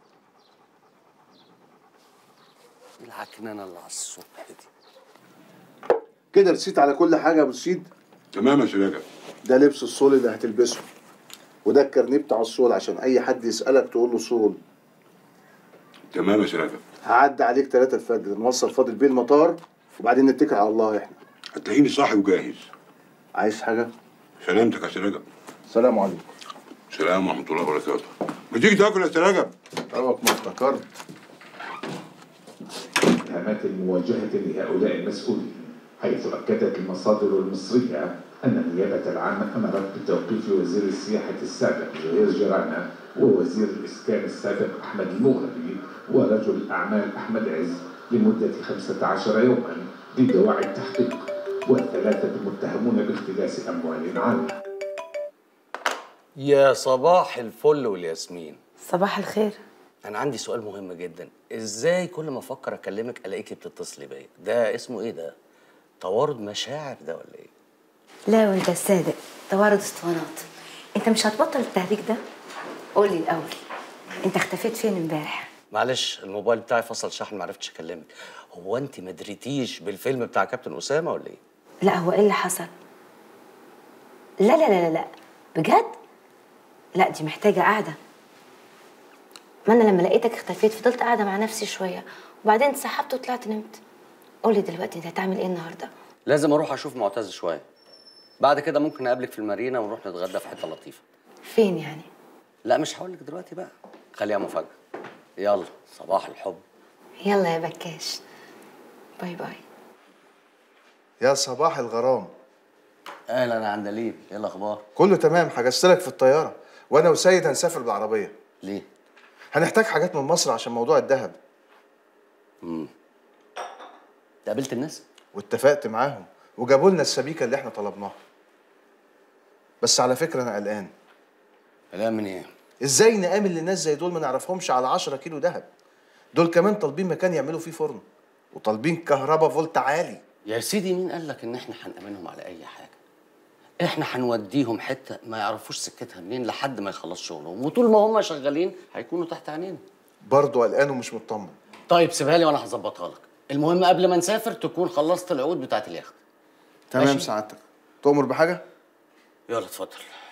العكنانه اللي على الصبح دي كده رسيت على كل حاجه يا ابو سيد تمام يا شراكه ده لبس الصول اللي هتلبسه وده الكارنيه بتاع الصول عشان اي حد يسالك تقول له صول تمام يا شراكه هعدي عليك 3 الفجر نوصل فاضل بيه المطار وبعدين نتكل على الله احنا هتلاقيني صاحي وجاهز عايز حاجه سلامتك يا شراكه سلام عليكم سلام ورحمه الله وبركاته ما تيجي تاكل يا شراكه طبق ما افتكرت اتهامات الموجهة لهؤلاء المسؤولين حيث أكدت المصادر المصرية أن النيابة العامة أمرت بتوقيف وزير السياحة السابق زهير جيرانا ووزير الإسكان السابق أحمد المغربي ورجل الأعمال أحمد عز لمدة 15 يوما لدواعي التحقيق والثلاثة متهمون باختلاس أموال عامة يا صباح الفل والياسمين صباح الخير انا عندي سؤال مهم جدا ازاي كل ما افكر اكلمك الاقيكي بتتصلي بيا ده اسمه ايه ده توارد مشاعر ده ولا ايه لا وانت الصادق توارد اسطوانات انت مش هتبطل التهريج ده قولي الاول انت اختفيت فين امبارح معلش الموبايل بتاعي فصل شحن ما عرفتش اكلمك هو انت ما دريتيش بالفيلم بتاع كابتن اسامه ولا ايه لا هو ايه اللي حصل لا لا لا لا, لا. بجد لا دي محتاجه قعده ما انا لما لقيتك اختفيت فضلت قاعده مع نفسي شويه وبعدين اتسحبت وطلعت نمت قولي دلوقتي انت هتعمل ايه النهارده لازم اروح اشوف معتز شويه بعد كده ممكن اقابلك في المارينا ونروح نتغدى في حته لطيفه فين يعني لا مش هقول لك دلوقتي بقى خليها مفاجاه يلا صباح الحب يلا يا بكاش باي باي يا صباح الغرام اهلا يا عندليب ايه الاخبار كله تمام حجزت لك في الطياره وانا وسيد هنسافر بالعربيه ليه هنحتاج حاجات من مصر عشان موضوع الذهب امم قابلت الناس واتفقت معاهم وجابوا لنا السبيكه اللي احنا طلبناها بس على فكره انا قلقان قلقان من ايه ازاي نآمن للناس زي دول ما نعرفهمش على 10 كيلو ذهب دول كمان طالبين مكان يعملوا فيه فرن وطالبين كهرباء فولت عالي يا سيدي مين قال لك ان احنا هنأمنهم على اي حاجه احنا هنوديهم حته ما يعرفوش سكتها منين لحد ما يخلص شغلهم وطول ما هم شغالين هيكونوا تحت عينينا برضه قلقان ومش مطمن طيب سيبها لي وانا هظبطها لك المهم قبل ما نسافر تكون خلصت العقود بتاعت اليخت تمام ماشي. سعادتك تؤمر بحاجه يلا اتفضل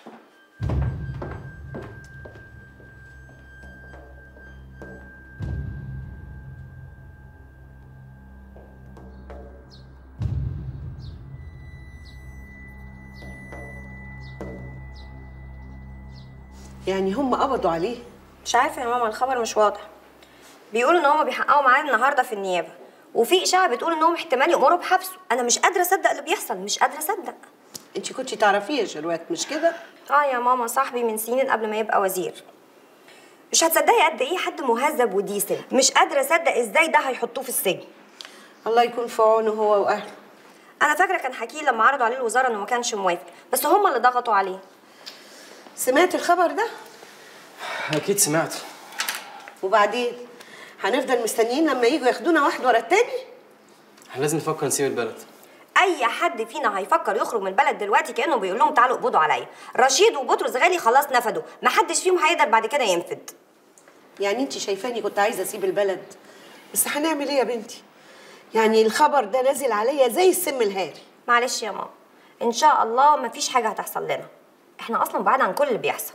يعني هم قبضوا عليه مش عارفه يا ماما الخبر مش واضح بيقولوا ان هما بيحققوا معاه النهارده في النيابه وفي اشاعه بتقول انهم احتمال يامروا بحبسه انا مش قادره اصدق اللي بيحصل مش قادره اصدق انت كنت تعرفيه يا جلوات مش كده اه يا ماما صاحبي من سنين قبل ما يبقى وزير مش هتصدقي قد ايه حد مهذب وديسل مش قادره اصدق ازاي ده هيحطوه في السجن الله يكون في عونه هو واهله انا فاكره كان حكي لما عرضوا عليه الوزاره انه ما كانش موافق بس هما اللي ضغطوا عليه سمعت الخبر ده اكيد سمعت وبعدين هنفضل مستنيين لما يجوا ياخدونا واحد ورا التاني احنا لازم نفكر نسيب البلد اي حد فينا هيفكر يخرج من البلد دلوقتي كانه بيقول لهم تعالوا اقبضوا عليا رشيد وبطرس غالي خلاص نفدوا محدش فيهم هيقدر بعد كده ينفد يعني انت شايفاني كنت عايزه اسيب البلد بس هنعمل ايه يا بنتي يعني الخبر ده نازل عليا زي السم الهاري معلش يا ماما ان شاء الله مفيش حاجه هتحصل لنا احنا اصلا بعاد عن كل اللي بيحصل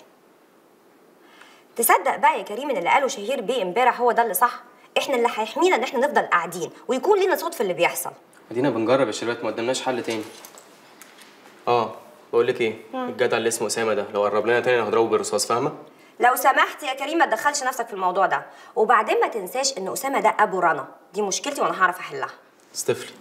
تصدق بقى يا كريم ان اللي قاله شهير بيه امبارح هو ده اللي صح احنا اللي هيحمينا ان احنا نفضل قاعدين ويكون لينا صوت في اللي بيحصل ادينا بنجرب يا شباب ما قدامناش حل تاني اه بقول لك ايه مم. الجدع اللي اسمه اسامه ده لو قرب لنا تاني انا هضربه بالرصاص فاهمه لو سمحت يا كريم ما تدخلش نفسك في الموضوع ده وبعدين ما تنساش ان اسامه ده ابو رنا دي مشكلتي وانا هعرف احلها استفلي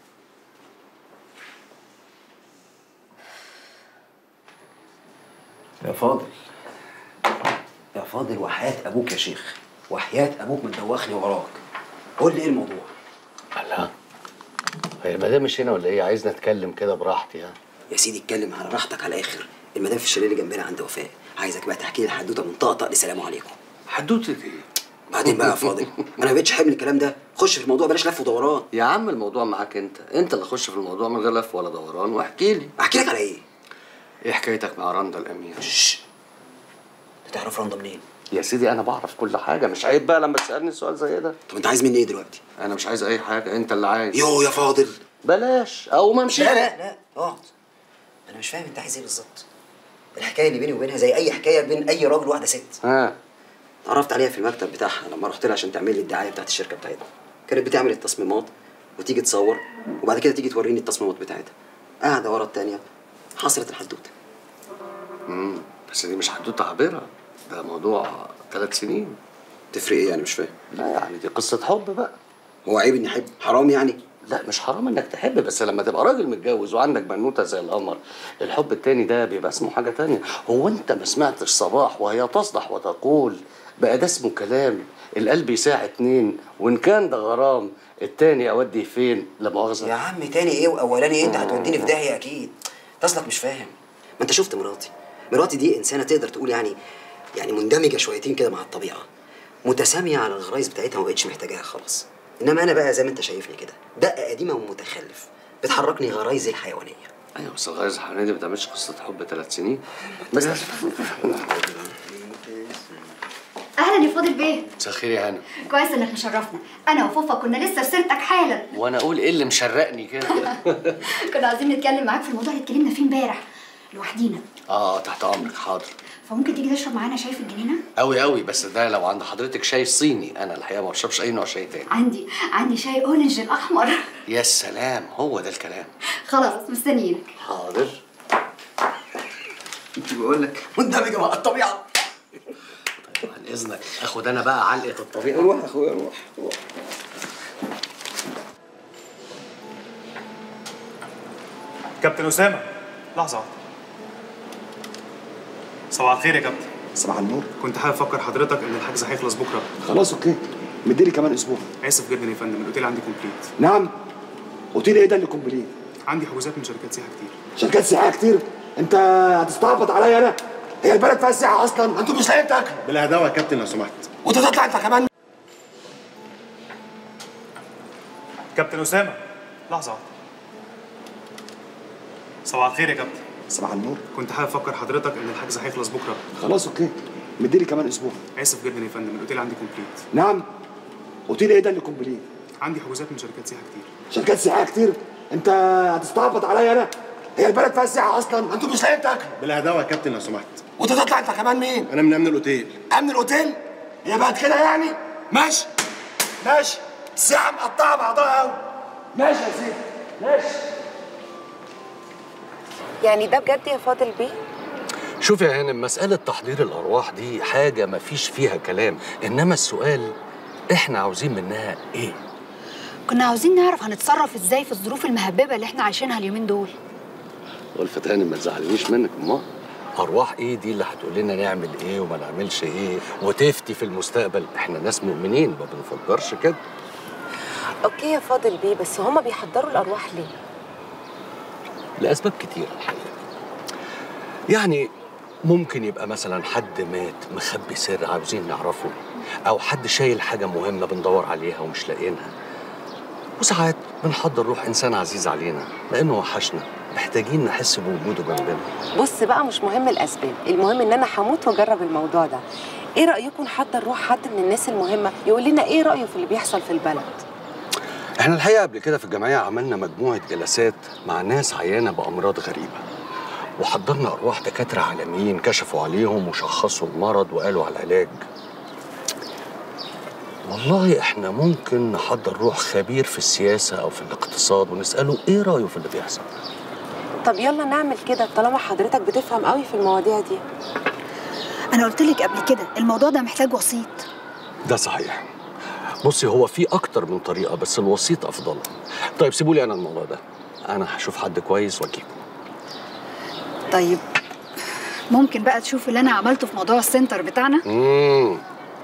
يا فاضل يا فاضل وحياة أبوك يا شيخ وحياة أبوك مدوخني وراك قول لي إيه الموضوع؟ لا هي المدام مش هنا ولا ايه عايزني اتكلم كده براحتي ها يا سيدي اتكلم على راحتك على الآخر المدام في الشاليه اللي جنبنا عند وفاء عايزك بقى تحكي لي الحدوتة من طقطق لسلام عليكم حدوتة ايه؟ بعدين بقى يا فاضل أنا ما بقتش حامل الكلام ده خش في الموضوع بلاش لف ودوران يا عم الموضوع معاك انت انت اللي خش في الموضوع من غير لف ولا دوران واحكي لي احكي لك على ايه ايه حكايتك مع رندا الامير انت تعرف رندا منين يا سيدي انا بعرف كل حاجه مش عيب بقى لما تسالني سؤال زي ده طب انت عايز مني ايه دلوقتي انا مش عايز اي حاجه انت اللي عايز يو يا فاضل بلاش او ما امشي لا لا لا اقعد انا مش فاهم انت عايز ايه بالظبط الحكايه اللي بيني وبينها زي اي حكايه بين اي راجل وواحده ست ها اتعرفت عليها في المكتب بتاعها لما رحت لها عشان تعمل لي الدعايه بتاعت الشركه بتاعتها كانت بتعمل التصميمات وتيجي تصور وبعد كده تيجي توريني التصميمات بتاعتها قاعده ورا التانيه حصلت الحدوته امم بس دي مش حدوته عابره ده موضوع ثلاث سنين تفرق ايه يعني مش فاهم لا يعني دي قصه حب بقى هو عيب اني احب حرام يعني لا مش حرام انك تحب بس لما تبقى راجل متجوز وعندك بنوته زي القمر الحب التاني ده بيبقى اسمه حاجه تانية هو انت ما سمعتش صباح وهي تصدح وتقول بقى ده اسمه كلام القلب يساع اتنين وان كان ده غرام التاني اودي فين لا مؤاخذه يا عم تاني ايه واولاني ايه انت هتوديني في داهيه اكيد تصلك مش فاهم ما انت شفت مراتي مراتي دي انسانه تقدر تقول يعني يعني مندمجه شويتين كده مع الطبيعه متساميه على الغرايز بتاعتها ما بقتش محتاجاها خلاص انما انا بقى زي ما انت شايفني كده دقه قديمه ومتخلف بتحركني غرايزي الحيوانيه ايوه بس الغايز الحيوانيه دي ما بتعملش قصه حب ثلاث سنين بس اهلا يا فاضل بيه مساء الخير يا هنا كويس انك مشرفنا انا وفوفا كنا لسه في سيرتك حالا وانا اقول ايه اللي مشرقني كده كنا عايزين نتكلم معاك في الموضوع اللي اتكلمنا فيه امبارح لوحدينا اه تحت امرك حاضر فممكن تيجي تشرب معانا شاي في الجنينه قوي قوي بس ده لو عند حضرتك شاي صيني انا الحقيقه ما بشربش اي نوع شاي تاني عندي عندي شاي اورنج الاحمر يا سلام هو ده الكلام خلاص مستنيينك حاضر كنت بقول لك مندمجه مع الطبيعه طيب عن اذنك اخد انا بقى علقه الطبيعه روح يا اخويا روح روح كابتن اسامه لحظه واحده صباح الخير يا كابتن صباح النور كنت حابب افكر حضرتك ان الحجز هيخلص بكره خلاص اوكي مديلي كمان اسبوع اسف جدا يا فندم الاوتيل عندي كومبليت نعم اوتيل ايه ده اللي كومبليت عندي حجوزات من شركات سياحه كتير شركات سياحه كتير انت هتستعبط عليا انا هي البلد فيها سياحه اصلا انتوا مش لاقيين تاكلوا بالهداوه يا كابتن لو سمحت وانت تطلع انت كمان كابتن اسامه لحظه واحده صباح الخير يا كابتن صباح النور كنت حابب افكر حضرتك ان الحجز هيخلص بكره خلاص اوكي مديلي كمان اسبوع اسف جدا يا فندم الاوتيل عندي كومبليت نعم اوتيل ايه ده اللي كومبليت عندي حجوزات من شركات سياحه كتير شركات سياحه كتير انت هتستعبط عليا انا هي البلد فيها سياحه اصلا انتوا مش لاقيين تاكلوا بالهداوه يا كابتن لو سمحت وانت تطلع انت كمان مين انا من امن الاوتيل امن الاوتيل هي بقت كده يعني ماشي ماشي الساعه مقطعه بعضها قوي ماشي يا سيدي ماشي يعني ده بجد يا فاضل بيه شوف يا هانم مسألة تحضير الأرواح دي حاجة مفيش فيها كلام إنما السؤال إحنا عاوزين منها إيه؟ كنا عاوزين نعرف هنتصرف ازاي في الظروف المهببه اللي احنا عايشينها اليومين دول والفت هانم ما تزعلنيش منك أمال أرواح إيه دي اللي هتقول لنا نعمل إيه وما نعملش إيه وتفتي في المستقبل إحنا ناس مؤمنين ما بنفكرش كده اوكي يا فاضل بيه بس هما بيحضروا الارواح ليه لأسباب كتيرة الحقيقة يعني ممكن يبقى مثلا حد مات مخبي سر عاوزين نعرفه أو حد شايل حاجة مهمة بندور عليها ومش لاقيينها وساعات بنحضر روح إنسان عزيز علينا لأنه وحشنا محتاجين نحس بوجوده جنبنا بص بقى مش مهم الاسباب المهم ان انا هموت واجرب الموضوع ده ايه رايكم نحضر روح حد من الناس المهمه يقول لنا ايه رايه في اللي بيحصل في البلد احنا الحقيقة قبل كده في الجمعية عملنا مجموعة جلسات مع ناس عيانة بأمراض غريبة وحضرنا أرواح دكاترة عالميين كشفوا عليهم وشخصوا المرض وقالوا على العلاج والله احنا ممكن نحضر روح خبير في السياسة أو في الاقتصاد ونسأله إيه رأيه في اللي بيحصل طب يلا نعمل كده طالما حضرتك بتفهم قوي في المواضيع دي انا قلت لك قبل كده الموضوع ده محتاج وسيط ده صحيح بصي هو في أكتر من طريقة بس الوسيط أفضل طيب سيبوا لي أنا الموضوع ده أنا هشوف حد كويس وأجيبه طيب ممكن بقى تشوف اللي انا عملته في موضوع السنتر بتاعنا مم.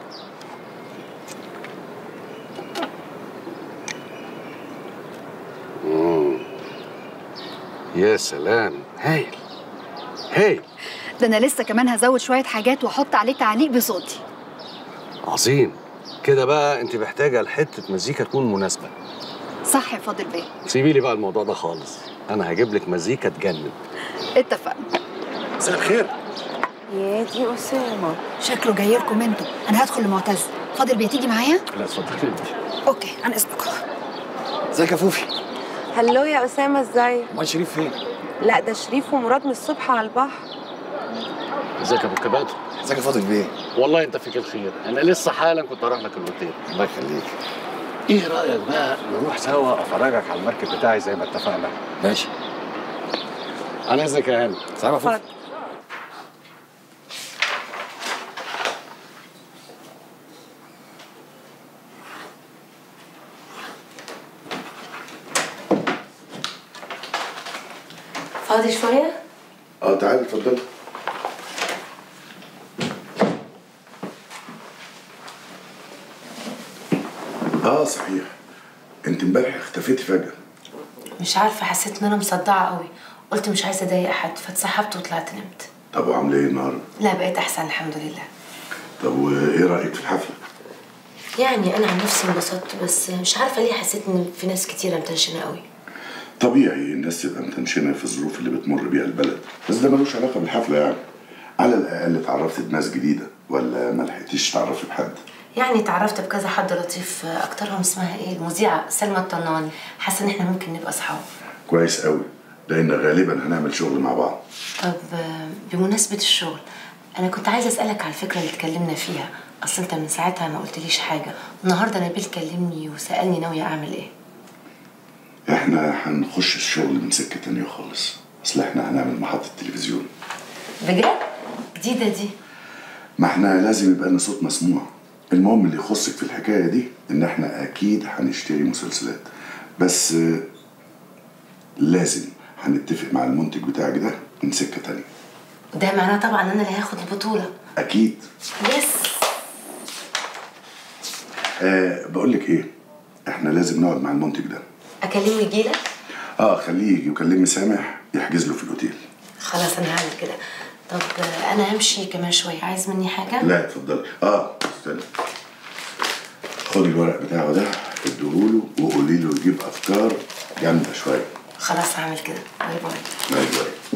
مم. يا سلام هايل هايل ده انا لسه كمان هزود شويه حاجات واحط عليه تعليق بصوتي عظيم كده بقى انت محتاجه لحته مزيكا تكون مناسبه صح يا فاضل بيه سيبي لي بقى الموضوع ده خالص انا هجيب لك مزيكا تجنن اتفقنا مساء الخير يا دي اسامه شكله جاي لكم انتوا انا هدخل لمعتز فاضل بيه تيجي معايا لا اتفضلي اوكي عن اذنكم ازيك يا فوفي هلو يا اسامه ازاي امال شريف فين لا ده شريف ومراد من الصبح على البحر ازيك يا ابو كبات ازيك يا فاضل بيه والله انت فيك الخير انا لسه حالا كنت رايح لك الاوتيل الله يخليك ايه رايك بقى نروح سوا افرجك على المركب بتاعي زي ما اتفقنا ماشي انا اذنك يا هاني سلام يا فوفي فاضي شويه اه تعالي اتفضلي اه صحيح انت امبارح اختفيتي فجأة مش عارفه حسيت ان انا مصدعه قوي قلت مش عايزه اضايق حد فاتسحبت وطلعت نمت طب وعامله ايه النهارده؟ لا بقيت احسن الحمد لله طب وايه رأيك في الحفلة؟ يعني انا عن نفسي انبسطت بس مش عارفه ليه حسيت ان في ناس كتيره متنشنه قوي طبيعي الناس تبقى متنشنة في الظروف اللي بتمر بيها البلد بس ده ملوش علاقة بالحفلة يعني على الأقل اتعرفت بناس جديدة ولا ما لحقتيش تعرفي بحد يعني اتعرفت بكذا حد لطيف اكترهم اسمها ايه المذيعه سلمى الطناني حاسه ان احنا ممكن نبقى اصحاب كويس قوي لان غالبا هنعمل شغل مع بعض طب آه، بمناسبة الشغل أنا كنت عايزة أسألك على الفكرة اللي اتكلمنا فيها أصل أنت من ساعتها ما قلتليش حاجة النهاردة نبيل كلمني وسألني ناوية أعمل إيه احنا هنخش الشغل من سكه تانية خالص اصل احنا هنعمل محطه تلفزيون بجد؟ جديدة دي ما احنا لازم يبقى لنا صوت مسموع المهم اللي يخصك في الحكايه دي ان احنا اكيد هنشتري مسلسلات بس آه، لازم هنتفق مع المنتج بتاعك ده من سكه تانية ده معناه طبعا أنا اللي هاخد البطولة اكيد يس آه بقول لك ايه احنا لازم نقعد مع المنتج ده أكلمه يجيلك؟ اه خليه يجي وكلمي سامح يحجز له في الاوتيل خلاص أنا هعمل كده طب آه، أنا همشي كمان شوية عايز مني حاجة؟ لا اتفضلي اه استنى خدي الورق بتاعه ده اديهوله وقولي له يجيب افكار جامده شويه خلاص هعمل كده باي باي باي باي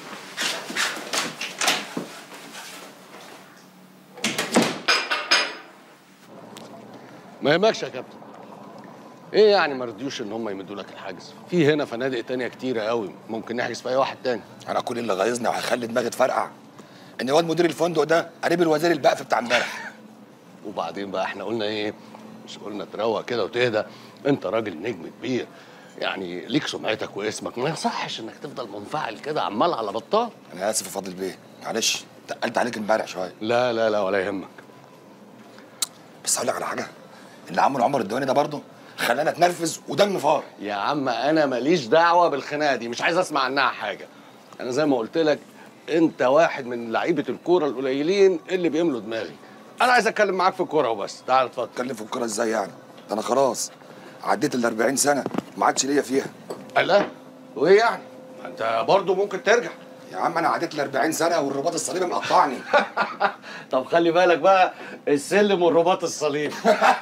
ما يهمكش يا كابتن ايه يعني ما رضيوش ان هم يمدوا لك الحجز في هنا فنادق تانية كتيرة قوي ممكن نحجز في اي واحد تاني انا كل اللي غيظني وهيخلي دماغي تفرقع ان واد مدير الفندق ده قريب الوزير البقف بتاع امبارح وبعدين بقى احنا قلنا ايه مش قلنا تروق كده وتهدى انت راجل نجم كبير يعني ليك سمعتك واسمك ما يصحش انك تفضل منفعل كده عمال على بطال انا اسف يا فاضل بيه معلش تقلت عليك امبارح شويه لا لا لا ولا يهمك بس اقول لك على حاجه اللي عمله عمر الدواني ده برضه خلانا اتنرفز ودم فار يا عم انا ماليش دعوه بالخناقه دي مش عايز اسمع عنها حاجه انا زي ما قلت لك انت واحد من لعيبه الكوره القليلين اللي بيملوا دماغي انا عايز اتكلم معاك في الكوره وبس تعال اتفضل اتكلم في الكوره ازاي يعني ده انا خلاص عديت ال 40 سنه ما عادش ليا فيها لا وايه يعني انت برضه ممكن ترجع يا عم انا عديت ال 40 سنه والرباط الصليبي مقطعني طب خلي بالك بقى السلم والرباط الصليب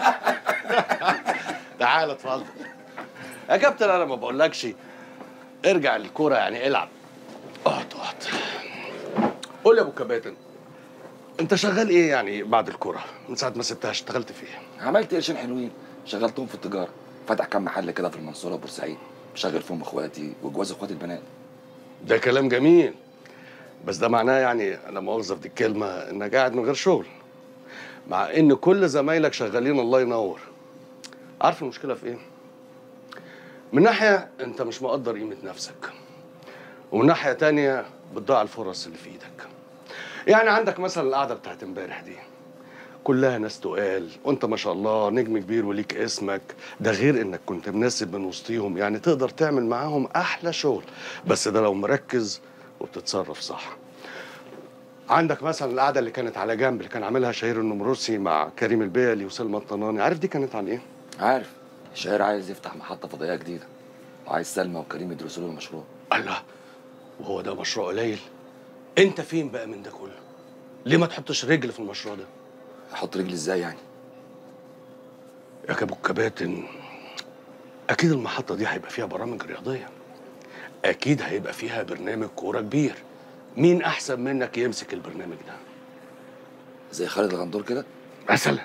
تعال اتفضل يا كابتن انا ما بقولكش ارجع للكوره يعني العب اقعد اقعد قول لي يا ابو كباتن انت شغال ايه يعني بعد الكوره من ساعه ما سبتها اشتغلت فيه عملت قرشين حلوين شغلتهم في التجاره فاتح كام محل كده في المنصوره وبورسعيد مشغل فيهم اخواتي وجواز اخواتي البنات ده كلام جميل بس ده معناه يعني انا مؤاخذه في دي الكلمه انك قاعد من غير شغل مع ان كل زمايلك شغالين الله ينور عارف المشكله في ايه من ناحيه انت مش مقدر قيمه نفسك ومن ناحيه تانية بتضيع الفرص اللي في ايدك يعني عندك مثلا القعده بتاعت امبارح دي كلها ناس تقال وانت ما شاء الله نجم كبير وليك اسمك ده غير انك كنت مناسب من وسطيهم يعني تقدر تعمل معاهم احلى شغل بس ده لو مركز وبتتصرف صح عندك مثلا القعده اللي كانت على جنب اللي كان عاملها شهير النمروسي مع كريم البيلي وسلمى الطناني عارف دي كانت عن ايه عارف الشاعر عايز يفتح محطه فضائيه جديده وعايز سلمى وكريم يدرسوا له المشروع الله وهو ده مشروع قليل انت فين بقى من ده كله ليه ما تحطش رجل في المشروع ده احط رجلي ازاي يعني يا كابو الكباتن اكيد المحطه دي هيبقى فيها برامج رياضيه اكيد هيبقى فيها برنامج كوره كبير مين احسن منك يمسك البرنامج ده زي خالد الغندور كده مثلا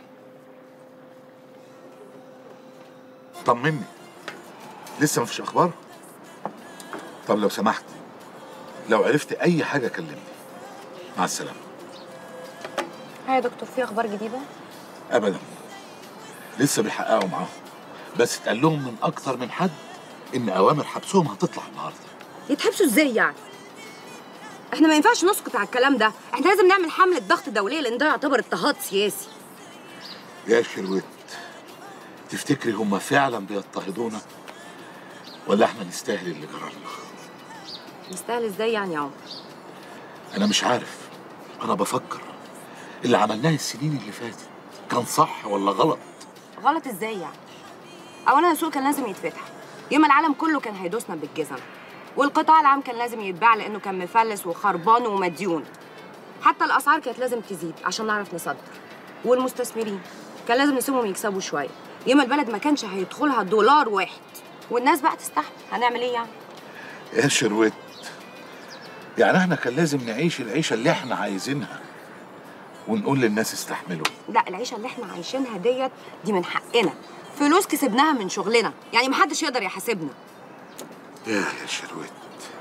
طمني لسه مفيش اخبار طب لو سمحت لو عرفت اي حاجه كلمني مع السلامه ها يا دكتور في اخبار جديده ابدا لسه بيحققوا معاهم بس اتقال لهم من اكتر من حد ان اوامر حبسهم هتطلع النهارده يتحبسوا ازاي يعني؟ احنا ما ينفعش نسكت على الكلام ده، احنا لازم نعمل حملة ضغط دولية لان ده يعتبر اضطهاد سياسي. يا شروت تفتكري هم فعلا بيضطهدونا ولا احنا نستاهل اللي جرالنا نستاهل ازاي يعني يا عمر؟ انا مش عارف انا بفكر اللي عملناه السنين اللي فاتت كان صح ولا غلط غلط ازاي يعني؟ اولا السوق كان لازم يتفتح، يوم العالم كله كان هيدوسنا بالجزم. والقطاع العام كان لازم يتباع لانه كان مفلس وخربان ومديون. حتى الاسعار كانت لازم تزيد عشان نعرف نصدر. والمستثمرين كان لازم نسيبهم يكسبوا شويه. يوم البلد ما كانش هيدخلها دولار واحد. والناس بقى تستحمل، هنعمل ايه يعني؟ يا شروت يعني احنا كان لازم نعيش العيشه اللي احنا عايزينها ونقول للناس استحملوا لا العيشه اللي احنا عايشينها ديت دي من حقنا. فلوس كسبناها من شغلنا، يعني محدش يقدر يحاسبنا. يا يا شروت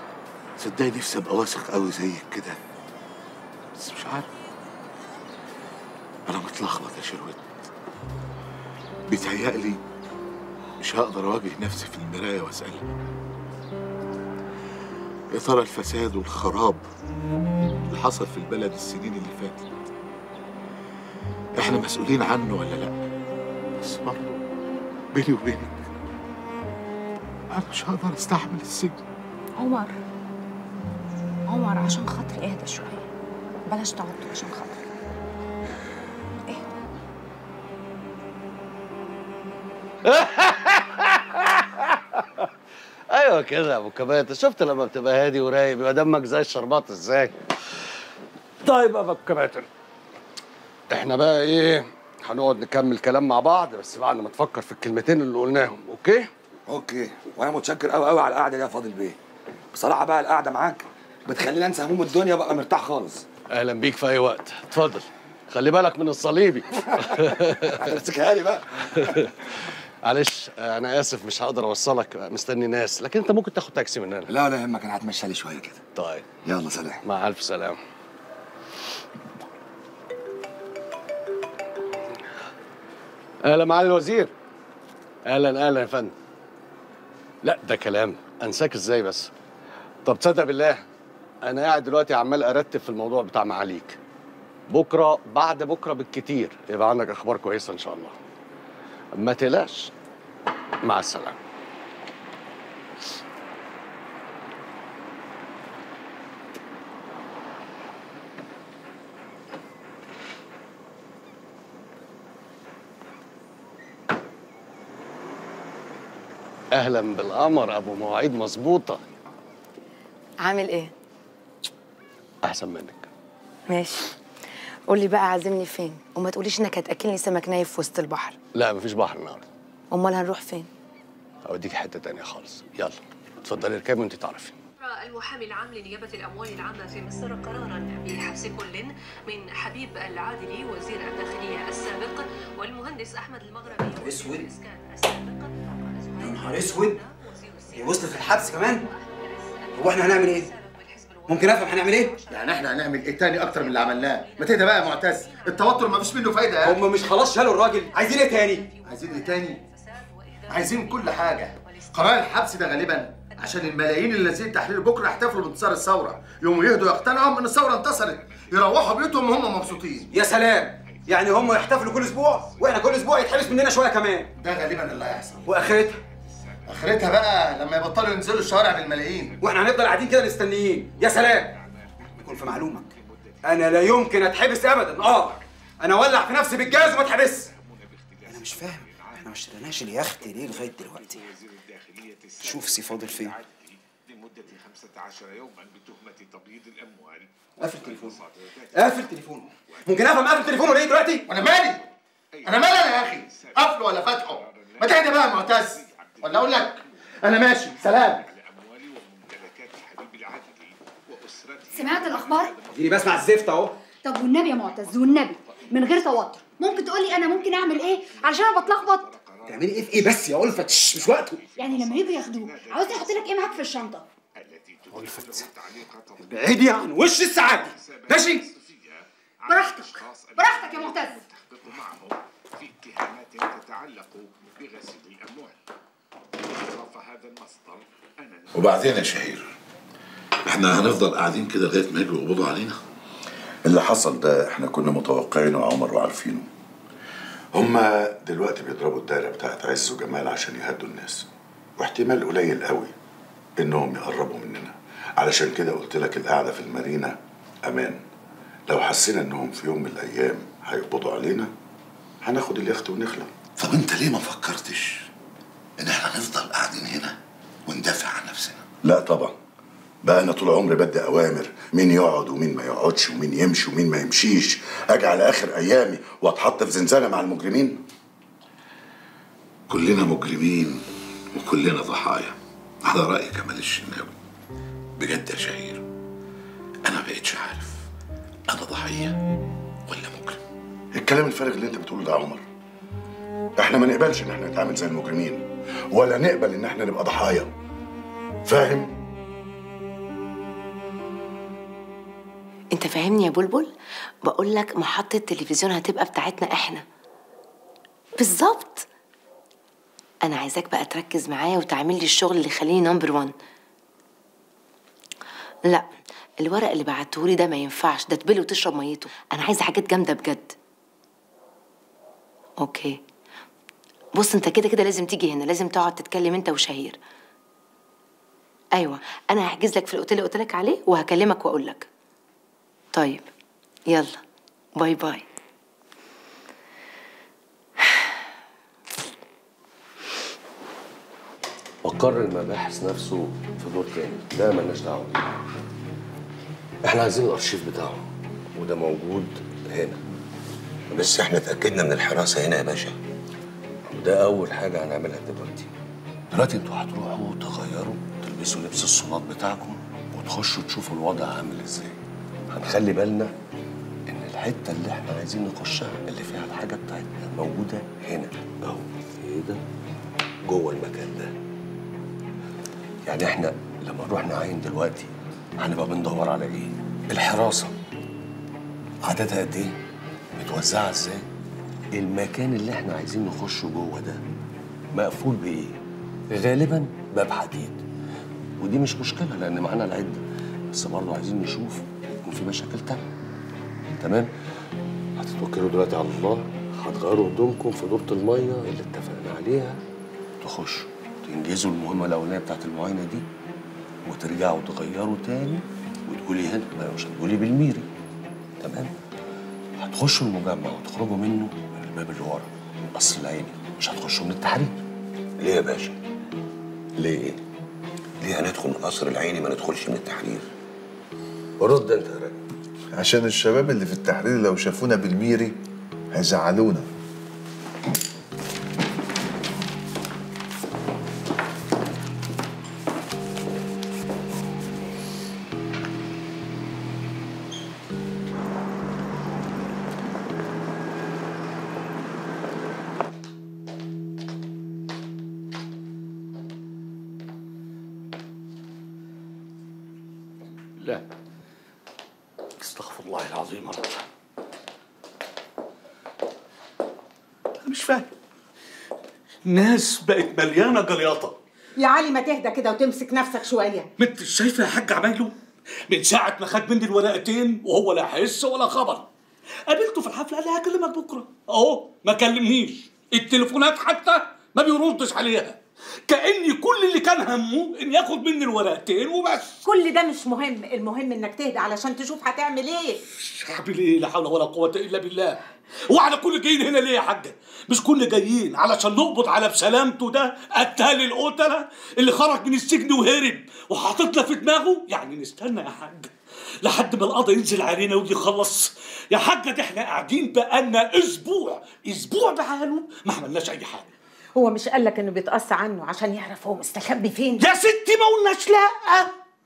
تصدقي نفسي ابقى واثق قوي زيك كده بس مش عارف انا متلخبط يا شروت بيتهيألي مش هقدر اواجه نفسي في المرايه واسالها يا ترى الفساد والخراب اللي حصل في البلد السنين اللي فاتت احنا مسؤولين عنه ولا لا بس برضه بيني وبينك انا مش هقدر استحمل السجن عمر عمر عشان خاطري اهدى شويه بلاش توتر عشان خاطري ايوه كده يا ابو كباتة شفت لما بتبقى هادي ورايق بيبقى دمك زي الشربات ازاي طيب يا ابو كباتة احنا بقى ايه هنقعد نكمل كلام مع بعض بس بعد ما تفكر في الكلمتين اللي قلناهم اوكي اوكي وانا متشكر قوي قوي على القعده دي يا فاضل بيه بصراحه بقى القعده معاك بتخليني انسى هموم الدنيا بقى مرتاح خالص اهلا بيك في اي وقت اتفضل خلي بالك من الصليبي هتمسكها لي بقى معلش انا اسف مش هقدر اوصلك مستني ناس لكن انت ممكن تاخد تاكسي مننا لا ولا يهمك انا هتمشى لي شويه كده طيب يلا سلام مع الف سلامه اهلا معالي الوزير اهلا اهلا يا فندم لا ده كلام انساك ازاي بس طب تصدق بالله انا قاعد دلوقتي عمال ارتب في الموضوع بتاع معاليك بكره بعد بكره بالكتير يبقى عندك اخبار كويسه ان شاء الله ما تقلقش مع السلامه اهلا بالقمر ابو مواعيد مظبوطه عامل ايه احسن منك ماشي قولي بقى عازمني فين وما تقوليش انك هتاكلني سمك نايف في وسط البحر لا مفيش بحر النهارده امال هنروح فين اوديك حته تانية خالص يلا اتفضلي اركبي وانت تعرفي المحامي العام لنيابة الأموال العامة في مصر قرارا بحبس كل من حبيب العادلي وزير الداخلية السابق والمهندس أحمد المغربي اسود يا نهار اسود هي وصلت للحبس كمان هو احنا هنعمل ايه؟ ممكن افهم هنعمل ايه؟ يعني احنا هنعمل ايه تاني اكتر من اللي عملناه ما تهدى بقى يا معتز التوتر ما فيش منه فايده يعني هم مش خلاص شالوا الراجل عايزين ايه تاني؟ عايزين ايه تاني عايزين كل حاجه قرار الحبس ده غالبا عشان الملايين اللي نازلين تحرير بكره يحتفلوا بانتصار الثوره يوم يهدوا يقتنعوا ان الثوره انتصرت يروحوا بيوتهم وهم مبسوطين يا سلام يعني هم يحتفلوا كل اسبوع واحنا كل اسبوع يتحبس مننا شويه كمان ده غالبا اللي هيحصل واخرتها اخرتها بقى لما يبطلوا ينزلوا الشوارع بالملايين واحنا هنفضل قاعدين كده مستنيين يا سلام يكون في معلومك انا لا يمكن اتحبس ابدا اه انا اولع في نفسي بالجاز وما اتحبس انا مش فاهم احنا ما اشتريناش اليخت ليه لغايه دلوقتي شوف سي فاضل فين لمدة 15 يوما بتهمة تبييض الأموال قافل تليفونه قافل تليفونه ممكن افهم قافل تليفونه ليه دلوقتي وانا مالي انا مالي انا يا اخي قفله ولا فتحه ما تهدى بقى يا معتز ولا اقول لك انا ماشي سلام سمعت الاخبار اديني بسمع الزفت اهو طب والنبي يا معتز والنبي من غير توتر ممكن تقولي انا ممكن اعمل ايه علشان انا بتلخبط تعملي ايه في ايه بس يا ألفت شش، مش وقته يعني لما يجوا ياخدوه عاوزني احط لك ايه معاك في الشنطه ألفت ابعدي عن وش السعاده ماشي براحتك براحتك يا معتز في اتهامات تتعلق بغسيل الأموال أطراف هذا المصدر أنا وبعدين يا شهير احنا هنفضل قاعدين كده لغايه ما يجوا يقبضوا علينا اللي حصل ده احنا كنا متوقعينه يا عمر وعارفينه هما دلوقتي بيضربوا الدايره بتاعت عز وجمال عشان يهدوا الناس واحتمال قليل قوي انهم يقربوا مننا علشان كده قلت لك القعده في المارينا امان لو حسينا انهم في يوم من الايام هيقبضوا علينا هناخد اليخت ونخلع طب انت ليه ما فكرتش ان احنا نفضل قاعدين هنا وندافع عن نفسنا لا طبعا بقى انا طول عمري بدي اوامر مين يقعد ومين ما يقعدش ومين يمشي ومين ما يمشيش اجي على اخر ايامي واتحط في زنزانه مع المجرمين كلنا مجرمين وكلنا ضحايا على رأي كمال الشناوي بجد يا شهير أنا بقيتش عارف أنا ضحية الكلام الفارغ اللي انت بتقوله ده يا عمر احنا ما نقبلش ان احنا نتعامل زي المجرمين ولا نقبل ان احنا نبقى ضحايا فاهم انت فاهمني يا بلبل بقول لك محطه التلفزيون هتبقى بتاعتنا احنا بالظبط انا عايزاك بقى تركز معايا وتعمل لي الشغل اللي يخليني نمبر 1 لا الورق اللي بعتهولي ده ما ينفعش ده تبله وتشرب ميته انا عايزه حاجات جامده بجد اوكي بص انت كده كده لازم تيجي هنا لازم تقعد تتكلم انت وشهير ايوه انا هحجز لك في الاوتيل اللي قلت لك عليه وهكلمك واقول لك طيب يلا باي باي مقر المباحث نفسه في دور تاني ده مالناش دعوه بيه احنا عايزين الارشيف بتاعه وده موجود هنا بس احنا اتاكدنا من الحراسه هنا يا باشا وده اول حاجه هنعملها دلوقتي دلوقتي انتوا هتروحوا تغيروا تلبسوا لبس الصناد بتاعكم وتخشوا تشوفوا الوضع عامل ازاي هنخلي بالنا ان الحته اللي احنا عايزين نخشها اللي فيها الحاجه بتاعتنا موجوده هنا اهو ايه ده جوه المكان ده يعني احنا لما نروح نعاين دلوقتي هنبقى بندور على ايه الحراسه عددها قد ايه متوزعه ازاي المكان اللي احنا عايزين نخشه جوه ده مقفول بايه غالبا باب حديد ودي مش مشكله لان معانا العده بس برضه عايزين نشوف يكون في مشاكل تانية تمام هتتوكلوا دلوقتي على الله هتغيروا هدومكم في دورة المية اللي اتفقنا عليها تخشوا تنجزوا المهمة الأولانية بتاعت المعاينة دي وترجعوا تغيروا تاني وتقولي هنا لا مش هتقولي بالميري تمام هتخشوا المجمع وتخرجوا منه من الباب اللي ورا القصر العيني مش هتخشوا من التحرير ليه يا باشا ليه ايه؟ ليه هندخل من القصر العيني ما ندخلش من التحرير رد انت يا راجل عشان الشباب اللي في التحرير لو شافونا بالميري هيزعلونا لا استغفر الله العظيم يا رب انا مش فاهم ناس بقت مليانه جلياطه يا علي ما تهدى كده وتمسك نفسك شويه ما انت شايفه يا حاج عمايله من ساعه ما خد مني الورقتين وهو لا حس ولا خبر قابلته في الحفله قال لي هكلمك بكره اهو ما كلمنيش التليفونات حتى ما بيردش عليها كاني كل اللي كان همه ان ياخد مني الورقتين وبس كل ده مش مهم المهم انك تهدى علشان تشوف هتعمل ايه اعمل ايه لا حول ولا قوه الا بالله واحنا كل جايين هنا ليه يا حاجه مش كل جايين علشان نقبض على بسلامته ده قتال القتله اللي خرج من السجن وهرب وحاططنا في دماغه يعني نستنى يا حاج لحد ما القضاء ينزل علينا ويجي يخلص يا حاجه ده احنا قاعدين بقالنا اسبوع اسبوع بحاله ما عملناش اي حاجه هو مش قالك انه بيتقص عنه عشان يعرف هو مستخبي فين يا ستي ما قلناش لا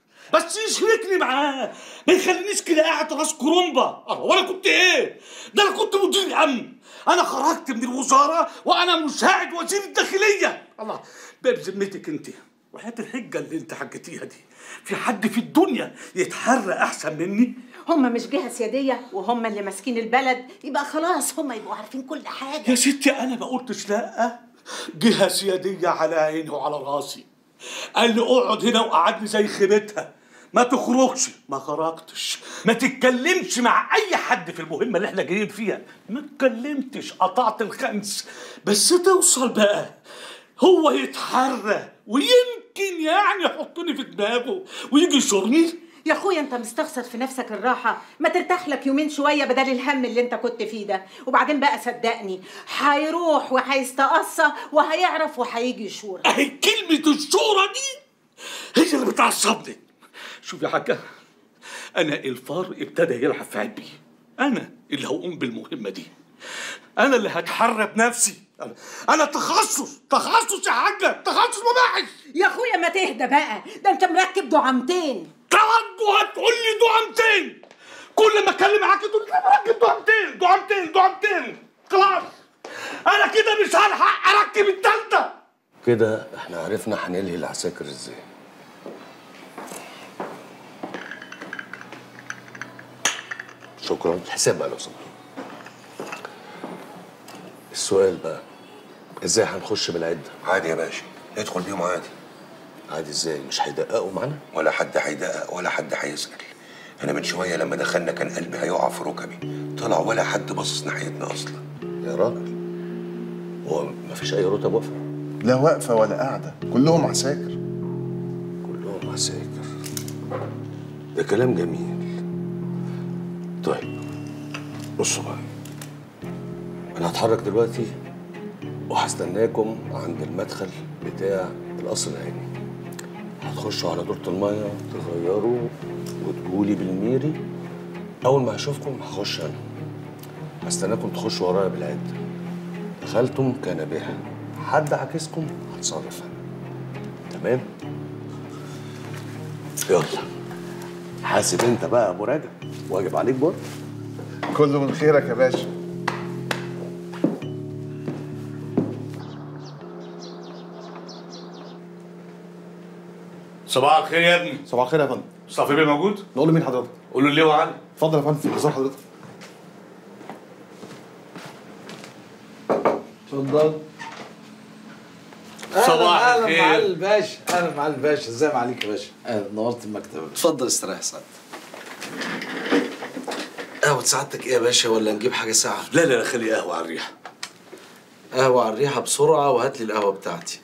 بس يشركني معاه ما يخلينيش كده قاعد راس كرومبا الله وانا كنت ايه ده انا كنت مدير امن انا خرجت من الوزاره وانا مساعد وزير الداخليه الله بقى بذمتك انت وحياة الحجة اللي انت حكيتيها دي في حد في الدنيا يتحرى احسن مني هم مش جهه سياديه وهم اللي ماسكين البلد يبقى خلاص هم يبقوا عارفين كل حاجه يا ستي انا ما قلتش لا جهه سياديه على عيني وعلى راسي قال لي اقعد هنا وقعدني زي خيبتها ما تخرجش ما خرجتش ما تتكلمش مع اي حد في المهمه اللي احنا جايين فيها ما اتكلمتش قطعت الخمس بس توصل بقى هو يتحرى ويمكن يعني يحطني في دماغه ويجي يشورني يا اخويا انت مستخسر في نفسك الراحه ما ترتاح لك يومين شويه بدل الهم اللي انت كنت فيه ده وبعدين بقى صدقني هيروح وهيستقصى وهيعرف وهيجي يشورك اهي كلمه الشورى دي هي اللي بتعصبني شوف يا حاجه انا الفار ابتدى يلعب في عبي انا اللي هقوم بالمهمه دي انا اللي هتحرى بنفسي انا انا تخصص تخصص يا حاجه تخصص مباحث يا اخويا ما تهدى بقى ده انت مركب دعامتين توجه هتقول لي دعامتين كل ما اتكلم معاك تقول لي مركب دعامتين دعامتين دعامتين خلاص انا كده مش هلحق اركب التالتة كده احنا عرفنا هنلهي العساكر ازاي شكرا الحساب بقى لو سمحت السؤال بقى ازاي هنخش بالعده عادي يا باشا ندخل بيهم عادي عادي ازاي مش هيدققوا معانا ولا حد هيدقق ولا حد هيسأل انا من شويه لما دخلنا كان قلبي هيقع في ركبي طلع ولا حد باصص ناحيتنا اصلا يا راجل هو مفيش اي رتب واقفه لا واقفه ولا قاعده كلهم عساكر كلهم عساكر ده كلام جميل طيب بصوا بقى انا هتحرك دلوقتي وهستناكم عند المدخل بتاع القصر العيني هتخشوا على دورة المية تغيروا وتقولي بالميري أول ما هشوفكم هخش أنا هستناكم تخشوا ورايا بالعد دخلتم كان بها حد عكسكم هتصرف أنا تمام؟ يلا حاسب أنت بقى يا أبو راجع واجب عليك برضه كله من خيرك يا باشا صباح الخير يا ابني صباح الخير يا فندم مصطفى بيه موجود؟ نقول لمين حضرتك؟ قول له اللواء علي اتفضل يا فندم في انتظار حضرتك اتفضل صباح اهلا الخير. معالي الباشا اهلا معالي الباشا ازاي معاليك يا باشا اهلا نورت المكتب اتفضل استريح سعادتك قهوة سعادتك ايه يا باشا ولا نجيب حاجة ساعة؟ لا لا لا خلي قهوة على الريحة قهوة على الريحة بسرعة وهات لي القهوة بتاعتي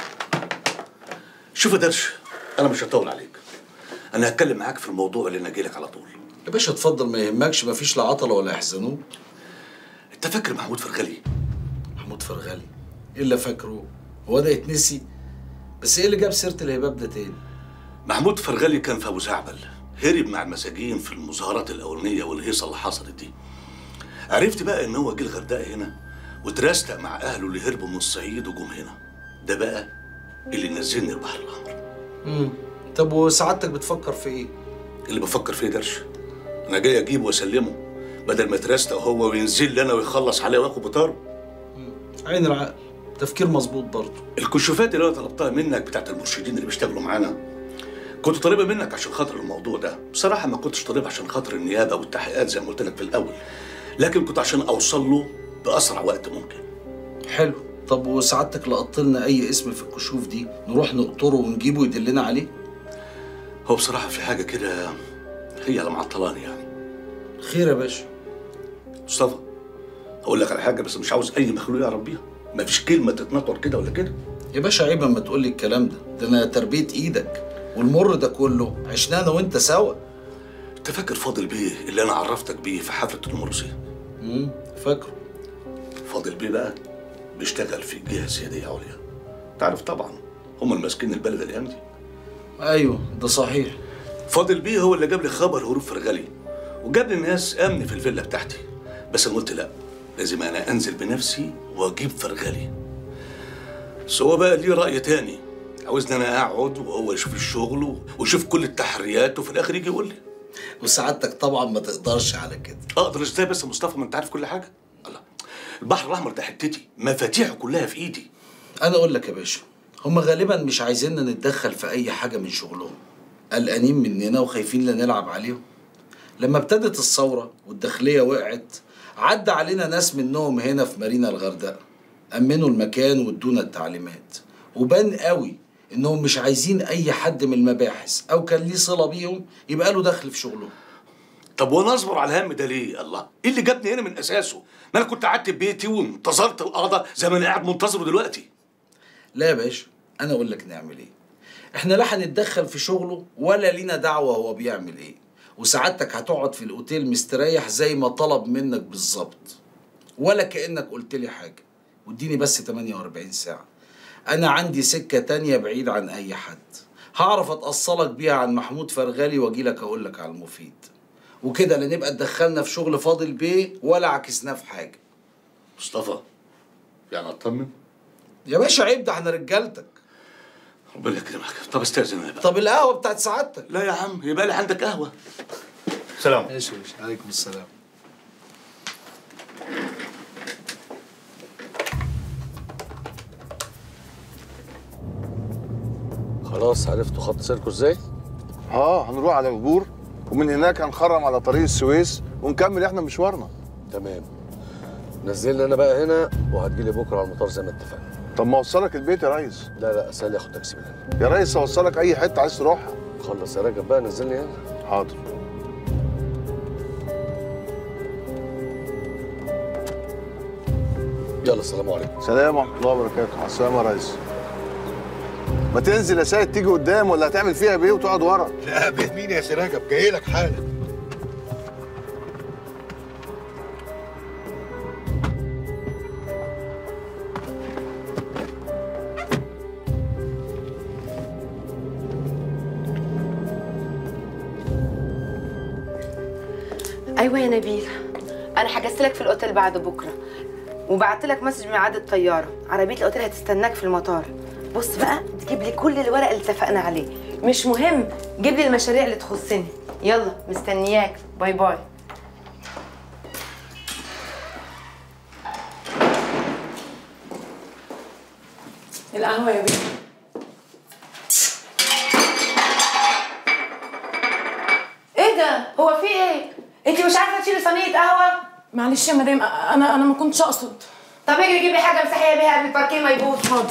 شوف يا درش أنا مش هطول عليك أنا هتكلم معاك في الموضوع اللي أنا جايلك على طول يا باشا اتفضل ما يهمكش مفيش لا عطلة ولا يحزنوك أنت فاكر محمود فرغلي؟ محمود فرغلي ايه اللي فاكره؟ هو ده يتنسي؟ بس ايه اللي جاب سيرة الهباب ده تاني؟ محمود فرغلي كان في أبو زعبل هرب مع المساجين في المظاهرات الأولانية والهيصة اللي حصلت دي عرفت بقى إن هو جه الغردقة هنا وترستق مع أهله اللي هربوا من الصعيد وجم هنا ده بقى اللي نزلني البحر الأحمر امم طب وسعادتك بتفكر في ايه؟ اللي بفكر فيه درش أنا جاي أجيبه وأسلمه بدل ما ترستق هو وينزل لي أنا ويخلص عليه وياخد بطاره عين العقل تفكير مظبوط برضه الكشوفات اللي انا طلبتها منك بتاعت المرشدين اللي بيشتغلوا معانا كنت طالبها منك عشان خاطر الموضوع ده بصراحه ما كنتش طالبها عشان خاطر النيابه والتحقيقات زي ما قلت لك في الاول لكن كنت عشان اوصل له باسرع وقت ممكن حلو طب وسعادتك لقط لنا اي اسم في الكشوف دي نروح نقطره ونجيبه يدلنا عليه هو بصراحه في حاجه كده هي اللي معطلاني يعني خير يا باشا مصطفى هقول لك على حاجه بس مش عاوز اي مخلوق يعرف بيها مفيش كلمه تتنطر كده ولا كده يا باشا عيب اما تقول لي الكلام ده ده انا تربيه ايدك والمر ده كله عشنا انا وانت سوا انت فاكر فاضل بيه اللي انا عرفتك بيه في حفله المرسي امم فاكره فاضل بيه بقى بيشتغل في جهه سياديه عليا تعرف طبعا هم الماسكين البلد الايام دي ايوه ده صحيح فاضل بيه هو اللي جاب لي خبر هروب فرغلي وجاب لي الناس امن في الفيلا بتاعتي بس انا قلت لا لازم انا انزل بنفسي واجيب فرغلي بس هو بقى ليه راي تاني عاوزني انا اقعد وهو يشوف الشغل و- ويشوف كل التحريات وفي الاخر يجي يقول لي وسعادتك طبعا ما تقدرش على كده اقدر ازاي بس يا مصطفى ما انت عارف كل حاجه الله البحر الاحمر ده حتتي مفاتيحه كلها في ايدي انا اقول لك يا باشا هم غالبا مش عايزيننا نتدخل في اي حاجه من شغلهم قلقانين مننا وخايفين لا نلعب عليهم لما ابتدت الثوره والداخليه وقعت عدى علينا ناس منهم هنا في مارينا الغردقه امنوا المكان وادونا التعليمات وبان قوي انهم مش عايزين اي حد من المباحث او كان ليه صله بيهم يبقى له دخل في شغلهم طب وانا اصبر على الهم ده ليه الله ايه اللي جابني هنا من اساسه ما انا كنت قعدت في بيتي وانتظرت القضاء زي ما انا قاعد منتظره دلوقتي لا يا باشا انا اقول لك نعمل ايه احنا لا هنتدخل في شغله ولا لينا دعوه هو بيعمل ايه وسعادتك هتقعد في الاوتيل مستريح زي ما طلب منك بالظبط ولا كانك قلت لي حاجه واديني بس 48 ساعه انا عندي سكه تانية بعيد عن اي حد هعرف اتاصلك بيها عن محمود فرغالي واجي لك اقول لك على المفيد وكده لا نبقى اتدخلنا في شغل فاضل بيه ولا عكسناه في حاجه مصطفى يعني اطمن يا باشا عيب ده احنا رجالتك ربنا يكرمك طب استاذن انا بقى طب القهوه بتاعت سعادتك لا يا عم يبقى لي عندك قهوه سلام ماشي يا باشا عليكم السلام خلاص عرفتوا خط سيركو ازاي؟ اه هنروح على الجور ومن هناك هنخرم على طريق السويس ونكمل احنا مشوارنا تمام نزلني انا بقى هنا وهتجيلي بكره على المطار زي ما اتفقنا طب ما اوصلك البيت يا ريس لا لا اسالي اخد تاكسي من هنا يا ريس اوصلك اي حته عايز تروحها خلص يا راجل بقى نزلني هنا حاضر يلا السلام عليكم سلام ورحمه الله وبركاته مع السلامه يا ريس ما تنزل يا سيد تيجي قدام ولا هتعمل فيها بيه وتقعد ورا لا بيه مين يا سراجب جاي لك حالا ايوه يا نبيل انا حجزت لك في الاوتيل بعد بكره وبعت لك مسج ميعاد الطياره عربيه الاوتيل هتستناك في المطار بص بقى تجيب لي كل الورق اللي اتفقنا عليه مش مهم جيب لي المشاريع اللي تخصني يلا مستنياك باي باي القهوه يا بيه ايه ده هو في ايه انت مش عارفه تشيلي صينيه قهوه معلش يا مدام انا انا ما كنتش اقصد طب اجري جيبي حاجه امسحيها بيها قبل الباركيه ما يبوظ حاضر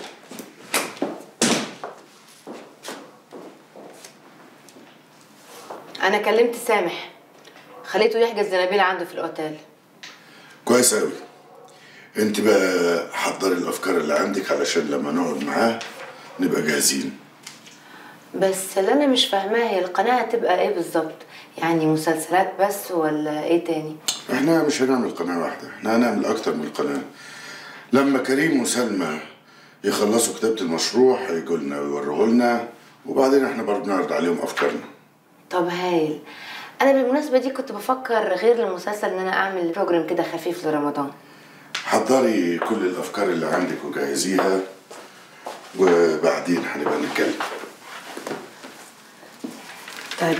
انا كلمت سامح خليته يحجز نبيل عنده في الاوتيل كويس قوي انت بقى حضري الافكار اللي عندك علشان لما نقعد معاه نبقى جاهزين بس اللي انا مش فاهماه هي القناه هتبقى ايه بالظبط يعني مسلسلات بس ولا ايه تاني احنا مش هنعمل قناه واحده احنا هنعمل اكتر من قناه لما كريم وسلمى يخلصوا كتابه المشروع هيجوا لنا ويوروه لنا وبعدين احنا برضه نعرض عليهم افكارنا طب هايل انا بالمناسبه دي كنت بفكر غير المسلسل ان انا اعمل بروجرام كده خفيف لرمضان حضري كل الافكار اللي عندك وجهزيها وبعدين هنبقى نتكلم طيب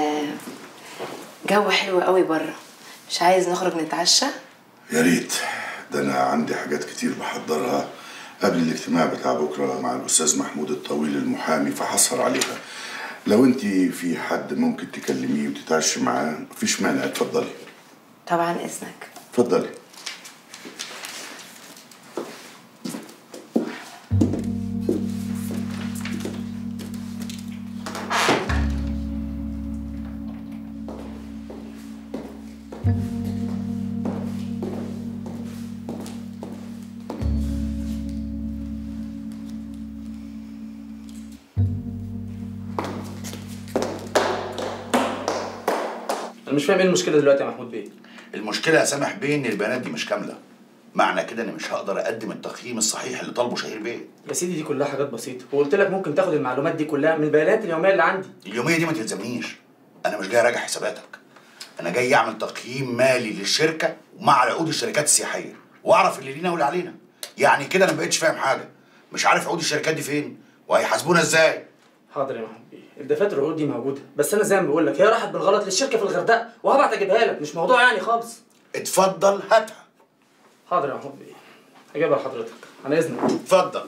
الجو حلو قوي بره مش عايز نخرج نتعشى يا ريت ده انا عندي حاجات كتير بحضرها قبل الاجتماع بتاع بكره مع الاستاذ محمود الطويل المحامي فحصر عليها لو انت في حد ممكن تكلميه وتتعشي معاه مفيش مانع اتفضلي طبعا اذنك اتفضلي انا مش فاهم ايه المشكله دلوقتي يا محمود بيه المشكلة يا سامح بيه إن البيانات دي مش كاملة. معنى كده إني مش هقدر أقدم التقييم الصحيح اللي طالبه شهير بيه. يا سيدي دي كلها حاجات بسيطه وقلت لك ممكن تاخد المعلومات دي كلها من البيانات اليوميه اللي عندي اليومية دي ما تلزمنيش. أنا مش جاي أراجع حساباتك. أنا جاي أعمل تقييم مالي للشركة ومع عقود الشركات السياحية وأعرف اللي لينا واللي علينا. يعني كده أنا ما بقتش فاهم حاجة. مش عارف عقود الشركات دي فين وهيحاسبونا إزاي. حاضر يا محمود بيه الدفاتر العقود دي موجوده بس انا زي ما بقول لك هي راحت بالغلط للشركه في الغردقه وهبعت اجيبها لك مش موضوع يعني خالص اتفضل هاتها حاضر يا محمود بيه هجيبها لحضرتك على اذنك اتفضل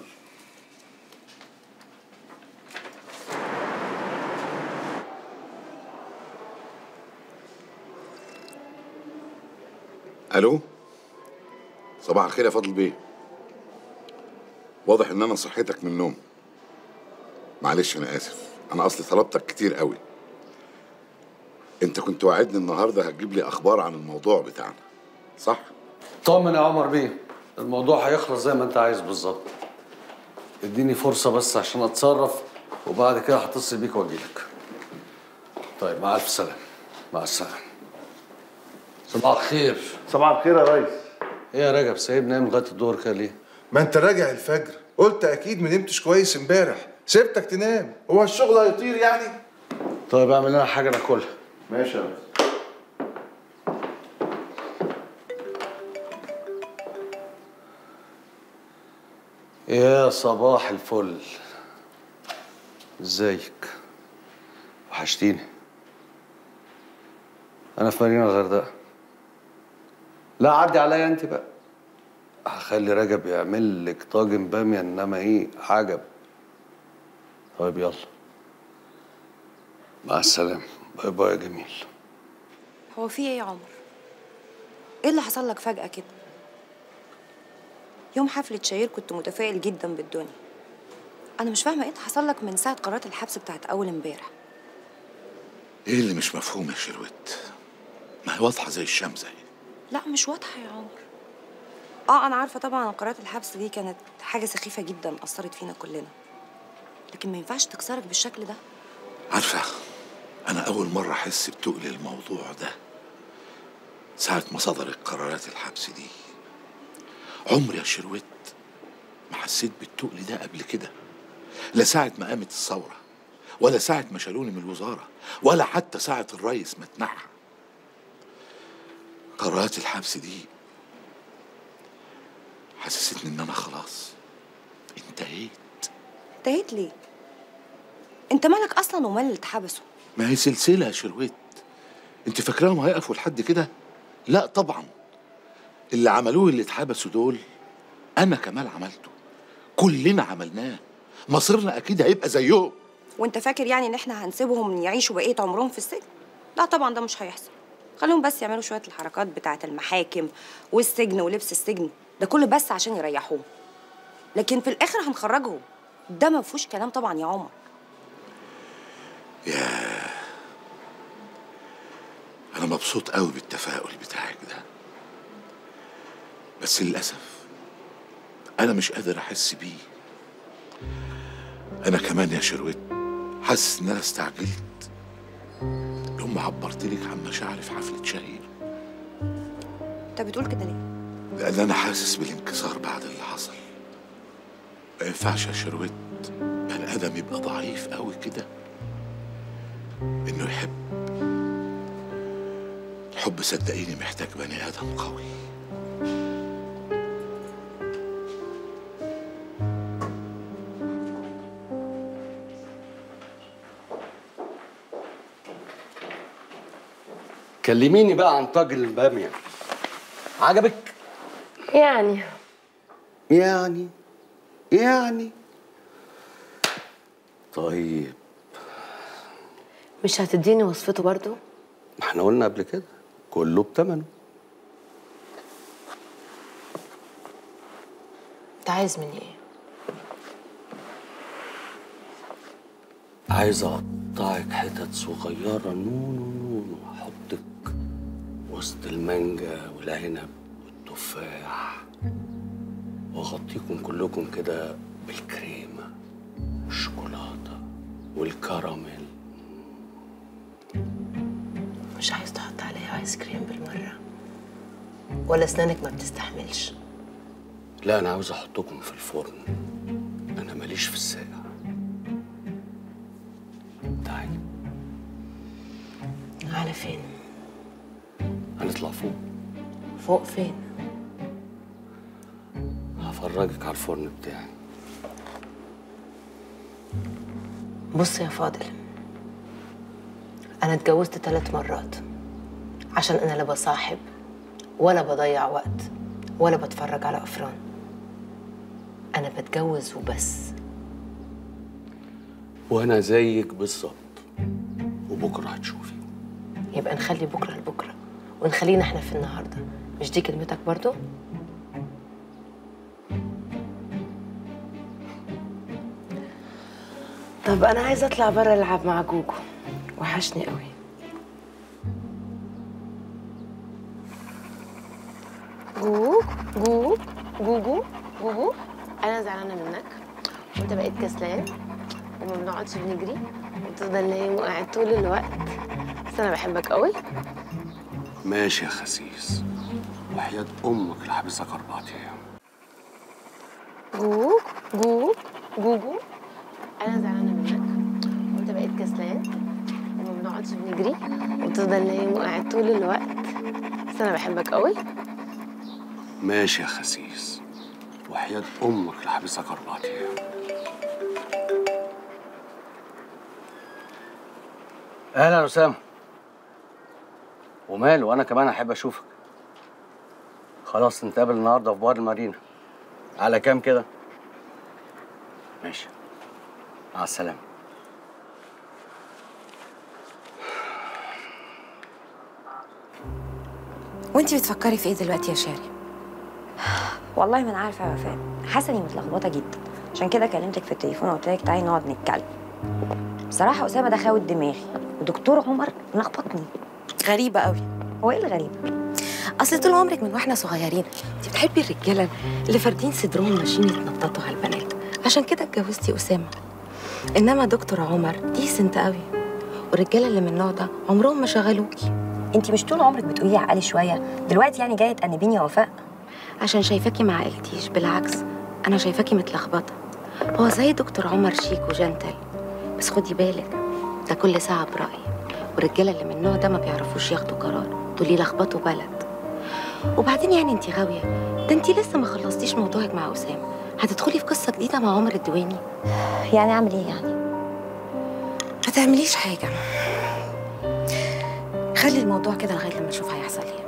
الو صباح الخير يا فضل بيه واضح ان انا صحيتك من النوم معلش انا اسف انا اصلي طلبتك كتير قوي انت كنت وعدني النهارده هتجيب لي اخبار عن الموضوع بتاعنا صح طمن يا عمر بيه الموضوع هيخلص زي ما انت عايز بالظبط اديني فرصه بس عشان اتصرف وبعد كده هتصل بيك واجيلك طيب مع الف سلامه مع السلامه صباح الخير صباح الخير يا ريس ايه يا رجب سايبني نايم لغايه الظهر كده ليه ما انت راجع الفجر قلت اكيد ما نمتش كويس امبارح سبتك تنام هو الشغل هيطير يعني طيب اعمل لنا حاجه ناكلها ماشي يا ريس يا صباح الفل ازيك وحشتيني انا في مدينه الغردقه لا عدي عليا انت بقى هخلي رجب يعمل لك طاجن باميه انما ايه عجب طيب يلا مع السلامه باي باي يا جميل هو في ايه يا عمر ايه اللي حصل لك فجأة كده يوم حفلة شهير كنت متفائل جدا بالدنيا انا مش فاهمة ايه اللي حصل لك من ساعة قرارات الحبس بتاعت اول امبارح ايه اللي مش مفهوم يا شروت ما هي واضحه زي الشمس اهي لا مش واضحة يا عمر اه انا عارفة طبعا قرارات الحبس دي كانت حاجة سخيفة جدا اثرت فينا كلنا لكن ما ينفعش تكسرك بالشكل ده عارفه انا اول مره احس بتقل الموضوع ده ساعه ما صدرت قرارات الحبس دي عمري يا شروت ما حسيت بالتقل ده قبل كده لا ساعه ما قامت الثوره ولا ساعه ما شالوني من الوزاره ولا حتى ساعه الرئيس ما اتنحى قرارات الحبس دي حسستني ان انا خلاص انتهيت انتهيت ليه انت مالك اصلا ومال اللي اتحبسوا ما هي سلسلة يا شرويت انت فاكراهم هيقفوا لحد كده؟ لا طبعا اللي عملوه اللي اتحبسوا دول انا كمال عملته كلنا عملناه مصيرنا اكيد هيبقى زيهم وانت فاكر يعني ان احنا هنسيبهم يعيشوا بقيه عمرهم في السجن لا طبعا ده مش هيحصل خليهم بس يعملوا شويه الحركات بتاعه المحاكم والسجن ولبس السجن ده كله بس عشان يريحوهم لكن في الاخر هنخرجهم ده ما فيهوش كلام طبعا يا عمر انا مبسوط قوي بالتفاؤل بتاعك ده بس للاسف انا مش قادر احس بيه انا كمان يا شرويت حاسس ان انا استعجلت يوم ما عبرت لك عن مشاعري في حفله شهير انت بتقول كده ليه لان انا حاسس بالانكسار بعد اللي حصل ما ينفعش يا شرويت بني ادم يبقى ضعيف قوي كده انه يحب الحب صدقيني محتاج بني ادم قوي كلميني بقى عن طاجن الباميه عجبك يعني يعني يعني طيب مش هتديني وصفته برضو ما احنا قلنا قبل كده كله بتمنه انت عايز مني ايه عايز اقطعك حتت صغيره نون ونون واحطك وسط المانجا والعنب والتفاح واغطيكم كلكم كده بالكريمه والشوكولاته والكراميل مش عايز تحط عليها ايس كريم بالمره ولا اسنانك ما بتستحملش لا انا عاوز احطكم في الفرن انا ماليش في الساقع تعالي على فين هنطلع فوق فوق فين هفرجك على الفرن بتاعي بص يا فاضل انا اتجوزت ثلاث مرات عشان انا لا بصاحب ولا بضيع وقت ولا بتفرج على افران انا بتجوز وبس وانا زيك بالظبط وبكره هتشوفي يبقى نخلي بكره لبكره ونخلينا احنا في النهارده مش دي كلمتك برضو طب انا عايزه اطلع بره العب مع جوجو وحشني قوي جوجو جوجو جوجو جوجو انا زعلانه منك وانت بقيت كسلان وما بنقعدش بنجري وتفضل نايم وقاعد طول الوقت بس انا بحبك قوي ماشي يا خسيس وحياة امك اللي حابسك اربع ايام جوجو جوجو جوجو انا زعلانه منك وانت بقيت كسلان وما بنقعدش بنجري وتفضل نايم وقاعد طول الوقت بس انا بحبك قوي ماشي يا خسيس وحياة امك اللي حابسك اربع ايام اهلا اسامه وماله وانا كمان احب اشوفك خلاص نتقابل النهارده في بار المارينا على كام كده ماشي مع السلامه وانتي بتفكري في ايه دلوقتي يا شاري والله ما انا عارفه يا وفاء حاسه اني متلخبطه جدا عشان كده كلمتك في التليفون وقلت لك تعالي نقعد نتكلم بصراحه اسامه ده خاوت دماغي ودكتور عمر لخبطني غريبه قوي هو ايه الغريب اصل طول عمرك من واحنا صغيرين انت بتحبي الرجاله اللي فاردين صدرهم ماشيين يتنططوا على البنات عشان كده اتجوزتي اسامه انما دكتور عمر ديسنت قوي والرجاله اللي من النوع ده عمرهم ما شغلوكي انتي مش طول عمرك بتقولي عقلي شويه دلوقتي يعني جايه تأنبيني يا وفاء عشان شايفاكي ما عقلتيش بالعكس انا شايفاكي متلخبطه هو زي دكتور عمر شيك وجنتل بس خدي بالك ده كل ساعه برأي والرجاله اللي من النوع ده ما بيعرفوش ياخدوا قرار دول يلخبطوا بلد وبعدين يعني انت غاويه ده انت لسه ما خلصتيش موضوعك مع اسامه هتدخلي في قصه جديده مع عمر الدواني يعني اعمل ايه يعني ما تعمليش حاجه خلي الموضوع كده لغايه لما نشوف هيحصل ايه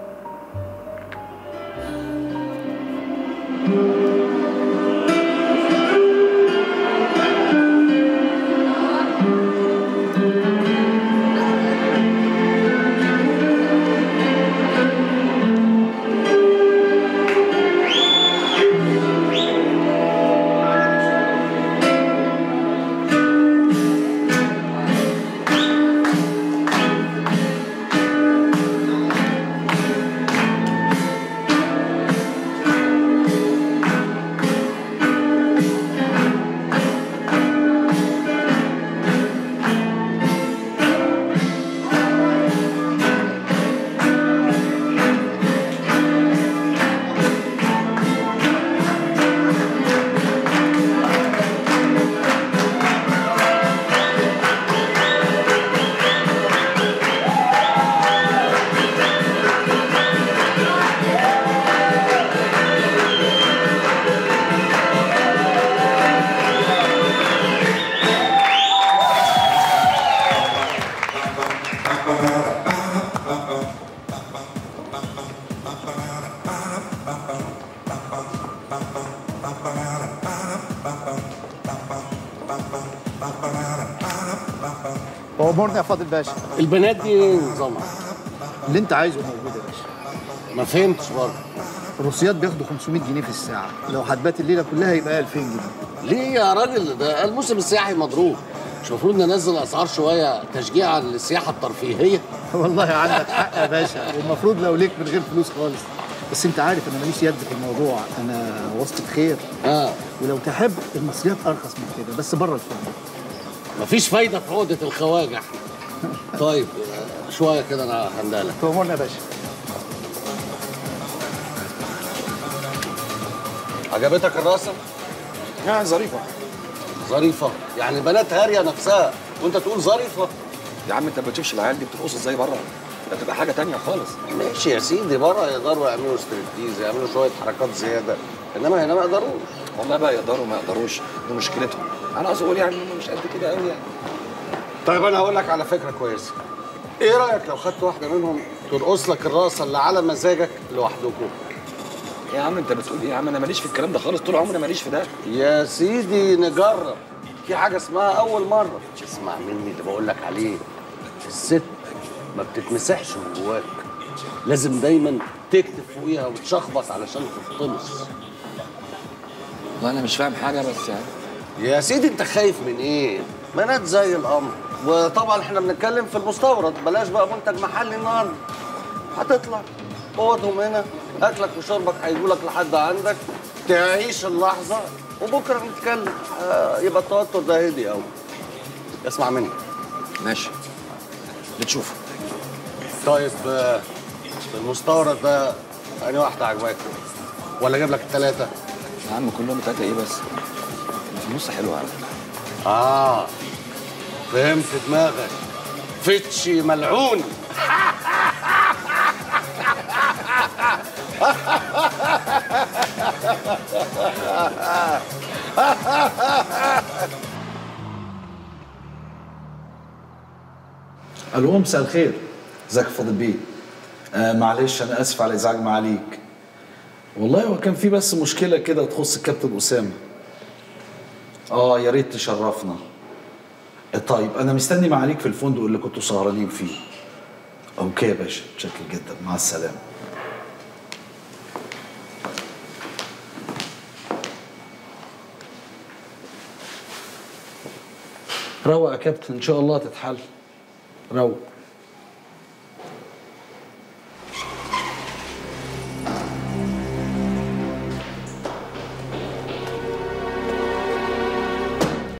وامورنا يا فاضل باشا البنات دي ايه نظامها؟ اللي انت عايزه موجود يا باشا ما فهمتش برضه الروسيات بياخدوا 500 جنيه في الساعه لو هتبات الليله كلها يبقى 2000 جنيه ليه يا راجل ده الموسم السياحي مضروب مش المفروض ننزل الاسعار شويه تشجيعا للسياحه الترفيهيه والله عندك حق يا باشا والمفروض لو ليك من غير فلوس خالص بس انت عارف انا ماليش يد في الموضوع انا وسط خير اه ولو تحب المصريات ارخص من كده بس بره الفندق مفيش فايده في عقده الخواجه طيب آه، شويه كده انا هندالك تؤمرنا يا باشا عجبتك الراسه؟ يعني ظريفه ظريفه يعني بنات هاريه نفسها وانت تقول ظريفه يا عم انت ما بتشوفش العيال دي بترقص ازاي بره ده تبقى حاجه تانية خالص ماشي يا سيدي بره يقدروا يعملوا ستريبتيز يعملوا شويه حركات زياده انما هنا ما يقدروش والله بقى يقدروا ما يقدروش دي مشكلتهم انا قصدي اقول يعني هم مش قد كده قوي يعني طيب انا هقول لك على فكره كويسه ايه رايك لو خدت واحده منهم ترقص لك الرقصه اللي على مزاجك لوحدكم يا عم انت بتقول ايه يا عم انا ماليش في الكلام ده خالص طول عمري ماليش في ده يا سيدي نجرب في حاجه اسمها اول مره اسمع مني اللي بقول لك عليه الست ما بتتمسحش من جواك لازم دايما تكتب فوقيها وتشخبط علشان تتطمس والله انا مش فاهم حاجه بس يعني يا سيدي انت خايف من ايه بنات زي القمر وطبعا احنا بنتكلم في المستورد بلاش بقى منتج محلي النهارده هتطلع اوضهم هنا اكلك وشربك هيجوا لك لحد عندك تعيش اللحظه وبكره نتكلم آه يبقى التوتر ده هدي قوي اسمع مني ماشي بتشوفه طيب آه المستورد ده انهي واحده عجباك ولا اجيب لك الثلاثه يا عم كلهم تلاته ايه بس اللي في النص حلو على فكره اه فهمت دماغك فتشي ملعون الو مساء الخير ازيك يا فاضل بيه آه معلش انا اسف على ازعاج معاليك والله هو كان في بس مشكله كده تخص الكابتن اسامه اه يا ريت تشرفنا آه، طيب انا مستني معاليك في الفندق اللي كنتوا سهرانين فيه اوكي يا باشا متشكر جدا مع السلامه روق يا كابتن ان شاء الله تتحل روق